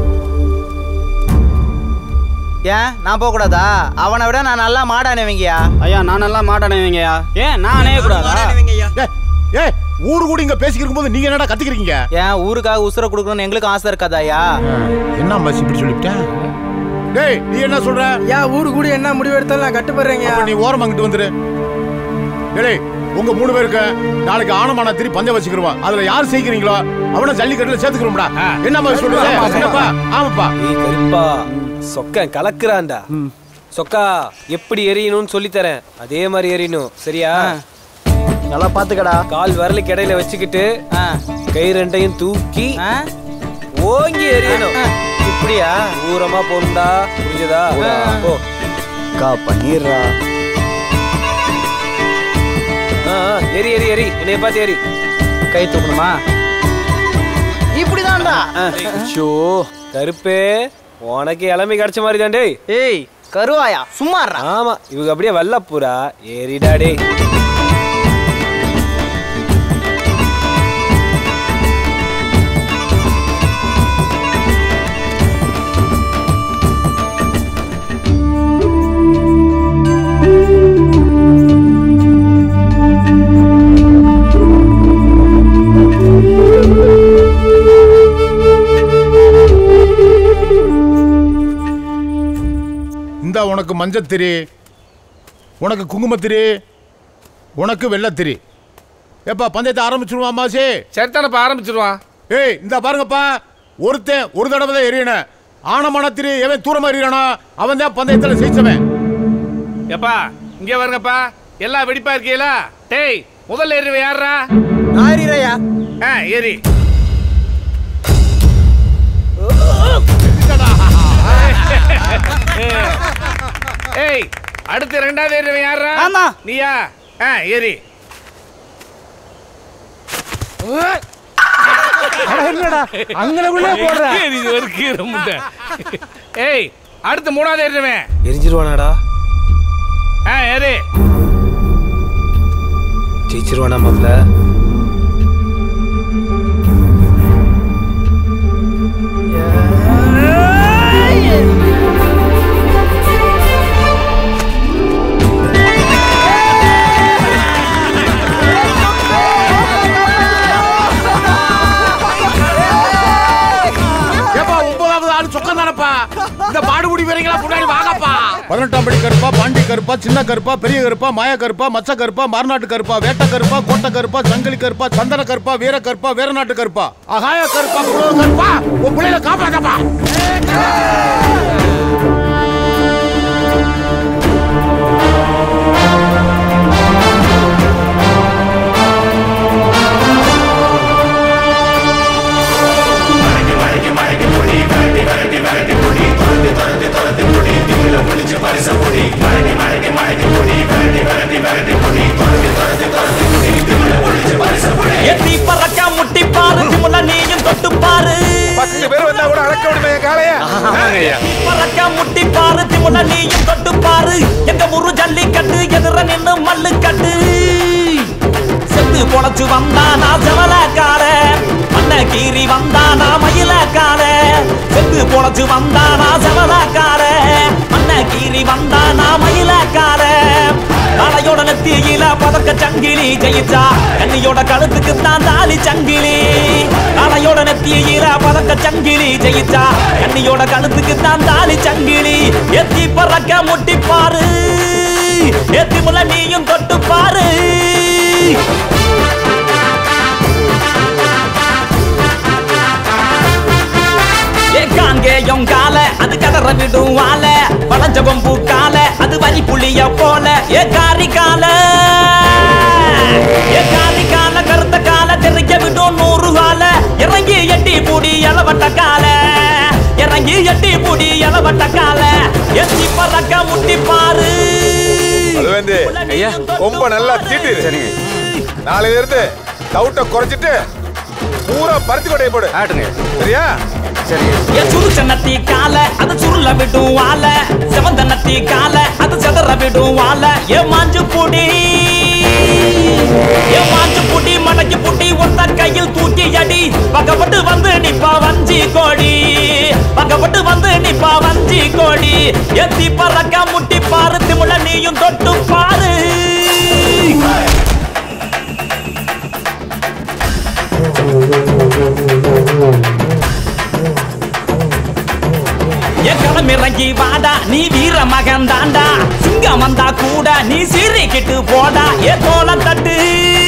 ஏன் நான் போக கூடாதா அவனை விட நான் நல்லா மாடானவங்கயா ஐயா நான் நல்லா மாட்டானேங்கய்யா ஏன் நான் அணைய கூடாதா ஏய் ஊரு கூட இங்க பேசிக்கிட்டு போது நீங்க என்னடா கத்திக்கிறீங்க ஏன் ஊருக்காக உசுர கொடுக்கணும்னு எங்களுக்கும் ஆசை இருக்காதாயா என்ன மசி இப்படி சொல்லிவிட்டேன் டேய் நீ என்ன சொல்ற யா ஊரு கூட என்ன முடிவு எடுத்தாலும் நான் கட்டுப்படுறேங்க அப்ப நீ ஓரம் அங்கிட்டு வந்துரு டேய் உங்க மூணு பேருக்கு நாளைக்கு ஆனமான திரி பந்தயம் வச்சுக்கிறோம் அதுல யார் செய்கிறீங்களோ அவனை ஜல்லிக்கட்டுல சேர்த்துக்கிறோம்டா என்ன மாதிரி சொல்றது என்னப்பா ஆமாப்பா ஏய் கருப்பா சொக்கன் கலக்குறான்டா சொக்கா எப்படி எரியணும்னு சொல்லி தரேன் அதே மாதிரி எரியணும் சரியா நல்லா பாத்துக்கடா கால் விரலுக்கு இடையில வச்சுக்கிட்டு கை ரெண்டையும் தூக்கி ஓங்கி எறியணும் இப்படியா தூரமா போகணும்டா புரிஞ்சதா போ அக்கா பண்ணிடுறா ஆ, ஆ, எரி எரி எரி என்னைய பார்த்து எரி கை தூக்கணுமா இப்படிதான்டா ஷோ கருப்பே உனக்கு இளமை கிடைச்ச மாதிரி தான் டேய் ஏய் கருவாயா சும்மாறா ஆமா இவங்க அப்படியே வல்லப்புறா ஏறிடா டேய் இந்த உனக்கு மஞ்சத்திரி உனக்கு குங்குமத்திரி உனக்கு வெள்ளத்திரி ஏப்பா பந்தயத்தை ஆரம்பிச்சிருவான் அம்மாசி சரித்தானப்பா ஆரம்பிச்சிருவான் ஏய் இந்த பாருங்கப்பா ஒருத்தன் ஒரு தடவை தான் எரியணும் ஆனமனத்திரி எவன் தூரமா எறியறானோ அவன் தான் பந்தயத்தில் ஜெயிச்சவன் எப்பா இங்க வருங்கப்பா எல்லாம் வெடிப்பா இருக்கீங்களா டேய் முதல்ல ஏறிவ யாரா நான் எறியறையா ஆ ஏறி ஏய் அடுத்து ரெண்டாவது ஏறிவ யாரா ஆமா. நீயா ஆ ஏறி என்னடா அங்கனக்குள்ளே போடுற ஏறி இது ஒரு கீரை முட்டை ஏய் அடுத்து மூணாவது ஏறிடுவேன் எரிஞ்சிருவானாடா ஆ ஏறி ஜெயிச்சிருவானா முதல்ல ஏப்பா ஒன்பதாவது ஆள் சொக்கம் தானப்பா இந்த பாடுபுடி வீரங்களா முன்னாடி வாங்கப்பா பதினெட்டாம் படி கருப்பா பாண்டி கருப்பா சின்ன கருப்பா பெரிய கருப்பா மாய கருப்பா மச்ச கருப்பா மார்நாட்டு கருப்பா வேட்ட கருப்பா கோட்டை கருப்பா சங்கிலி கருப்பா சந்தன கருப்பா வீர கருப்பா வீரநாட்டு கருப்பா அகாய கருப்பா குலோ கருப்பா உன் பிள்ளைல காப்பாத்தப்பா எத்தி பறக்க முட்டி பாரு திமுல நீயும் தொட்டு பாரு பத்து பேர் வந்தா கூட அடக்க விடுமே காளைய பறக்க முட்டி பாரு திமுல நீயும் தொட்டு பாரு எங்க முரு ஜல்லிக்கட்டு எதிர நின்னு மல்லு கட்டு செத்து பொழைச்சு வந்தானா செவலக்கார மண்ண கீறி வந்தானா மயிலக்கார செத்து பொழைச்சு வந்தானா செவலக்கார மண்ண கீறி வந்தானா மயிலக்கார நாளையோட நெத்தியில பதக்க சங்கிலி ஜெயிச்சா கண்ணியோட கழுத்துக்கு தான் தாலி சங்கிலி நாளையோட நெத்தியில பதக்க சங்கிலி ஜெயிச்சா கண்ணியோட கழுத்துக்கு தான் தாலி சங்கிலி எத்தி பறக்க முட்டி பாரு எத்தி முல நீயும் தொட்டு பாரு காங்கேயம் கால அது கதற விடும் வால வளைஞ்ச கொம்பு கால அது வரி புளிய போல ஏ காரி கால ஏ காரி கால கருத்த கால தெரிய விடும் நூறு கால இறங்கி எட்டி பூடி இளவட்ட கால இறங்கி எட்டி பூடி இளவட்ட கால எத்தி பறக்க முட்டி பாரு அது வந்து ரொம்ப நல்லா தீட்டு சரிங்க நாளையில இருந்து டவுட்டை குறைச்சிட்டு பூரா பருத்தி கொட்டையை போடு ஆட்டுங்க சரியா சரி ஏ சுருச்ச நத்தி கால அது சுருள விடும் வால செவந்த நத்தி கால அது செதற விடும் வால ஏ மாஞ்சு புடி ஏ மாஞ்சு புடி மடக்கி புடி ஒத்த கையில் தூக்கி அடி பக்கப்பட்டு வந்து நிப்பா வஞ்சி கோடி பக்கப்பட்டு வந்து நிப்பா வஞ்சி கோடி எத்தி பறக்க முட்டி பாரு திமுல நீயும் தொட்டு பாரு என் களம் இறங்கி வாடா நீ வீர மகன் தாண்டா சிங்கம் வந்தா கூட நீ சீறிக்கிட்டு போடா ஏ தோல தட்டு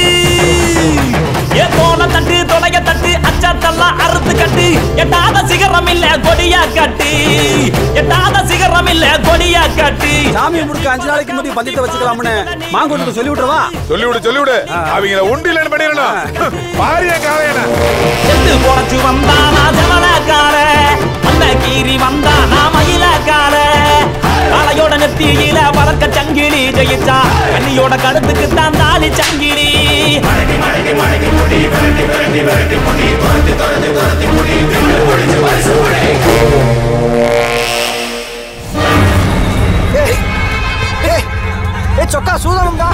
ஏ தோல தட்டு தொலைய தட்டு அச்சத்தெல்லாம் அறுத்து கட்டு எட்டாத சிகரம் இல்ல கொடியா கட்டு எட்டாத சிகரம் இல்ல கொடியா கட்டு சாமி முடுக்க அஞ்சு நாளைக்கு முன்னாடி பந்தயத்தை வச்சுக்கலாம்னு மாங்கொண்டு சொல்லி விட்டுறவா சொல்லிவிடு சொல்லிவிடு அவங்கள உண்டிலன்னு பண்ணிடணும் பாரிய காலையன செத்து பொழைச்சு வந்தானா ஜமலக்கார அந்த கீரி வந்தானா மயிலக்கார காளையோட நெத்தியில வளர்க்க சங்கிலி ஜெயிச்சா கண்ணியோட கழுத்துக்கு தான் தாலி சங்கிலி ஏ சொக்கா சூதானம்டா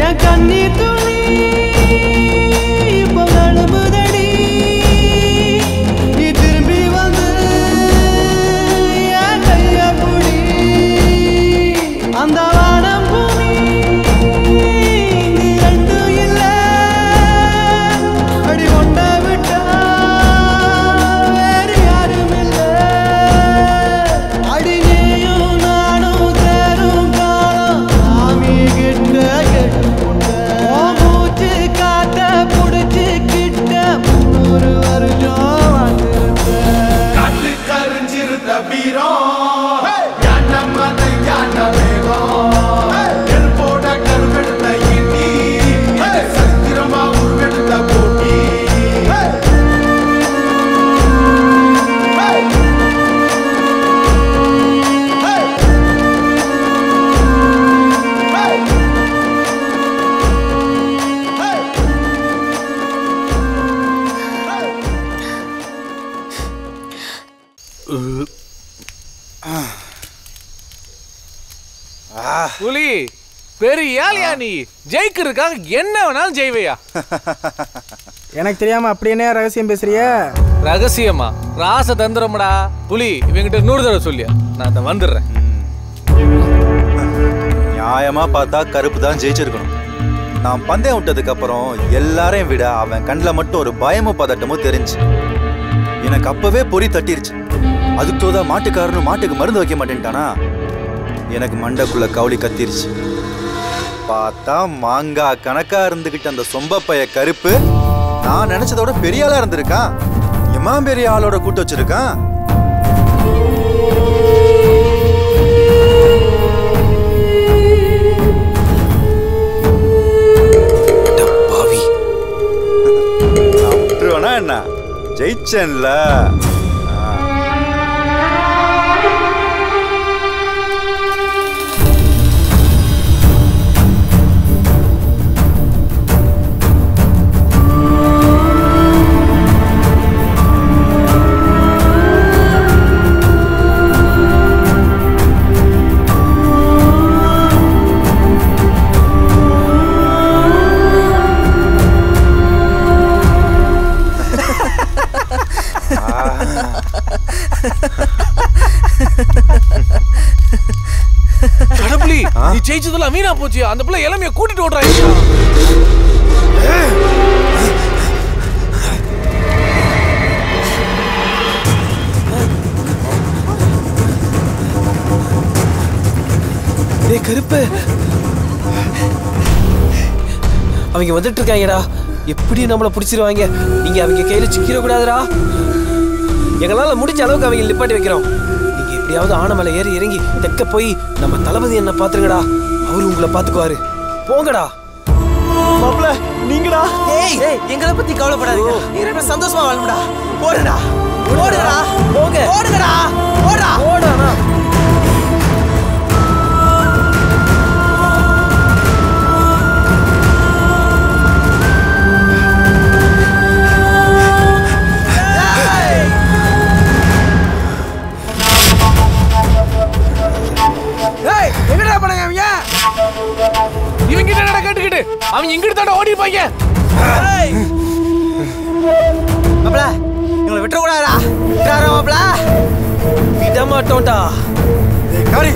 என் கண்ணீர் துளி இப்போ அழுமுதடி நீ திரும்பி வந்து என் கைய புடி அந்த வானம் பூமி இங்கு ரெண்டும் இல்ல அடி ஒன்ன விட்டா வேறு யாரும் இல்ல அடி நீயும் நானும் தேரும் காலம் சாமி கிட்ட மூச்சு காத்த புடிச்சு கிட்ட முன்னூறு வருஷம் வாழ்ந்திருப்பேன் காட்டு கரிஞ்சிருந்த வீரம் யானை மதை யானை வேகம் நெருப்போட கருவெடுத்த இடி இது சத்திரமா உருவெடுத்த போட்டி புலி பெரிய ஆளியா நீ ஜெயிக்கிறதுக்காக என்ன வேணாலும் ஜெய்வையா எனக்கு தெரியாம அப்படி என்ன ரகசியம் பேசுறிய ரகசியமா ராச தந்திரம்டா புலி இவங்கிட்ட நூறு தடவை சொல்லியா நான் அதை வந்துடுறேன் நியாயமா பார்த்தா கருப்பு தான் ஜெயிச்சிருக்கணும் நான் பந்தயம் விட்டதுக்கு அப்புறம் எல்லாரையும் விட அவன் கண்ணில் மட்டும் ஒரு பயமும் பதட்டமும் தெரிஞ்சு எனக்கு அப்பவே பொறி தட்டிருச்சு அதுக்கு தோதா மாட்டுக்காரனும் மாட்டுக்கு மருந்து வைக்க மாட்டேன்ட்டானா எனக்கு மண்டைக்குள்ள கவுளி கத்திருச்சு பார்த்தா மாங்காய் கணக்கா இருந்துகிட்ட அந்த சொம்பப்பைய கருப்பு நான் நினைச்சதோட பெரிய ஆளா இருந்திருக்கான் இமாம் பெரிய ஆளோட கூட்டு வச்சிருக்கான் நான் விட்டுருவேனா என்ன ஜெயிச்சேன்ல கடப்புலி நீ ஜெயிச்சதெல்லாம் வீணா போச்சு அந்த பிள்ளை இளமைய கூட்டிட்டு ஓடுறாங்க டேய் கருப்பு அவங்க வந்துட்டு இருக்காங்கடா எப்படி நம்மள பிடிச்சிருவாங்க நீங்க அவங்க கையில சிக்கிட கூடாதுடா எங்களால முடிஞ்ச அளவுக்கு அவங்க நிப்பாட்டி வைக்கிறோம் நீங்க எப்படியாவது ஆன மேல ஏறி இறங்கி தெக்க போய் நம்ம தளபதி என்ன பாத்துருங்கடா அவரு உங்களை பாத்துக்குவாரு போங்கடா மாப்பிள நீங்கடா ஏய் எங்களை பத்தி கவலைப்படாதீங்க நீ ரெண்டு பேரும் சந்தோஷமா வாழும்டா ஓடுடா ஓடுடா போங்க ஓடுங்கடா ஓடா ஓடா ஏய் என்னடா பண்ணாங்க அவங்க இவங்க என்னடா கேட்டுக்கிட்டு அவங்க இங்கிட்டு தாண்ட ஓடி இருப்பாங்க மாப்ள இவங்களை விட்டுற கூடாதா விட்டுறாரா மாப்ள விட மாட்டோம்டா காரி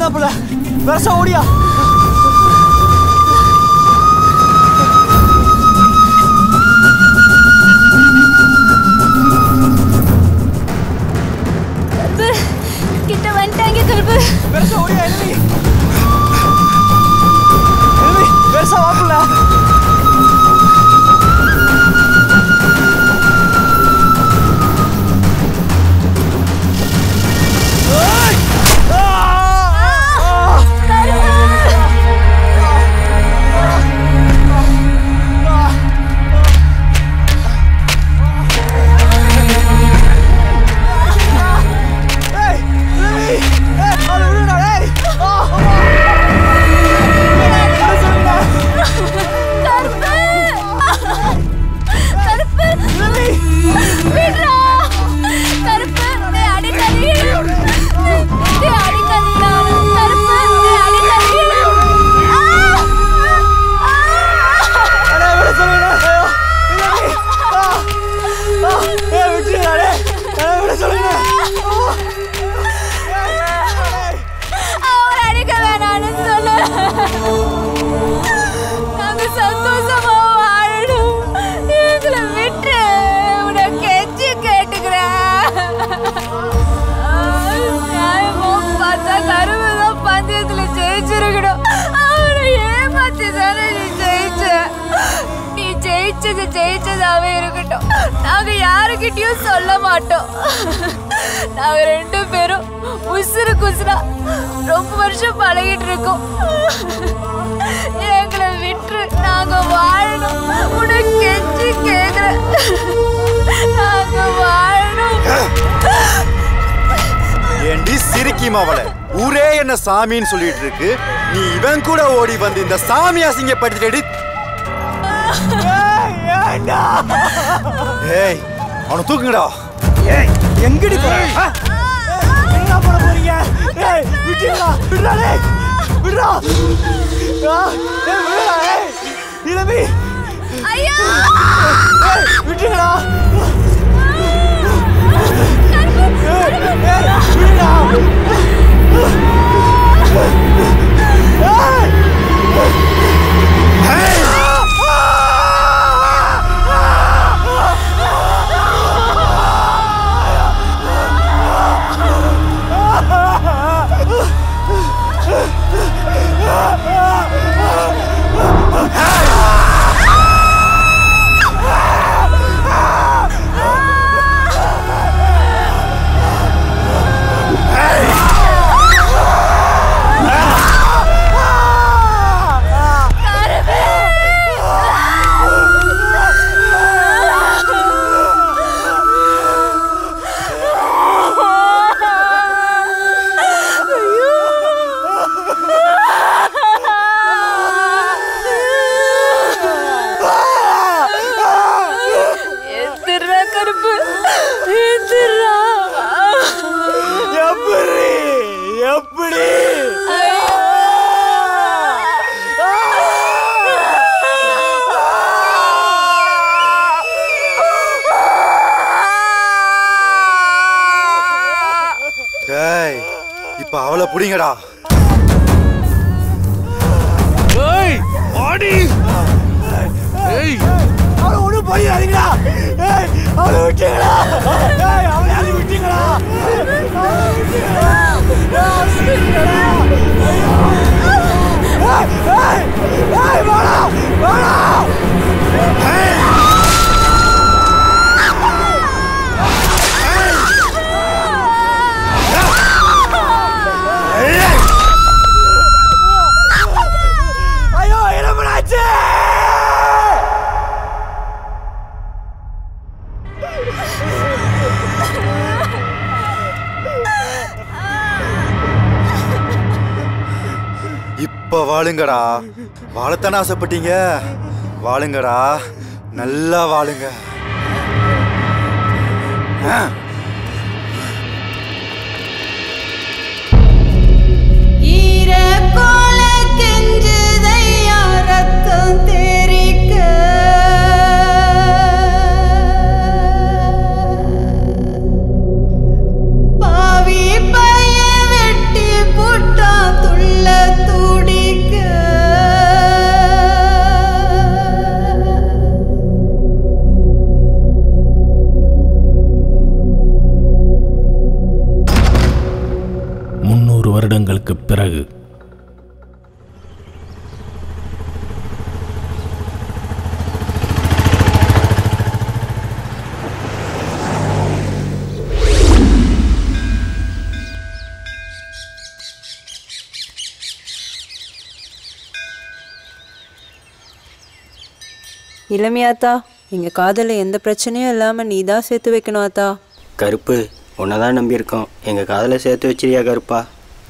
தான் புள்ள வருஷம் ஓடியா கருப்பு கிட்ட வந்துட்டாங்க கருப்பு வருஷம் ஓடியா எழுதி எழுதி வருஷம் வாப்புல கருப்பு விட்றா கருப்பு நீ அடிக்கடி நீ அடிக்கடிடா கருப்பு நீ அடிக்கடி அவர் அடிக்க வேணாம்னு சொல்லு நாங்க சந்தோஷமா வாழணும் எங்களை விட்டு உன்னை கெஞ்சி கேட்டுக்கிறேன் நியாயமா பார்த்தா கருவுதான் பந்தயத்துல ஜெயிச்சிருக்கணும் அவனை ஏமாத்தி தானே நீ ஜெயிச்ச நீ ஜெயிச்சது ஜெயிச்சதாவே இருக்கட்டும் நாங்க யாருக்கிட்டயும் சொல்ல மாட்டோம் நாங்க ரெண்டு பேரும் உசுறு குசுரா ரொம்ப வருஷம் பழகிட்டு இருக்கோம் எங்களை விட்டு நாங்க வாழணும் உனக்கு கெஞ்சி கேக்குறேன் நாங்க வாழணும் ஏண்டி சிரிக்கி மாவள ஊரே என்ன சாமின்னு சொல்லிட்டு இருக்கு நீ இவன் கூட ஓடி வந்து இந்த சாமி அசிங்கப்படுத்திட்டு ஏய் அவனை தூக்குங்கடா ஏய் எங்கடி போற ஆ? எங்க போற போறீங்க ஏய் விட்டுடா விடுடா டேய் விடுடா ஆ, ஏய் விடுடா ஏய் இளமி ஐயா ஏய் விட்டுடா ஏய், ஏய், விடுடா எந்திரா கருப்பு எந்திரா எப்படி எப்படி டேய் இப்ப அவளை புடிங்கடா ஏய் ஆடி ஏய் அவளை ஒண்ணும் பண்ணிடாதீங்கடா ஏய் அவளை விட்டீங்களா ஏய் அவளை யாரும் விட்டீங்களா அவளை விட்டீங்களா ஏய், அவளை விட்டீங்களா? ஏய், ஏய், ஏய், வாடா, வாடா. ஏய். ஐயோ இளமனாச்சு இப்ப வாழுங்கடா வாழத்தானே ஆசைப்பட்டீங்க வாழுங்கடா நல்லா வாழுங்க ஆ. ஈரக்கோல கெஞ்சுதையா ரத்தம் தெரிக்க பாவி பைய வெட்டி புட்டா வருடங்களுக்கு பிறகு இளமையாத்தா எங்க காதல எந்த பிரச்சனையும் இல்லாம நீ தான் சேர்த்து வைக்கணும் ஆத்தா கருப்பு உன்னை தான் நம்பியிருக்கோம் எங்கள் காதலை சேர்த்து வச்சிரியா கருப்பா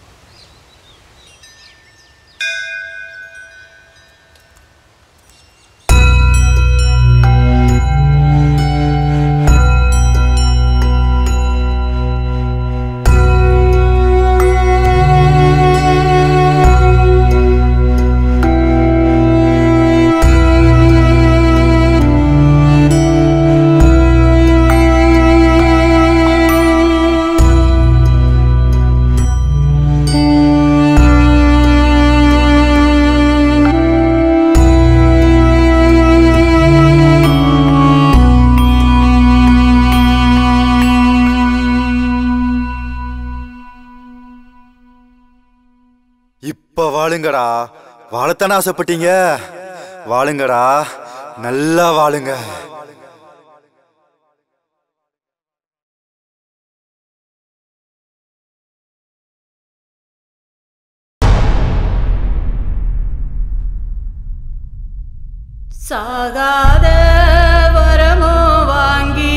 இப்ப வாழுங்கடா வாழத்தானே ஆசைப்பட்டீங்க வாழுங்கடா நல்லா வாழுங்க சாகாத வரமோ வாங்கி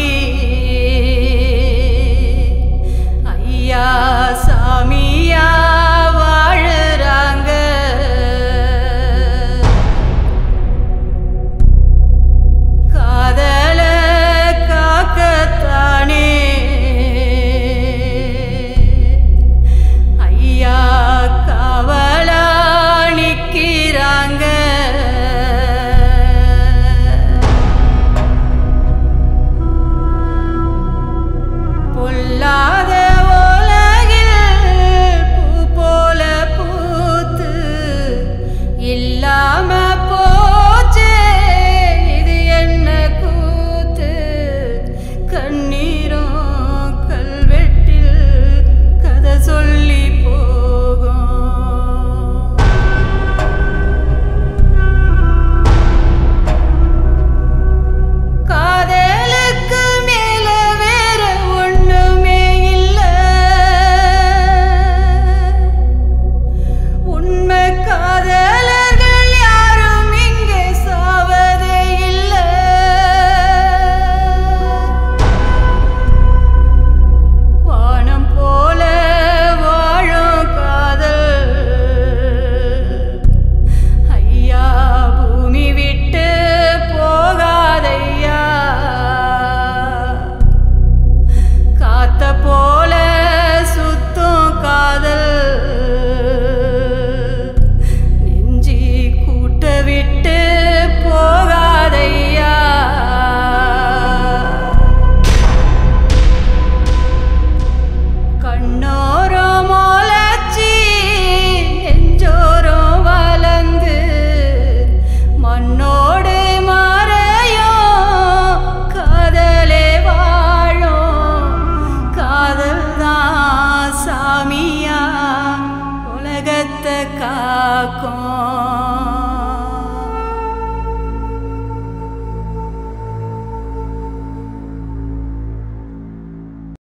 ஐயா சாமியா வாழுறாங்க காதல காக்கத்தானே ஐயா காவலா நிக்கிறாங்க பொல்லாத உலகில் பூ போல பூத்து இல்லாம போச்சே இது என்ன கூத்து கண்ணீரும் கல்வெட்டில் கதை சொல்லி போகும் காதலுக்கு மேல வேற ஒண்ணுமே இல்ல உண்மை காதலர்கள் யாரும் இங்கே சாவதே இல்ல வானம் போல வாழும் காதல் ஐயா பூமி விட்டு போகாதையா காத்த போல சுத்தும் காதல் நெஞ்சி கூட்ட விட்டு போகாதையா கண்ணோரம் மொளச்சி நெஞ்சோரம் வளர்ந்து மண்ணோடு மறையும் காதலே வாழும் காதல் தான் சாமியா உலகத்தை காக்கும்